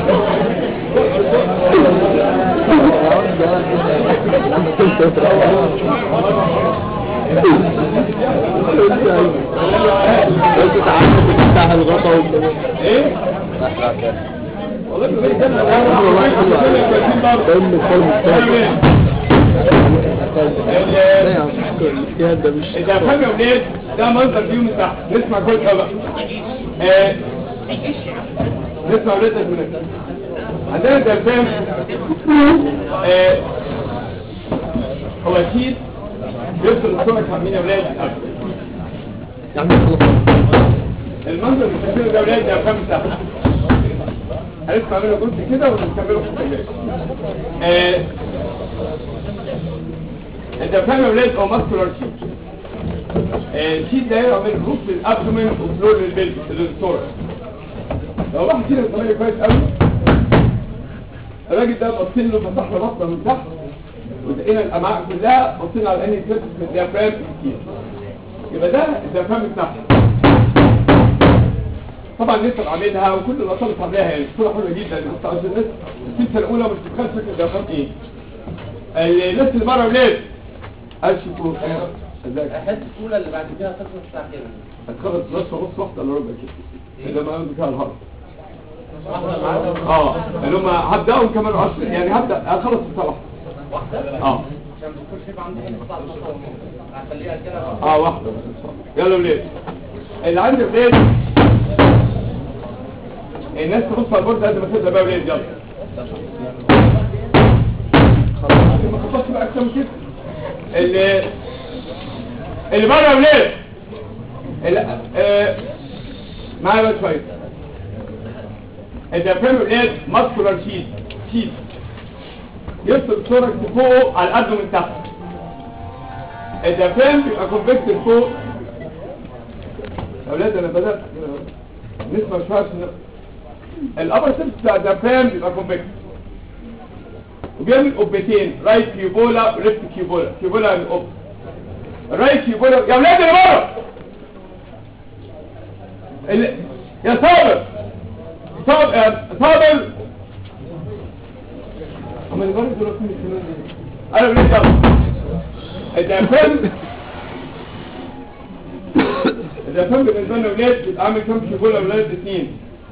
انت تعالى تفتح الغطا وكده ايه والله ما بيجي لنا فيلم الفيلم الثاني لا يا عم الاجتهاد ده مش انت فاهم يا ولاد ده منظر فيو من تحت نسمع كل بقى آه، نسمع ولاد من عندنا دلفان آه، هو اكيد بيفصل الصورة عاملين يا ولاد يا عم خلاص المنظر اللي بتشوفه ده يا ولاد ده فاهم تحت هنسمع منه جزء كده ونكمله في التجارب آه، انت فاهم يا ولاد هو ماسكولار شيت الشيت ده يعمل روف للابدومين وفلور للبلد للثورة لو واحد كده سمعني كويس قوي الراجل ده بصين له فتح له بطنه من تحت ودقينا الامعاء كلها بصينا على انهي سيرفس من الديافرام كتير يبقى ده الديافرام بتاعها طبعا لسه عاملها وكل الاطفال عاملاها يعني صوره حلوه جدا بس عشان الناس في السنه الاولى مش بتخيل شكل الديافرام ايه الناس اللي بره ولاد اشوفوا ازيك احس الاولى اللي بعد كده تخلص الساعه كام هتخلص نص ونص واحده الا ربع كده اللي ما عندهم فيها الهرم واحده معانا اه اللي هم هبداهم كمان 10 يعني هبدا هخلص الساعه واحده اه عشان الدكتور شايف عندي هنا الساعه 12 ونص هخليها كده اه واحده بس ان شاء الله يلا ولاد اللي عندي ولاد الناس تبص على البورد قد ما تبدا بقى ولاد يلا خلاص ما خلصت بقى اكتر من كده اللي اللي بره يا ولاد اللي آه معايا بقى شويه انت فاهم يا ولاد ماسكولار شيت شيت يفصل الثوركس فوقه على قده من تحت الدفان بيبقى كونفكتد فوق يا اولاد انا بدات نسمع شويه عشان الابر سيرفيس بتاع الدفام بيبقى كونفكس وبيعمل قبتين رايت كيوبولا وليفت كيوبولا كيوبولا يعني قب الرايت كيوبولا يا اولاد اللي بره ال... يا صابر صابر يا صابر اما اللي بره دول فين الفنون دي انا بنيت يلا الدفام الدفام بالنسبه لنا ولاد بيتعمل كام كيوبولا ولاد اثنين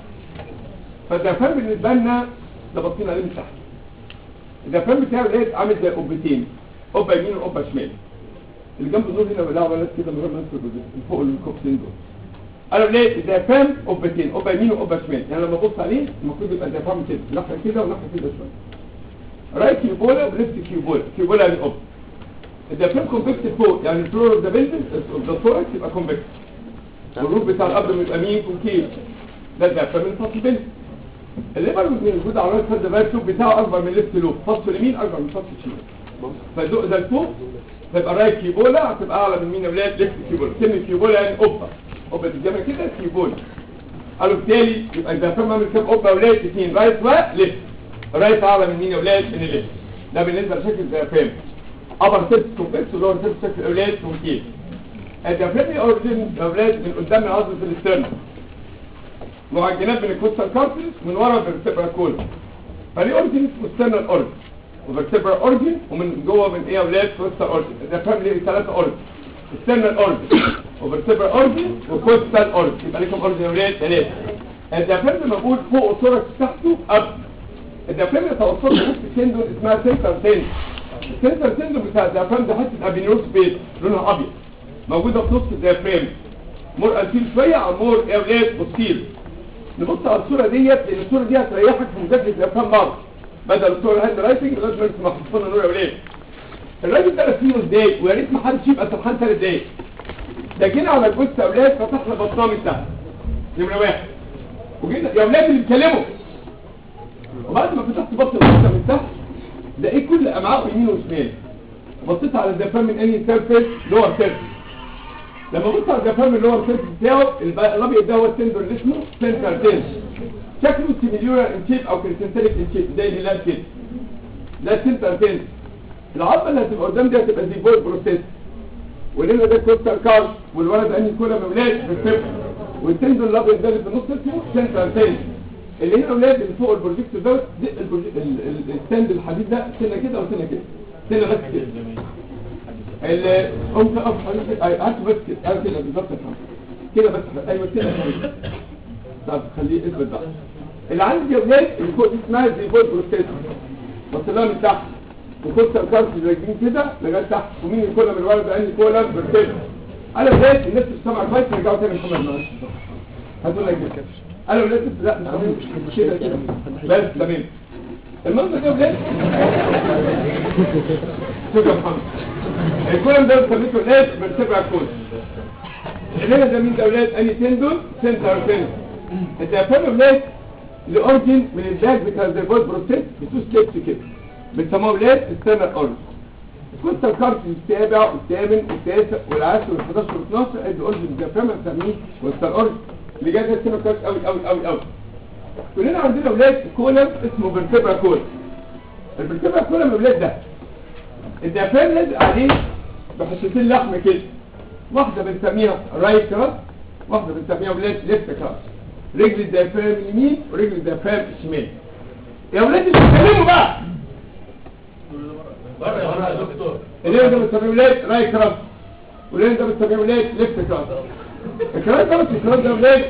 فالدفام بالنسبه لنا ده باصين عليه من تحت الدفام بتاعه ولاد عامل زي قبتين قبه يمين وقبه شمال اللي جنب النور هنا بلاقوا ولاد كده من غير ما نذكر من فوق الكوبسين دول انا ولاد الدفام قبتين قبه يمين وقبه شمال يعني لما ابص عليه المفروض يبقى الدفام كده ناحيه كده وناحيه كده شويه رايت كيوبولا وليفت كيوبولا كيوبولا يعني قبه الدفام كونفكت فوق يعني الفلور اوف ذا بيلدنج اوف ذا ثوركس يبقى كونفكت والروف بتاع الابدن يبقى مين كونكيف ده الدفام من فصل البيلدنج الليبر موجود على راس الفرد بقى الشوك بتاعه اكبر من الليفت لوب فصل اليمين اكبر من فصل الشمال فالدق ده لفوق تبقى رايت كيبولا هتبقى اعلى من مين يا ولاد ليفت كيبولا كلمه كيبولا يعني قبه قبه الجبل كده كيبولا قالوا بالتالي يبقى الدفام عامل كام قبه يا ولاد اثنين رايت وليفت رايت اعلى من مين يا ولاد من الليفت ده بالنسبه لشكل الدفام ابر سيرفس كومبلكس ولور سيرفس شكل الاولاد كونكيف الدفام اوريجين يا ولاد من قدام العظم في الاسترنم معجنات من الكوستال كارتلز من ورا الفرتبرا كول فليه اورجن اسمه ستيرنال اورجن وفرتبرا اورجن ومن جوه من ايه يا اولاد كوستال اورجن ده فاهم ليه ثلاثه اورجن ستيرنال اورجن وفرتبرا اورجن وكوستال اورجن يبقى لكم اورجن يا اولاد ثلاثه الديافرام موجود فوق الثوركس تحته اب الديافرام يتوصل لنص تندون اسمها سنتر تندون السنتر تندون بتاع الديافرام ده حته ابينيوس بيت لونها ابيض موجوده في نص الديافرام مور قلتين شويه عن مور يا اولاد بصير نبص على الصوره ديت لان الصوره دي هتريحك في مذاكره الافهام بعض بدل الصوره الهاند رايتنج لازم نرسم محفوظنا نور يا ولاد الراجل ده رسمه ازاي ويا ريت ما حدش يبقى سرحان ثلاث دقايق ده جينا على الجثه يا اولاد فتحنا بطنها من تحت نمره واحد وجينا يا اولاد اللي بيتكلموا وبعد ما فتحت بطن الجثه من تحت لقيت كل امعاء يمين وشمال بصيت على الدفان من انهي سيرفيس لور سيرفيس لما بص على الجفام اللي هو السيرفيس بتاعه الب- الابيض ده هو التندر اللي اسمه سنتر تنس شكله سيميليورا ان شيب او كريستنتاليك ان شيب زي الهلال كده ده السنتر تنس العظمه اللي هتبقى قدام دي هتبقى دي بول بروسيس ولنا ده كوستال كارد والولد انهي كولا مولاد بالسيرفيس والتندر الابيض ده اللي في النص اسمه سنتر تنس اللي هنا اولاد اللي فوق البروجيكتور ده دي البروجيك- ال- ال- الستاند الحديد ده سنه كده وسنه كده سنه بس كده اللي قمت اقف حضرتك اي هات بس كده ايوه كده بالظبط يا فندم. كده بس ايوه كده كده طب خليه اثبت بقى اللي عندي يا ولاد اللي فوق دي اسمها زي فوق بروستات بص لها من تحت وخد الكارت راجعين كده لغايه تحت ومين الكولا من ورا ده انهي كولا بروستات انا ولاد الناس اللي سمع كويس يرجعوا تاني محمد معلش هتقول لك كده انا ولاد لا مش كده كده بس تمام المنظر ده يا ولاد شوف يا محمد الكولم ده بنسميه ولاد بنتبع الكول الليله ده مين ده ولاد اني تندون سنتر تندون الدافان ولاد لاورجن من الباك بتاع الزيبوت بروسيس بتو ستيبس كده بنسموه ولاد ستاندر اورجن كنت الكارت السابع والثامن والتاسع والعاشر وال11 وال12 ادي اورجن الدافان بنسميه وستار اورجن اللي جاي ده السنه كويس قوي قوي قوي قوي كلنا عندنا ولاد كولم اسمه فيرتبرا كول الفيرتبرا كولم الولاد ده الدافان لازق عليه بحشتين لحم كده واحدة بنسميها رايت كراس واحدة بنسميها ولاد ليفت كراس رجل الدافان اليمين ورجل الدافان الشمال يا ولاد اللي بتتكلموا بقى بره يا بره يا دكتور اللي ده بنسميه ولاد رايت كراس واللي ده بنسميه ولاد ليفت كراس الكراس ده بس الكراس ده ولاد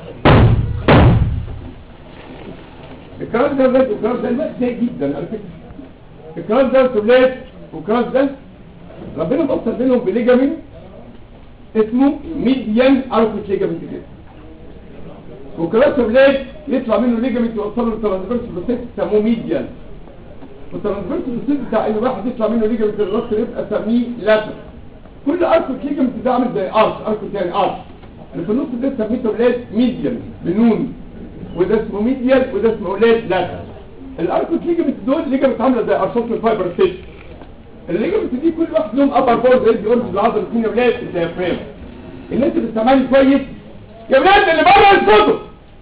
الكراس ده ولاد والكراس ده الوقت ده جدا على فكرة الكراس ده ولاد والكراس ده ربنا بصر بينهم بليجامين اسمه ميديان اركوت ليجامنت كده وكراس ولاد يطلع منه ليجامنت يوصله للترانسفيرس بروسيس يسموه ميديان والترانسفيرس بروسيس بتاع اي واحد يطلع منه ليجامنت للراس يبقى اسميه لاتر كل اركوت ليجامنت ده عامل زي ارش اركوت يعني ارش اللي في النص ده سميته ولاد ميديان بنون وده اسمه ميديان وده اسمه ولاد لاتر الاركوت ليجامنت دول ليجامنت عامله زي ارشات الفايبر ستيشن الليجمنت دي كل واحد لهم ابر بورد ريد اورج العضله الاثنين ولاد الديافرام الناس اللي بتسمعني كويس يا ولاد اللي بره الفوتو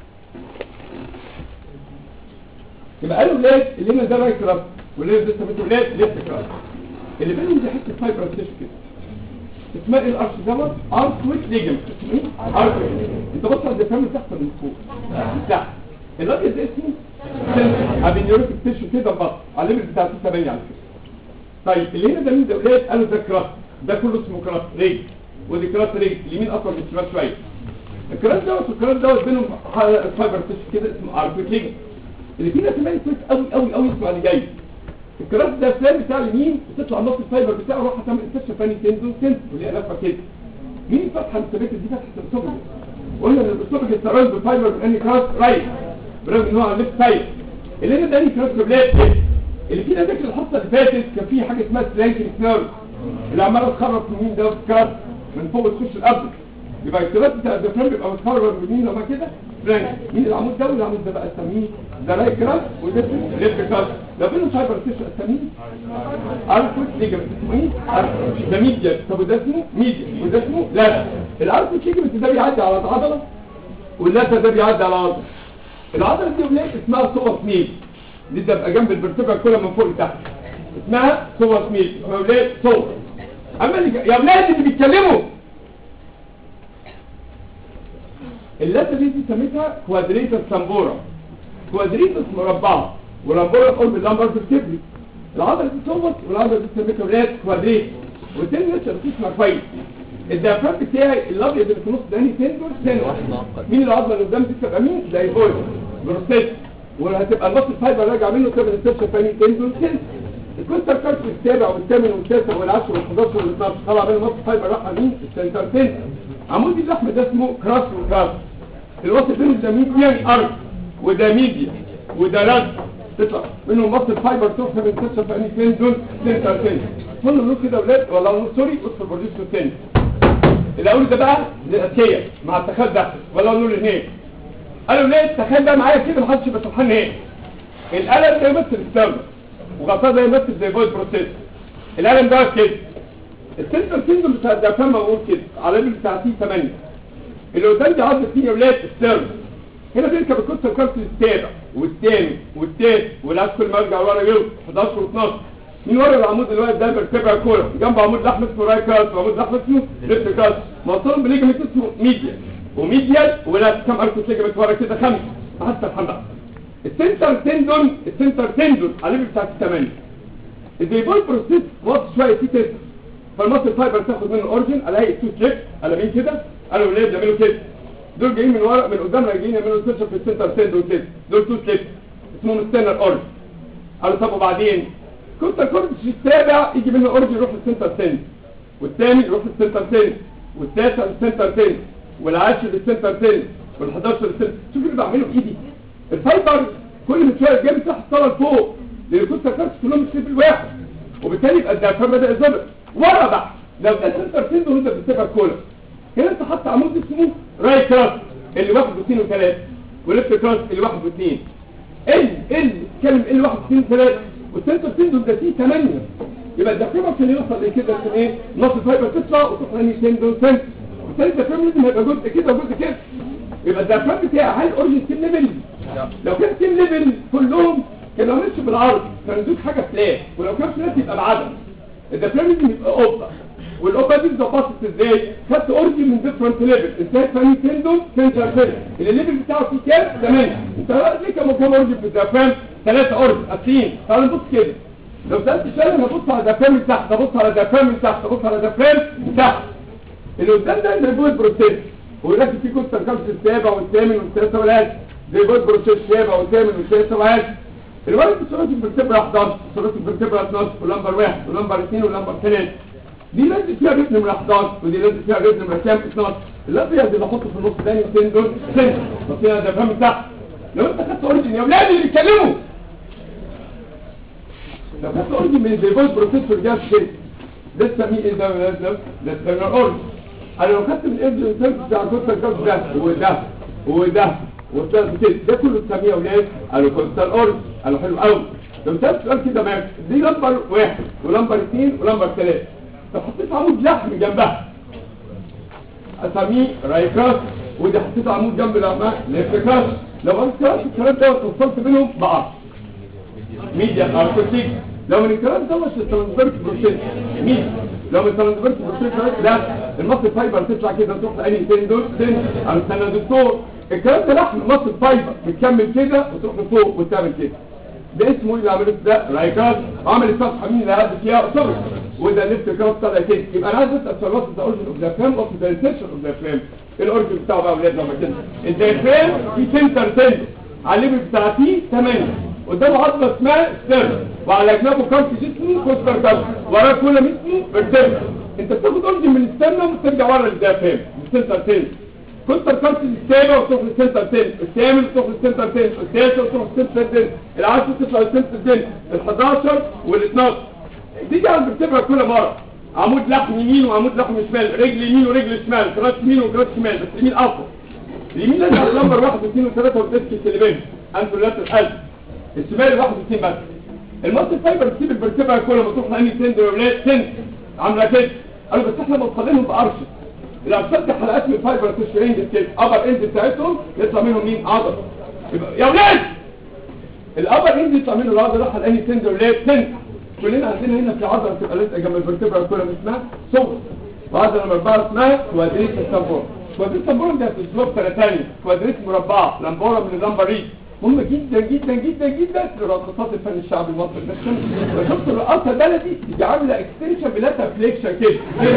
يبقى قالوا ولاد اللي هنا ده رايت كراس واللي هنا ده سميته ولاد ليفت كراس اللي بينهم دي حته فايبر تيشو كده اسمها ايه الارش دوت اركويت ليجمنت اسمه ايه اركويت انت بص على الدفام تحت من فوق من تحت الراجل ده اسمه ابينيوريتك تيشو كده بط على الليفل بتاع 8 على فكره طيب اللي هنا ده مين ده ولاد قالوا ده كراس ده كله اسمه كراس ريج ودي كراس ريج اليمين اطول من الشمال شويه الكراس دوت والكراس دوت بينهم ح- فايبر تيشو كده اسمه اركويت ليجمنت اللي فيه كمان كويس قوي قوي قوي اسمه اللي جاي الكراس ده الثاني بتاع اليمين بتطلع نص الفايبر بتاعه روح هتعمل استشفى ثاني تندو تندو واللي هي لفه كده مين الفتحه المثبته دي فتحه الاسوفجس قلنا ان الاسوفجس سراوند بالفايبر من انهي كراس رايت برغم ان هو على الليفت سايد اللي هنا ده انهي كراس بلاد كده اللي فينا ذاكر الحصه اللي فاتت كان في حاجه اسمها سلانكينج نيرف اللي عماله تخرج في مين ده في كراس من فوق تخش القبر يبقى الكراس بتاع الدفران بيبقى متخرج من مين لما كده فرانك مين العمود ده والعمود ده بقى اسميه ده رايت كراس وده ليفت كراس لو بينهم فايبر تيشو اسميه اركوت ليجمنت اسمه ايه؟ اركوت ده ميديا طب وده اسمه ميديا وده اسمه لا الاركوت ليجمنت ده بيعدي على العضله واللاتة ده بيعدي على العضله العضله دي ولاد اسمها سوبر ميل دي تبقى جنب الفرتبرا كلها من فوق لتحت اسمها سوبر ميل يا ولاد صور اما اللي جا- يا ولاد اللي بيتكلموا اللاتة دي دي سميتها كوادريتس سامبورا كوادريتس مربعة ولامبورا تقول باللمبر في الكبري العضلة دي صوت والعضلة دي سميتها ولاد كوادريت والتاني لسه بتسمع كويس الديافرام بتاعي الابيض اللي في النص ده انهي تندور ثاني واحد مين العضلة اللي قدام دي تبقى مين؟ دايفويد بروستيت وهتبقى النص الفايبر راجع منه تبقى الاستشفى ثاني تندور ثاني الكوستر كارت السابع والثامن والتاسع والعاشر والحداشر والاتناشر طلع منه نص فايبر راح مين؟ السنتر ثاني عمود اللحم ده اسمه كراس وكراس الوسط بينهم ده ميديان ارك وده ميديا وده رد تطلع منهم مصر فايبر تروح من تسعة فاني فين دول سنتر فين كل نقول كده يا ولاد ولا نقول سوري ادخل بروجيكت تاني اللي اقوله ده بقى للاسيه مع التخيل ده ولا نقول هناك قالوا ليه التخيل ده معايا كده محدش يبقى سبحان ايه القلم ده يمثل السبب وغطاه ده يمثل زي فويد بروسيس القلم ده كده السنتر سيندروم بتاع الدفام موجود كده على الليفل بتاع سي 8 اللي قدام دي عضله فيه يا ولاد السيرف هنا بيركب الكوست الكارت السابع والثامن والتاسع والعكس كل ما يرجع ورا يوم 11 و12 من ورا العمود اللي واقف ده بيرتبع كوره جنب عمود لحم اسمه راي كاس وعمود لحم اسمه ليفت كاس موصلهم بليجمنت اسمه ميديا وميديال ولا كم اركوس ليجمنت ورا كده خمسه حتى الحمد السنتر تندون السنتر تندون على الليفل بتاع 8 الديبول بروسيس واطي شويه فيه تسع فالمصل فايبر تاخد منه اورجن الاقي تو كليك على مين كده انا ولاد بيعملوا كده دول جايين من ورا من قدام راجعين يعملوا سيرش في السنتر تندون كده دول تو كليك اسمهم ستينر اورجن قالوا طب وبعدين كنت الكورتكس السابع يجي منه اورجن يروح للسنتر تاني والثاني يروح للسنتر تاني والتاسع للسنتر تاني والعاشر للسنتر تاني وال11 للسنتر شوف اللي بعمله بايدي الفايبر كل ما شويه جاي تحت طلع فوق لان كنت الكورتكس كلهم مش في الواحد وبالتالي يبقى الدافع بدا يظبط ورا بقى لو ده سنتر تندون وانت بتسيبها كولا هنا انت حاطط عمود اسمه رايت كراس اللي واحد واثنين وثلاثه وليفت كراس اللي واحد واثنين ال ال كلم ال واحد واثنين وثلاثه والسنتر تندون ده فيه ثمانيه يبقى الدافع عشان يوصل لكده اسمه ايه نص فايبر تطلع وتروح لاني تندون سنتر وبالتالي الدافع لازم هيبقى جزء كده وجزء كده يبقى الدافع بتاعي هل اوريجن تيم ليفل لو كان تيم ليفل كلهم كانوا ماشي بالعرض كانوا يدوك حاجه فلات ولو كان فلات يبقى بعدم الدافع لازم يبقى قبه والقبه دي اتظبطت ازاي خدت اورجن من ديفرنت ليفل انتهت فاني تندون سنتر فيل اللي الليفل بتاعه فيه كام 8 انت ليه كام كام اورجن في الدافام 3 اورجن قاسيين تعال نبص كده لو سالت سؤال انا هبص على دافام من تحت ابص على دافام من تحت ابص على دافام من تحت اللي قدام ده اللي بويد بروسيس ولكن في كوست الخمس السابع والثامن والتاسع والعاشر زي بويد بروسيس السابع والثامن والتاسع والعاشر الولد الثلاثي الفرتبرا 11 الثلاثي الفرتبرا 12 ولمبر 1 ولمبر 2 ولمبر 3 دي لازم فيها ريتم من 11 ودي لازم فيها ريتم من كام 12 الابيض اللي احطه في النص ده الاثنين دول سنتر بس هنا ده فاهم تحت لو انت خدت اوريجن يا اولاد اللي بيتكلموا لو خدت اوريجن من الديفولت بروسيسور جاز كده ده تسميه ايه ده ده ده ده تسميه اوريجن انا لو خدت من الاوريجن سيرفيس بتاع كوستال جاز ده وده وده وده كده ده كله تسميه يا اولاد قالوا كوستال اوريجن قالوا حلو قوي لو سالت سؤال كده معاك دي لمبر واحد ولمبر اثنين ولمبر ثلاثه لو حطيت عمود لحم جنبها اسميه رايكراس ودي حطيته عمود جنب الأعماق للفكرة لو أنت كرهت الكلام ده وصلت بينهم بقى ميديا اركوتيك لو من الكلام ده مش الترانسفيرس بروسيس مين لو من الترانسفيرس بروسيس لا المصل فايبر تطلع كده تروح لأني تاني دول تاني على استنى دكتور الكلام ده لحم المصل فايبر بتكمل كده وتروح لفوق وتعمل كده ده اسمه ايه اللي عملته ده رايكات عمل الفتحه مين اللي هدف فيها صبر وده الليفت كراس طلع كده يبقى انا عايز اسال سؤال وات ذا اوريجن اوف ذا فلام وات ذا انتشن اوف ذا فلام الاوريجن بتاعه بقى اولاد لما كده الدايفرام في سنتر تندو على الليفل بتاع تي 8 قدامه عظمه اسمها ستيرن وعلى جنبه كارت جسمه كوستر كارت وراه كل اسمه فيرتبرا انت بتاخد اوريجن من السترنم وترجع ورا للدايفرام السنتر تندو كنتر كارت السابع وتروح للسنتر تاني الثامن وتروح للسنتر تاني التاسع وتروح للسنتر تاني العاشر تطلع للسنتر تاني ال11 وال12 دي على الفرتبرا كل مره عمود لحم يمين وعمود لحم شمال رجل يمين ورجل شمال كراس يمين وكراس شمال بس اليمين اقوى اليمين لازم على نمبر 1 و2 و3 والديسك اللي بينهم انتوا لا القلب الشمال 61 بس المصل فايبر تسيب الفرتبرا كل ما تروح لاني تندر ولا تند عامله كده قالوا بس احنا موصلينهم بارشل الأجساد دي حلقات من فايبر تشرين كده ابر اند بتاعتهم يطلع منهم مين عضل يبقى يا ولاد الابر اند يطلع منه العضله راح الاني تندر ليه تند كلنا عندنا هنا في عضله بتبقى لازقه جنب الفرتبرا كلها اسمها صوت وعضله نمبر 4 اسمها كوادريت السامبور كوادريت السامبور ده في سلوب ثلاثاني كوادريت مربعه لمبوره من اللمبر ريد مهمة جدا جدا جدا جدا لراقصات الفن الشعبي المصري بس لو شفت الرقاصة بلدي دي عاملة اكستنشن بلاتا فليكشن كده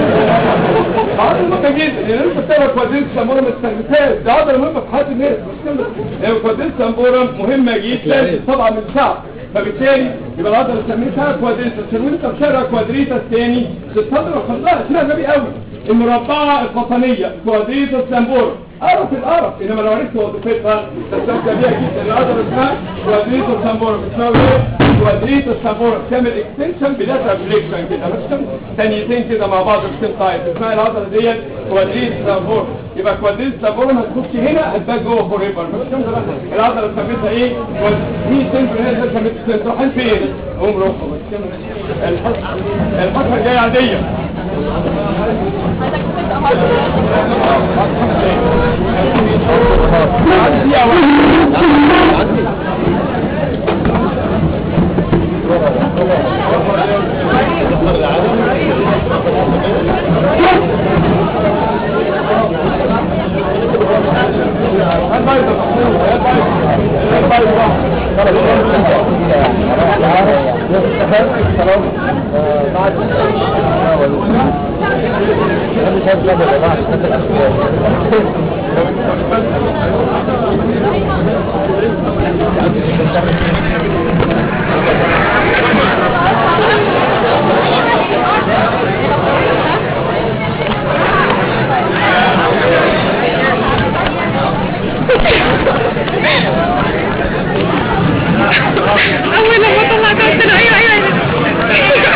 عضلة مهمة جدا لان انت بتعرف كوادريت سامبورا ما تستنساش دي عضلة مهمة في حياة الناس مش كده يعني كوادريت سامبورا مهمة جدا طبعا من الشعب فبالتالي يبقى العضلة سميتها كوادريتس عشان وانت في شارع كوادريتس تاني تتصدر وخلاص شيلها غبي قوي المربعة القطنية كوادريتس سامبورا اعرف القرف انما لو عرفت وظيفتها تستمتع بيها جدا العضله اسمها كوادريتو سامبورا اسمها ايه كوادريتو سامبورا تعمل اكستنشن بلا فليكشن كده بس ثانيتين كده مع بعض في تايب اسمها العضله ديت كوادريتو سامبورا يبقى كوادريتو سامبورا هتخش هنا هتبقى جوه فور ايفر العضله سميتها ايه مين سنتر هنا ده سميتها رايحين فين قوم روحوا بس الحصه الحصه الجايه عاديه بعد